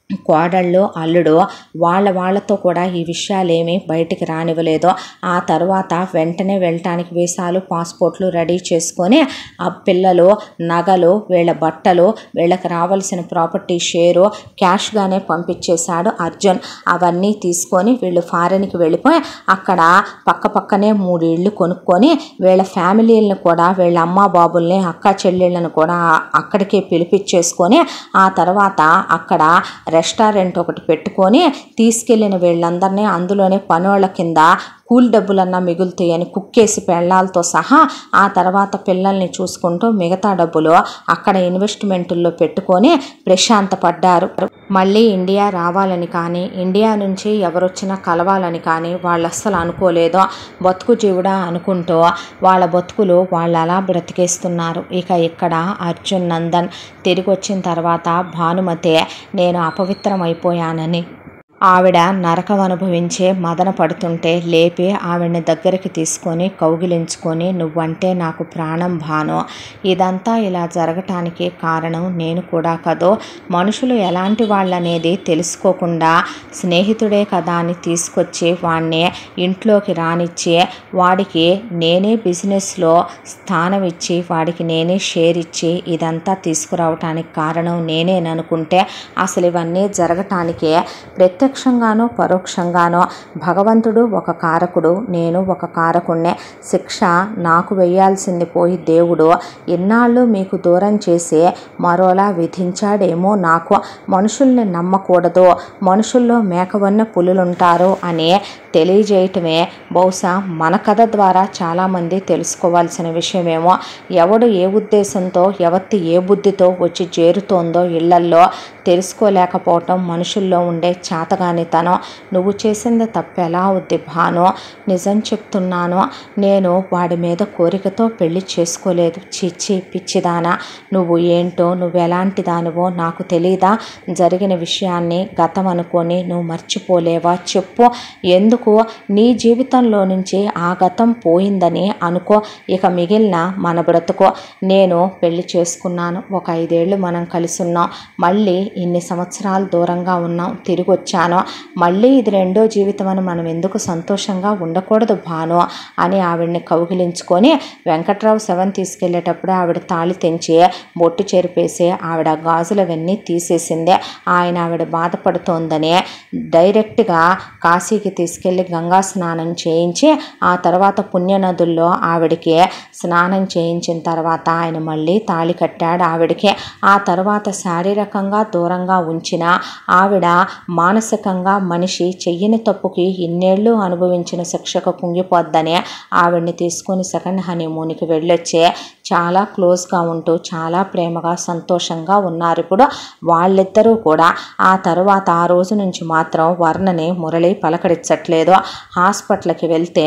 కోడళ్ళు అల్లుడు వాళ్ళ వాళ్ళతో కూడా ఈ విషయాలేమీ బయటికి రానివ్వలేదు ఆ తర్వాత వెంటనే వెళ్ళటానికి వీసాలు పాస్పోర్ట్లు రెడీ చేసుకొని ఆ పిల్లలు నగలు వీళ్ళ బట్టలు వీళ్ళకి రావాల్సిన ప్రాపర్టీ షేరు క్యాష్గానే పంపించేశాడు అర్జున్ అవన్నీ తీసుకొని వీళ్ళు ఫారెన్కి వెళ్ళిపోయి అక్కడ పక్క పక్కనే మూడు ఇళ్ళు కొనుక్కొని వీళ్ళ ఫ్యామిలీలను కూడా వీళ్ళ అమ్మ బాబుల్ని అక్క చెల్లెళ్ళను కూడా అక్కడికే పిలిపించేసుకొని ఆ తర్వాత అక్కడ రెస్టారెంట్ ఒకటి పెట్టుకొని తీసుకెళ్ళిన వీళ్ళందరినీ అందులోనే పనోళ్ళ కింద కూల్ డబ్బులన్నా మిగులుతాయని కుక్కేసి పెళ్ళాలతో సహా ఆ తర్వాత పిల్లల్ని చూసుకుంటూ మిగతా డబ్బులు అక్కడ ఇన్వెస్ట్మెంట్లో పెట్టుకొని ప్రశాంత పడ్డారు మళ్ళీ ఇండియా రావాలని కానీ ఇండియా నుంచి ఎవరొచ్చినా కలవాలని కానీ వాళ్ళు అస్సలు అనుకోలేదు బతుకు జీవుడా అనుకుంటూ వాళ్ళ బతుకులు వాళ్ళు అలా బ్రతికేస్తున్నారు ఇక ఇక్కడ అర్జున్ నందన్ తిరిగి వచ్చిన తర్వాత భానుమతి నేను అపవిత్రం అయిపోయానని ఆవిడ నరకం అనుభవించే మదన పడుతుంటే లేపి ఆవిడని దగ్గరికి తీసుకొని కౌగిలించుకొని నువ్వంటే నాకు ప్రాణం భాను ఇదంతా ఇలా జరగటానికి కారణం నేను కూడా కదో మనుషులు ఎలాంటి వాళ్ళనేది తెలుసుకోకుండా స్నేహితుడే కదా అని తీసుకొచ్చి వాడిని ఇంట్లోకి రానిచ్చి వాడికి నేనే బిజినెస్లో స్థానం ఇచ్చి వాడికి నేనే షేర్ ఇచ్చి ఇదంతా తీసుకురావటానికి కారణం నేనేననుకుంటే అసలు ఇవన్నీ జరగటానికి ప్రత్యక్షంగానో పరోక్షంగానో భగవంతుడు ఒక కారకుడు నేను ఒక కారకుణ్ణే శిక్ష నాకు వేయాల్సింది పోయి దేవుడు ఇన్నాళ్ళు మీకు దూరం చేసి మరోలా విధించాడేమో నాకు మనుషుల్ని నమ్మకూడదు మనుషుల్లో మేకవన్న పులులుంటారు అని తెలియజేయటమే బహుశా మన కథ ద్వారా చాలామంది తెలుసుకోవాల్సిన విషయమేమో ఎవడు ఏ ఉద్దేశంతో ఎవత్తి ఏ బుద్ధితో వచ్చి చేరుతోందో ఇళ్లల్లో తెలుసుకోలేకపోవటం మనుషుల్లో ఉండే చేతగానితనం నువ్వు చేసింది తప్పు ఎలా అవుద్ది భాను నిజం చెప్తున్నాను నేను వాడి మీద కోరికతో పెళ్లి చేసుకోలేదు చిచ్చి పిచ్చిదానా నువ్వు ఏంటో నువ్వు ఎలాంటి దానివో నాకు తెలీదా జరిగిన విషయాన్ని గతం అనుకొని నువ్వు మర్చిపోలేవా చెప్పు ఎందుకు నీ జీవితంలో నుంచి ఆ గతం పోయిందని అనుకో ఇక మిగిలిన మన బ్రతుకో నేను పెళ్లి చేసుకున్నాను ఒక ఐదేళ్ళు మనం కలిసి ఉన్నాం మళ్ళీ ఇన్ని సంవత్సరాలు దూరంగా ఉన్నాం తిరిగి వచ్చాను మళ్ళీ ఇది రెండో జీవితం అని మనం ఎందుకు సంతోషంగా ఉండకూడదు భాను అని ఆవిడ్ని కౌగిలించుకొని వెంకట్రావు శవం తీసుకెళ్లేటప్పుడు ఆవిడ తాళి తెంచి బొట్టు చెరిపేసి ఆవిడ గాజులవన్నీ తీసేసిందే ఆయన ఆవిడ బాధపడుతోందని డైరెక్ట్గా కాశీకి తీసుకెళ్ళి గంగా స్నానం చేయించి ఆ తర్వాత పుణ్యనదుల్లో ఆవిడకి స్నానం చేయించిన తర్వాత ఆయన మళ్ళీ తాళి కట్టాడు ఆవిడకి ఆ తర్వాత శారీరకంగా దూరంగా ఉంచిన ఆవిడ మానసికంగా మనిషి చెయ్యని తప్పుకి ఇన్నేళ్ళు అనుభవించిన శిక్షకు కుంగిపోద్దని ఆవిడ్ని తీసుకొని సెకండ్ హనీమూన్కి వెళ్ళొచ్చే చాలా క్లోజ్గా ఉంటూ చాలా ప్రేమగా సంతోషంగా ఉన్నారు ఇప్పుడు వాళ్ళిద్దరూ కూడా ఆ తర్వాత ఆ రోజు నుంచి మాత్రం వర్ణని మురళి పలకరించట్లేదు హాస్పిటల్కి వెళ్తే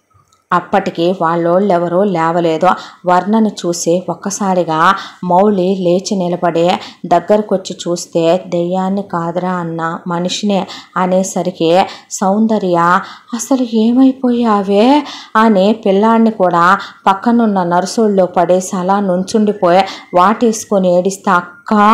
అప్పటికి వాళ్ళోళ్ళు ఎవరో లేవలేదు వర్ణని చూసి ఒక్కసారిగా మౌళి లేచి నిలబడి దగ్గరకు వచ్చి చూస్తే దెయ్యాన్ని కాదురా అన్న మనిషినే అనేసరికి సౌందర్య అసలు ఏమైపోయావే అని పిల్లాడిని కూడా పక్కనున్న నర్సుల్లో పడేసి అలా నుంచుండిపోయి వాటేసుకొని ఏడిస్తే అక్క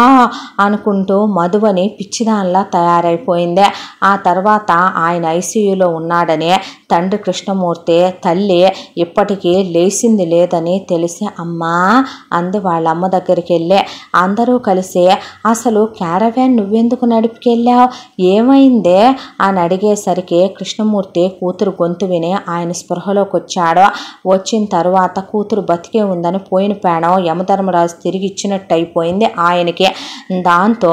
అనుకుంటూ మధువని పిచ్చిదానిలా తయారైపోయింది ఆ తర్వాత ఆయన ఐసీయూలో ఉన్నాడని తండ్రి కృష్ణమూర్తి తల్లి ఇప్పటికీ లేచింది లేదని తెలిసి అమ్మా అంది వాళ్ళ అమ్మ దగ్గరికి వెళ్ళి అందరూ కలిసి అసలు క్యారవాన్ నువ్వెందుకు నడిపికెళ్ళావు ఏమైందే అని అడిగేసరికి కృష్ణమూర్తి కూతురు గొంతు విని ఆయన స్పృహలోకి వచ్చాడు వచ్చిన తర్వాత కూతురు బతికే ఉందని పోయిన పేణం యమధర్మరాజు తిరిగి ఇచ్చినట్టు అయిపోయింది ఆయనకి దాంతో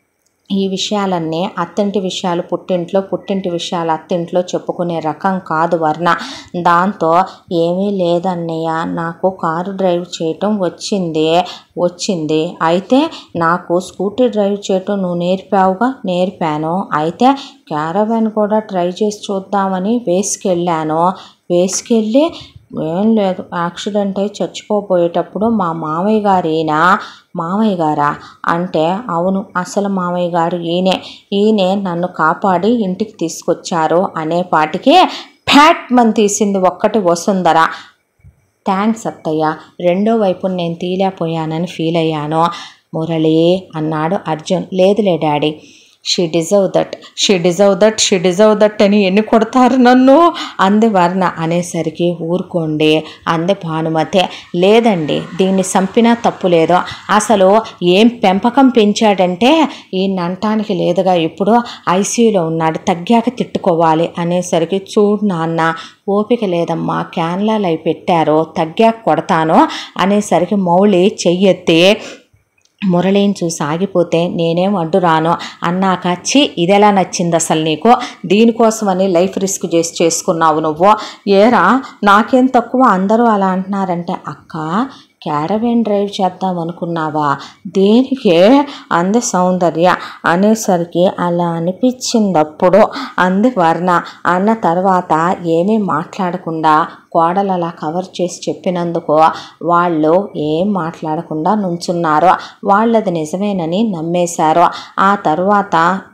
ఈ విషయాలన్నీ అత్తింటి విషయాలు పుట్టింట్లో పుట్టింటి విషయాలు అత్తింట్లో చెప్పుకునే రకం కాదు వర్ణ దాంతో ఏమీ లేదన్నయ్య నాకు కారు డ్రైవ్ చేయటం వచ్చింది వచ్చింది అయితే నాకు స్కూటీ డ్రైవ్ చేయటం నువ్వు నేర్పావుగా నేర్పాను అయితే క్యారవాన్ కూడా ట్రై చేసి చూద్దామని వేసుకెళ్ళాను వేసుకెళ్ళి ఏం లేదు యాక్సిడెంట్ అయి చచ్చిపోబోయేటప్పుడు మా మామయ్య గారు ఈయన మామయ్య గారా అంటే అవును అసలు మామయ్య గారు ఈయనే ఈయనే నన్ను కాపాడి ఇంటికి తీసుకొచ్చారు అనే పాటికి ఫ్యాట్ మన్ తీసింది ఒక్కటి వసుంధర థ్యాంక్స్ అత్తయ్య రెండో వైపు నేను తీలేకపోయానని ఫీల్ అయ్యాను మురళి అన్నాడు అర్జున్ లేదులే daddy she deserve that she deserve that she deserve that అని ఎన్ని కొడతారు నన్ను అంది వర్ణ అనేసరికి ఊరుకోండి అంది భానుమతి లేదండి దీన్ని చంపినా తప్పు లేదు అసలు ఏం పెంపకం పెంచాడంటే ఈ నంటానికి లేదుగా ఇప్పుడు ఐసీయూలో ఉన్నాడు తగ్గాక తిట్టుకోవాలి అనేసరికి చూడు నాన్న ఓపిక లేదమ్మా క్యాన్లాలు అవి పెట్టారు తగ్గాక కొడతాను అనేసరికి మౌళి చెయ్యెత్తి మురళిని చూసి ఆగిపోతే నేనేం అడ్డు రాను అన్నాక చి ఇదెలా నచ్చింది అసలు నీకు దీనికోసమని లైఫ్ రిస్క్ చేసి చేసుకున్నావు నువ్వు ఏరా నాకేం తక్కువ అందరూ అలా అంటున్నారంటే అక్క క్యారవెన్ డ్రైవ్ చేద్దాం అనుకున్నావా దేనికే అంది సౌందర్య అనేసరికి అలా అనిపించింది అప్పుడు అంది వర్ణ అన్న తర్వాత ఏమీ మాట్లాడకుండా కోడలు అలా కవర్ చేసి చెప్పినందుకు వాళ్ళు ఏం మాట్లాడకుండా నుంచున్నారు వాళ్ళది నిజమేనని నమ్మేశారు ఆ తరువాత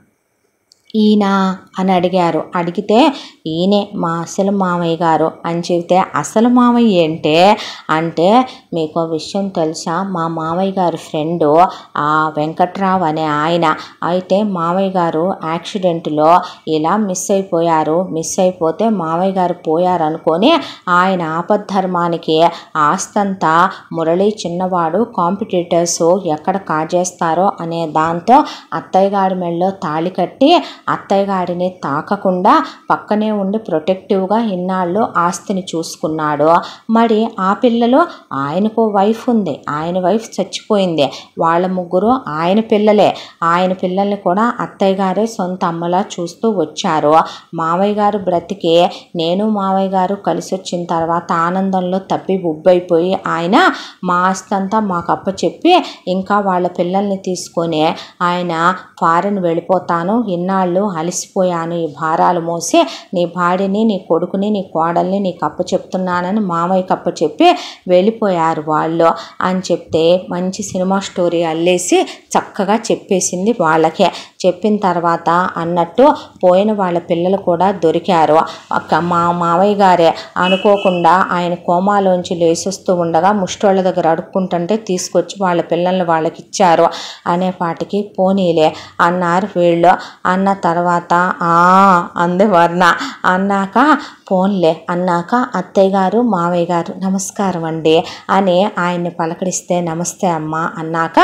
ఈయన అని అడిగారు అడిగితే ఈయనే మా అసలు మామయ్య గారు అని చెబితే అసలు మామయ్య ఏంటే అంటే మీకు ఓ విషయం తెలుసా మా మామయ్య గారు ఫ్రెండు ఆ వెంకట్రావు అనే ఆయన అయితే మామయ్య గారు యాక్సిడెంట్లో ఇలా మిస్ అయిపోయారు మిస్ అయిపోతే మామయ్య గారు పోయారు అనుకొని ఆయన ఆపద్ధర్మానికి ఆస్తంతా మురళి చిన్నవాడు కాంపిటీటర్స్ ఎక్కడ కాజేస్తారో అనే దాంతో అత్తయ్య గారి మెళ్ళలో తాళి కట్టి అత్తయ్య గారిని తాకకుండా పక్కనే ఉండి ప్రొటెక్టివ్గా ఇన్నాళ్ళు ఆస్తిని చూసుకున్నాడు మరి ఆ పిల్లలు ఆయనకు వైఫ్ ఉంది ఆయన వైఫ్ చచ్చిపోయింది వాళ్ళ ముగ్గురు ఆయన పిల్లలే ఆయన పిల్లల్ని కూడా అత్తయ్య గారే సొంత అమ్మలా చూస్తూ వచ్చారు మావయ్య గారు బ్రతికి నేను మావయ్య గారు కలిసి వచ్చిన తర్వాత ఆనందంలో తప్పి ఉబ్బైపోయి ఆయన మా ఆస్తి అంతా మాకు అప్పచెప్పి ఇంకా వాళ్ళ పిల్లల్ని తీసుకొని ఆయన ఫారెన్ వెళ్ళిపోతాను ఇన్నాళ్ళు అలసిపోయాను ఈ భారాలు మోసి నీ భార్యని నీ కొడుకుని నీ కోడల్ని నీకు అప్ప చెప్తున్నానని మామయ్యకి అప్ప చెప్పి వెళ్ళిపోయారు వాళ్ళు అని చెప్తే మంచి సినిమా స్టోరీ అల్లేసి చక్కగా చెప్పేసింది వాళ్ళకే చెప్పిన తర్వాత అన్నట్టు పోయిన వాళ్ళ పిల్లలు కూడా దొరికారు అక్క మా మావయ్య గారే అనుకోకుండా ఆయన కోమాలోంచి లేసొస్తూ ఉండగా ముష్టోళ్ళ దగ్గర అడుక్కుంటుంటే తీసుకొచ్చి వాళ్ళ పిల్లల్ని వాళ్ళకి ఇచ్చారు అనే పాటికి పోనీలే అన్నారు వీళ్ళు అన్న తర్వాత ఆ అంది వర్ణ అన్నాక పోన్లే అన్నాక అత్తయ్య గారు మావయ్య గారు నమస్కారం అండి అని ఆయన్ని పలకరిస్తే నమస్తే అమ్మ అన్నాక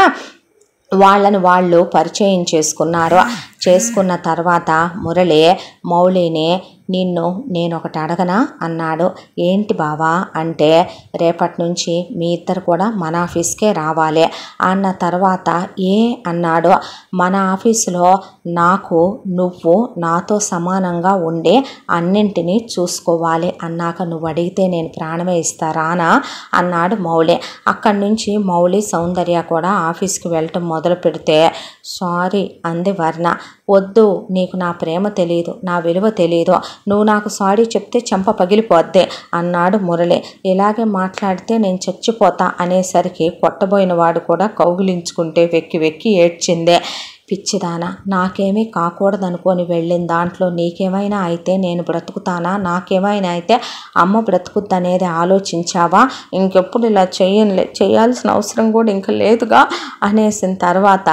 వాళ్ళని వాళ్ళు పరిచయం చేసుకున్నారు చేసుకున్న తర్వాత మురళి మౌళిని నిన్ను నేను ఒకటి అడగనా అన్నాడు ఏంటి బావా అంటే రేపటి నుంచి మీ ఇద్దరు కూడా మన ఆఫీస్కే రావాలి అన్న తర్వాత ఏ అన్నాడు మన ఆఫీసులో నాకు నువ్వు నాతో సమానంగా ఉండి అన్నింటినీ చూసుకోవాలి అన్నాక నువ్వు అడిగితే నేను ప్రాణమే ఇస్తా రానా అన్నాడు మౌళి అక్కడి నుంచి మౌళి సౌందర్య కూడా ఆఫీస్కి వెళ్ళటం మొదలు పెడితే సారీ అంది వర్ణ వద్దు నీకు నా ప్రేమ తెలియదు నా విలువ తెలియదు నువ్వు నాకు సారీ చెప్తే చెంప పగిలిపోద్ది అన్నాడు మురళి ఇలాగే మాట్లాడితే నేను చచ్చిపోతా అనేసరికి కొట్టబోయిన వాడు కూడా కౌగిలించుకుంటే వెక్కి వెక్కి ఏడ్చిందే పిచ్చిదాన నాకేమీ కాకూడదనుకొని వెళ్ళిన దాంట్లో నీకేమైనా అయితే నేను బ్రతుకుతానా నాకేమైనా అయితే అమ్మ బ్రతుకుద్దనేది ఆలోచించావా ఇంకెప్పుడు ఇలా చెయ్యలే చేయాల్సిన అవసరం కూడా ఇంకా లేదుగా అనేసిన తర్వాత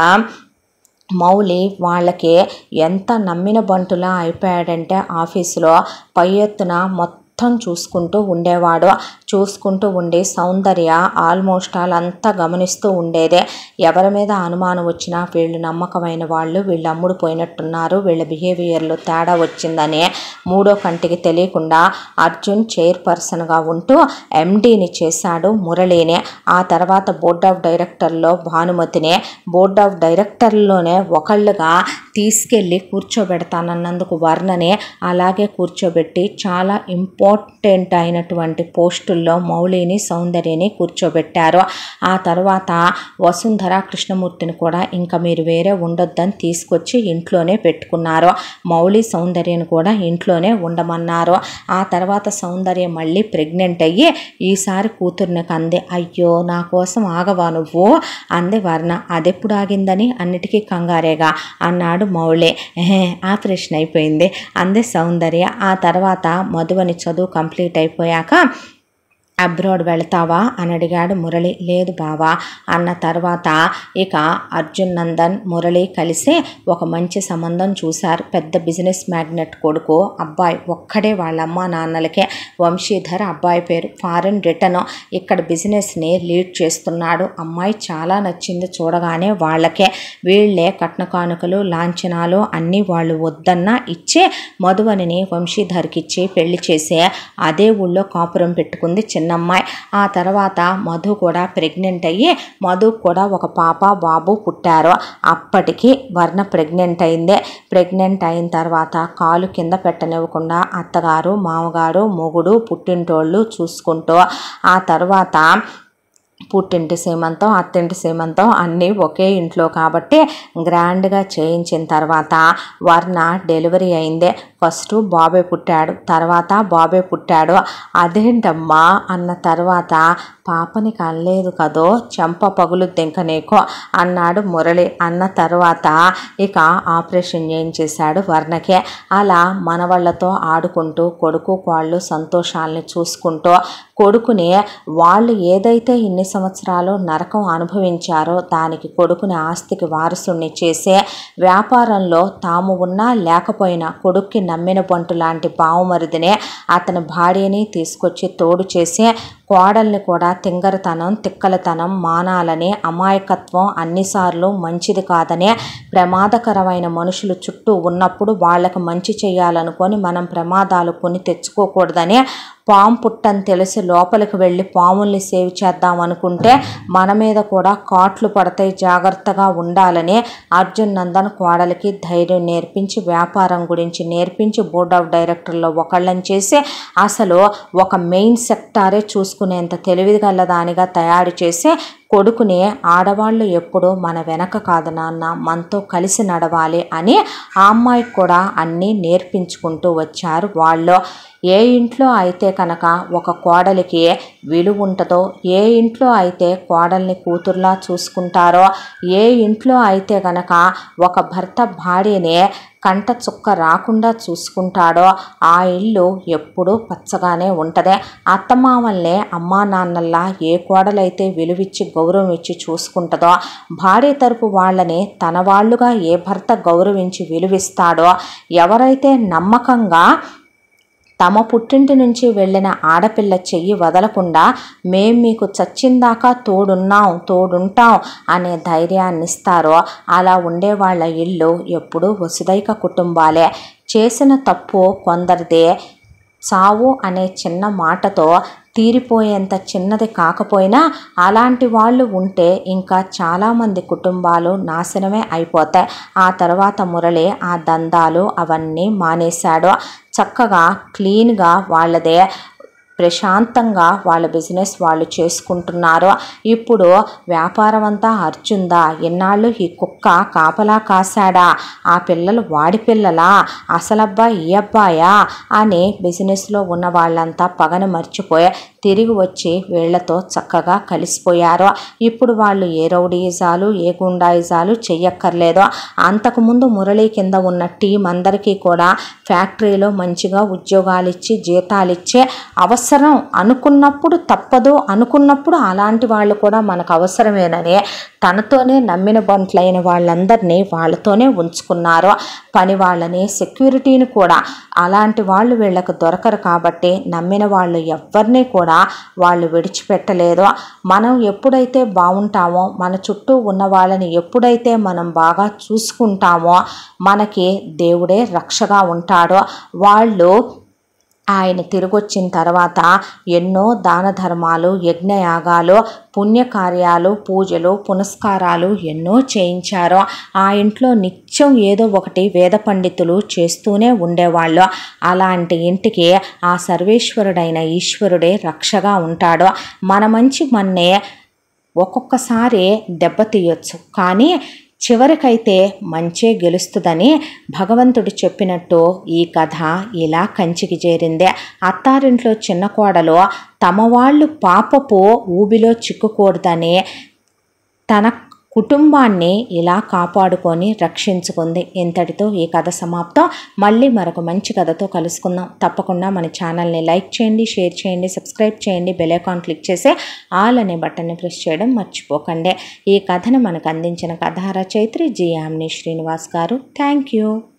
మౌలి వాళ్ళకి ఎంత నమ్మిన బంటులా అయిపోయాడంటే ఆఫీసులో పై ఎత్తున మొత్తం చూసుకుంటూ ఉండేవాడు చూసుకుంటూ ఉండి సౌందర్య ఆల్మోస్ట్ ఆల్ అంతా గమనిస్తూ ఉండేదే ఎవరి మీద అనుమానం వచ్చినా వీళ్ళు నమ్మకమైన వాళ్ళు వీళ్ళు అమ్ముడు పోయినట్టున్నారు వీళ్ళ బిహేవియర్లో తేడా వచ్చిందని మూడో కంటికి తెలియకుండా అర్జున్ చైర్పర్సన్గా ఉంటూ ఎండీని చేశాడు మురళిని ఆ తర్వాత బోర్డ్ ఆఫ్ డైరెక్టర్లో భానుమతిని బోర్డ్ ఆఫ్ డైరెక్టర్లోనే ఒకళ్ళుగా తీసుకెళ్ళి కూర్చోబెడతానన్నందుకు వర్ణనే అలాగే కూర్చోబెట్టి చాలా ఇంపార్టెంట్ అయినటువంటి పోస్టుల్లో మౌళిని సౌందర్యని కూర్చోబెట్టారు ఆ తర్వాత వసుంధర కృష్ణమూర్తిని కూడా ఇంకా మీరు వేరే ఉండొద్దని తీసుకొచ్చి ఇంట్లోనే పెట్టుకున్నారు మౌళి సౌందర్యను కూడా ఇంట్లోనే ఉండమన్నారు ఆ తర్వాత సౌందర్య మళ్ళీ ప్రెగ్నెంట్ అయ్యి ఈసారి కూతుర్ని కంది అయ్యో నా కోసం ఆగవా నువ్వు అంది వర్ణ అదెప్పుడు ఆగిందని అన్నిటికీ కంగారేగా అన్నాడు మౌళి "ఎహే, ఆపరేషన్ అయిపోయింది అంది సౌందర్య ఆ తర్వాత మధువని చదువు కంప్లీట్ అయిపోయాక అబ్రాడ్ వెళతావా అని అడిగాడు మురళి లేదు బావా అన్న తర్వాత ఇక అర్జున్ నందన్ మురళి కలిసి ఒక మంచి సంబంధం చూశారు పెద్ద బిజినెస్ మ్యాగ్నెట్ కొడుకు అబ్బాయి ఒక్కడే వాళ్ళ అమ్మ నాన్నలకే వంశీధర్ అబ్బాయి పేరు ఫారెన్ రిటర్న్ ఇక్కడ బిజినెస్ని లీడ్ చేస్తున్నాడు అమ్మాయి చాలా నచ్చింది చూడగానే వాళ్ళకే వీళ్ళే కట్న కానుకలు లాంఛనాలు అన్నీ వాళ్ళు వద్దన్నా ఇచ్చే మధువనిని వంశీధర్కి ఇచ్చి పెళ్లి చేసే అదే ఊళ్ళో కాపురం పెట్టుకుంది చిన్నమ్మాయి ఆ తర్వాత మధు కూడా ప్రెగ్నెంట్ అయ్యి మధు కూడా ఒక పాప బాబు పుట్టారు అప్పటికి వర్ణ ప్రెగ్నెంట్ అయిందే ప్రెగ్నెంట్ అయిన తర్వాత కాలు కింద పెట్టనివ్వకుండా అత్తగారు మామగారు మొగుడు పుట్టింటోళ్ళు చూసుకుంటూ ఆ తర్వాత పుట్టింటి సీమంతం అత్తింటి సీమంతం అన్నీ ఒకే ఇంట్లో కాబట్టి గ్రాండ్గా చేయించిన తర్వాత వర్ణ డెలివరీ అయిందే ఫస్ట్ బాబే పుట్టాడు తర్వాత బాబే పుట్టాడు అదేంటమ్మా అన్న తర్వాత పాపని కనలేదు కదో చెంప పగులు ఇంక అన్నాడు మురళి అన్న తర్వాత ఇక ఆపరేషన్ చేయించేశాడు వర్ణకే అలా మనవాళ్లతో ఆడుకుంటూ కొడుకు వాళ్ళు సంతోషాలని చూసుకుంటూ కొడుకుని వాళ్ళు ఏదైతే ఇన్ని సంవత్సరాలు నరకం అనుభవించారో దానికి కొడుకుని ఆస్తికి వారసుని చేసే వ్యాపారంలో తాము ఉన్నా లేకపోయినా కొడుక్కి నమ్మిన బంటు లాంటి బావుమరిదినే అతని భార్యని తీసుకొచ్చి తోడు చేసి కోడల్ని కూడా తింగరతనం తిక్కలతనం మానాలనే అమాయకత్వం అన్నిసార్లు మంచిది కాదనే ప్రమాదకరమైన మనుషులు చుట్టూ ఉన్నప్పుడు వాళ్ళకి మంచి చేయాలనుకొని మనం ప్రమాదాలు కొని తెచ్చుకోకూడదనే పాము పుట్టని తెలిసి లోపలికి వెళ్ళి పాముల్ని సేవ్ చేద్దాం అనుకుంటే మన మీద కూడా కాట్లు పడతాయి జాగ్రత్తగా ఉండాలని అర్జున్ నందన్ కోడలికి ధైర్యం నేర్పించి వ్యాపారం గురించి నేర్పించి బోర్డ్ ఆఫ్ డైరెక్టర్లో ఒకళ్ళని చేసి అసలు ఒక మెయిన్ సెక్టారే చూసుకునేంత తెలివిగలదానిగా తయారు చేసి కొడుకుని ఆడవాళ్ళు ఎప్పుడు మన వెనక కాదు నాన్న మనతో కలిసి నడవాలి అని ఆ అమ్మాయికి కూడా అన్నీ నేర్పించుకుంటూ వచ్చారు వాళ్ళు ఏ ఇంట్లో అయితే కనుక ఒక కోడలికి విలువ ఉంటుందో ఏ ఇంట్లో అయితే కోడల్ని కూతుర్లా చూసుకుంటారో ఏ ఇంట్లో అయితే కనుక ఒక భర్త భార్యని కంట చుక్క రాకుండా చూసుకుంటాడో ఆ ఇల్లు ఎప్పుడూ పచ్చగానే ఉంటుంది అత్తమామల్ని అమ్మా నాన్నల్లా ఏ కోడలైతే విలువిచ్చి గౌరవం ఇచ్చి చూసుకుంటుందో భార్య తరపు వాళ్ళని తన వాళ్ళుగా ఏ భర్త గౌరవించి విలువిస్తాడో ఎవరైతే నమ్మకంగా తమ పుట్టింటి నుంచి వెళ్ళిన ఆడపిల్ల చెయ్యి వదలకుండా మేం మీకు చచ్చిందాకా తోడున్నాం తోడుంటాం అనే ధైర్యాన్ని ఇస్తారో అలా ఉండే వాళ్ళ ఇల్లు ఎప్పుడూ వసుదైక కుటుంబాలే చేసిన తప్పు కొందరిదే చావు అనే చిన్న మాటతో తీరిపోయేంత చిన్నది కాకపోయినా అలాంటి వాళ్ళు ఉంటే ఇంకా చాలామంది కుటుంబాలు నాశనమే అయిపోతాయి ఆ తర్వాత మురళి ఆ దందాలు అవన్నీ మానేశాడు చక్కగా క్లీన్గా వాళ్ళదే ప్రశాంతంగా వాళ్ళ బిజినెస్ వాళ్ళు చేసుకుంటున్నారు ఇప్పుడు వ్యాపారం అంతా అర్జుందా ఎన్నాళ్ళు ఈ కుక్క కాపలా కాశాడా ఆ పిల్లలు వాడి పిల్లలా అసలబ్బా ఈ అబ్బాయా అని బిజినెస్లో ఉన్న వాళ్ళంతా పగను మర్చిపోయి తిరిగి వచ్చి వీళ్లతో చక్కగా కలిసిపోయారు ఇప్పుడు వాళ్ళు ఏ రౌడీజాలు ఏ గుండాయిజాలు చెయ్యక్కర్లేదు అంతకుముందు మురళి కింద ఉన్న టీం అందరికీ కూడా ఫ్యాక్టరీలో మంచిగా ఉద్యోగాలు ఇచ్చి జీతాలు ఇచ్చే అవసరం అనుకున్నప్పుడు తప్పదు అనుకున్నప్పుడు అలాంటి వాళ్ళు కూడా మనకు అవసరమేనని తనతోనే నమ్మిన బంట్లైన వాళ్ళందరినీ వాళ్ళతోనే ఉంచుకున్నారు పని వాళ్ళని సెక్యూరిటీని కూడా అలాంటి వాళ్ళు వీళ్ళకు దొరకరు కాబట్టి నమ్మిన వాళ్ళు ఎవరిని కూడా వాళ్ళు విడిచిపెట్టలేదు మనం ఎప్పుడైతే బాగుంటామో మన చుట్టూ ఉన్న వాళ్ళని ఎప్పుడైతే మనం బాగా చూసుకుంటామో మనకి దేవుడే రక్షగా ఉంటాడో వాళ్ళు ఆయన తిరిగొచ్చిన తర్వాత ఎన్నో దాన ధర్మాలు యజ్ఞయాగాలు పుణ్యకార్యాలు పూజలు పునస్కారాలు ఎన్నో చేయించారు ఆ ఇంట్లో నిత్యం ఏదో ఒకటి వేద పండితులు చేస్తూనే ఉండేవాళ్ళు అలాంటి ఇంటికి ఆ సర్వేశ్వరుడైన ఈశ్వరుడే రక్షగా ఉంటాడు మన మంచి మన్నే ఒక్కొక్కసారి దెబ్బతీయొచ్చు కానీ చివరికైతే మంచే గెలుస్తుందని భగవంతుడు చెప్పినట్టు ఈ కథ ఇలా కంచికి చేరిందే అత్తారింట్లో చిన్న కోడలు తమ వాళ్ళు పాపపు ఊబిలో చిక్కుకూడదని తన కుటుంబాన్ని ఇలా కాపాడుకొని రక్షించుకుంది ఇంతటితో ఈ కథ సమాప్తం మళ్ళీ మరొక మంచి కథతో కలుసుకుందాం తప్పకుండా మన ఛానల్ని లైక్ చేయండి షేర్ చేయండి సబ్స్క్రైబ్ చేయండి బెల్ ఐకాన్ క్లిక్ చేసి ఆల్ అనే బటన్ని ప్రెస్ చేయడం మర్చిపోకండి ఈ కథను మనకు అందించిన కథ రచయిత్రి జి యామిని శ్రీనివాస్ గారు థ్యాంక్ యూ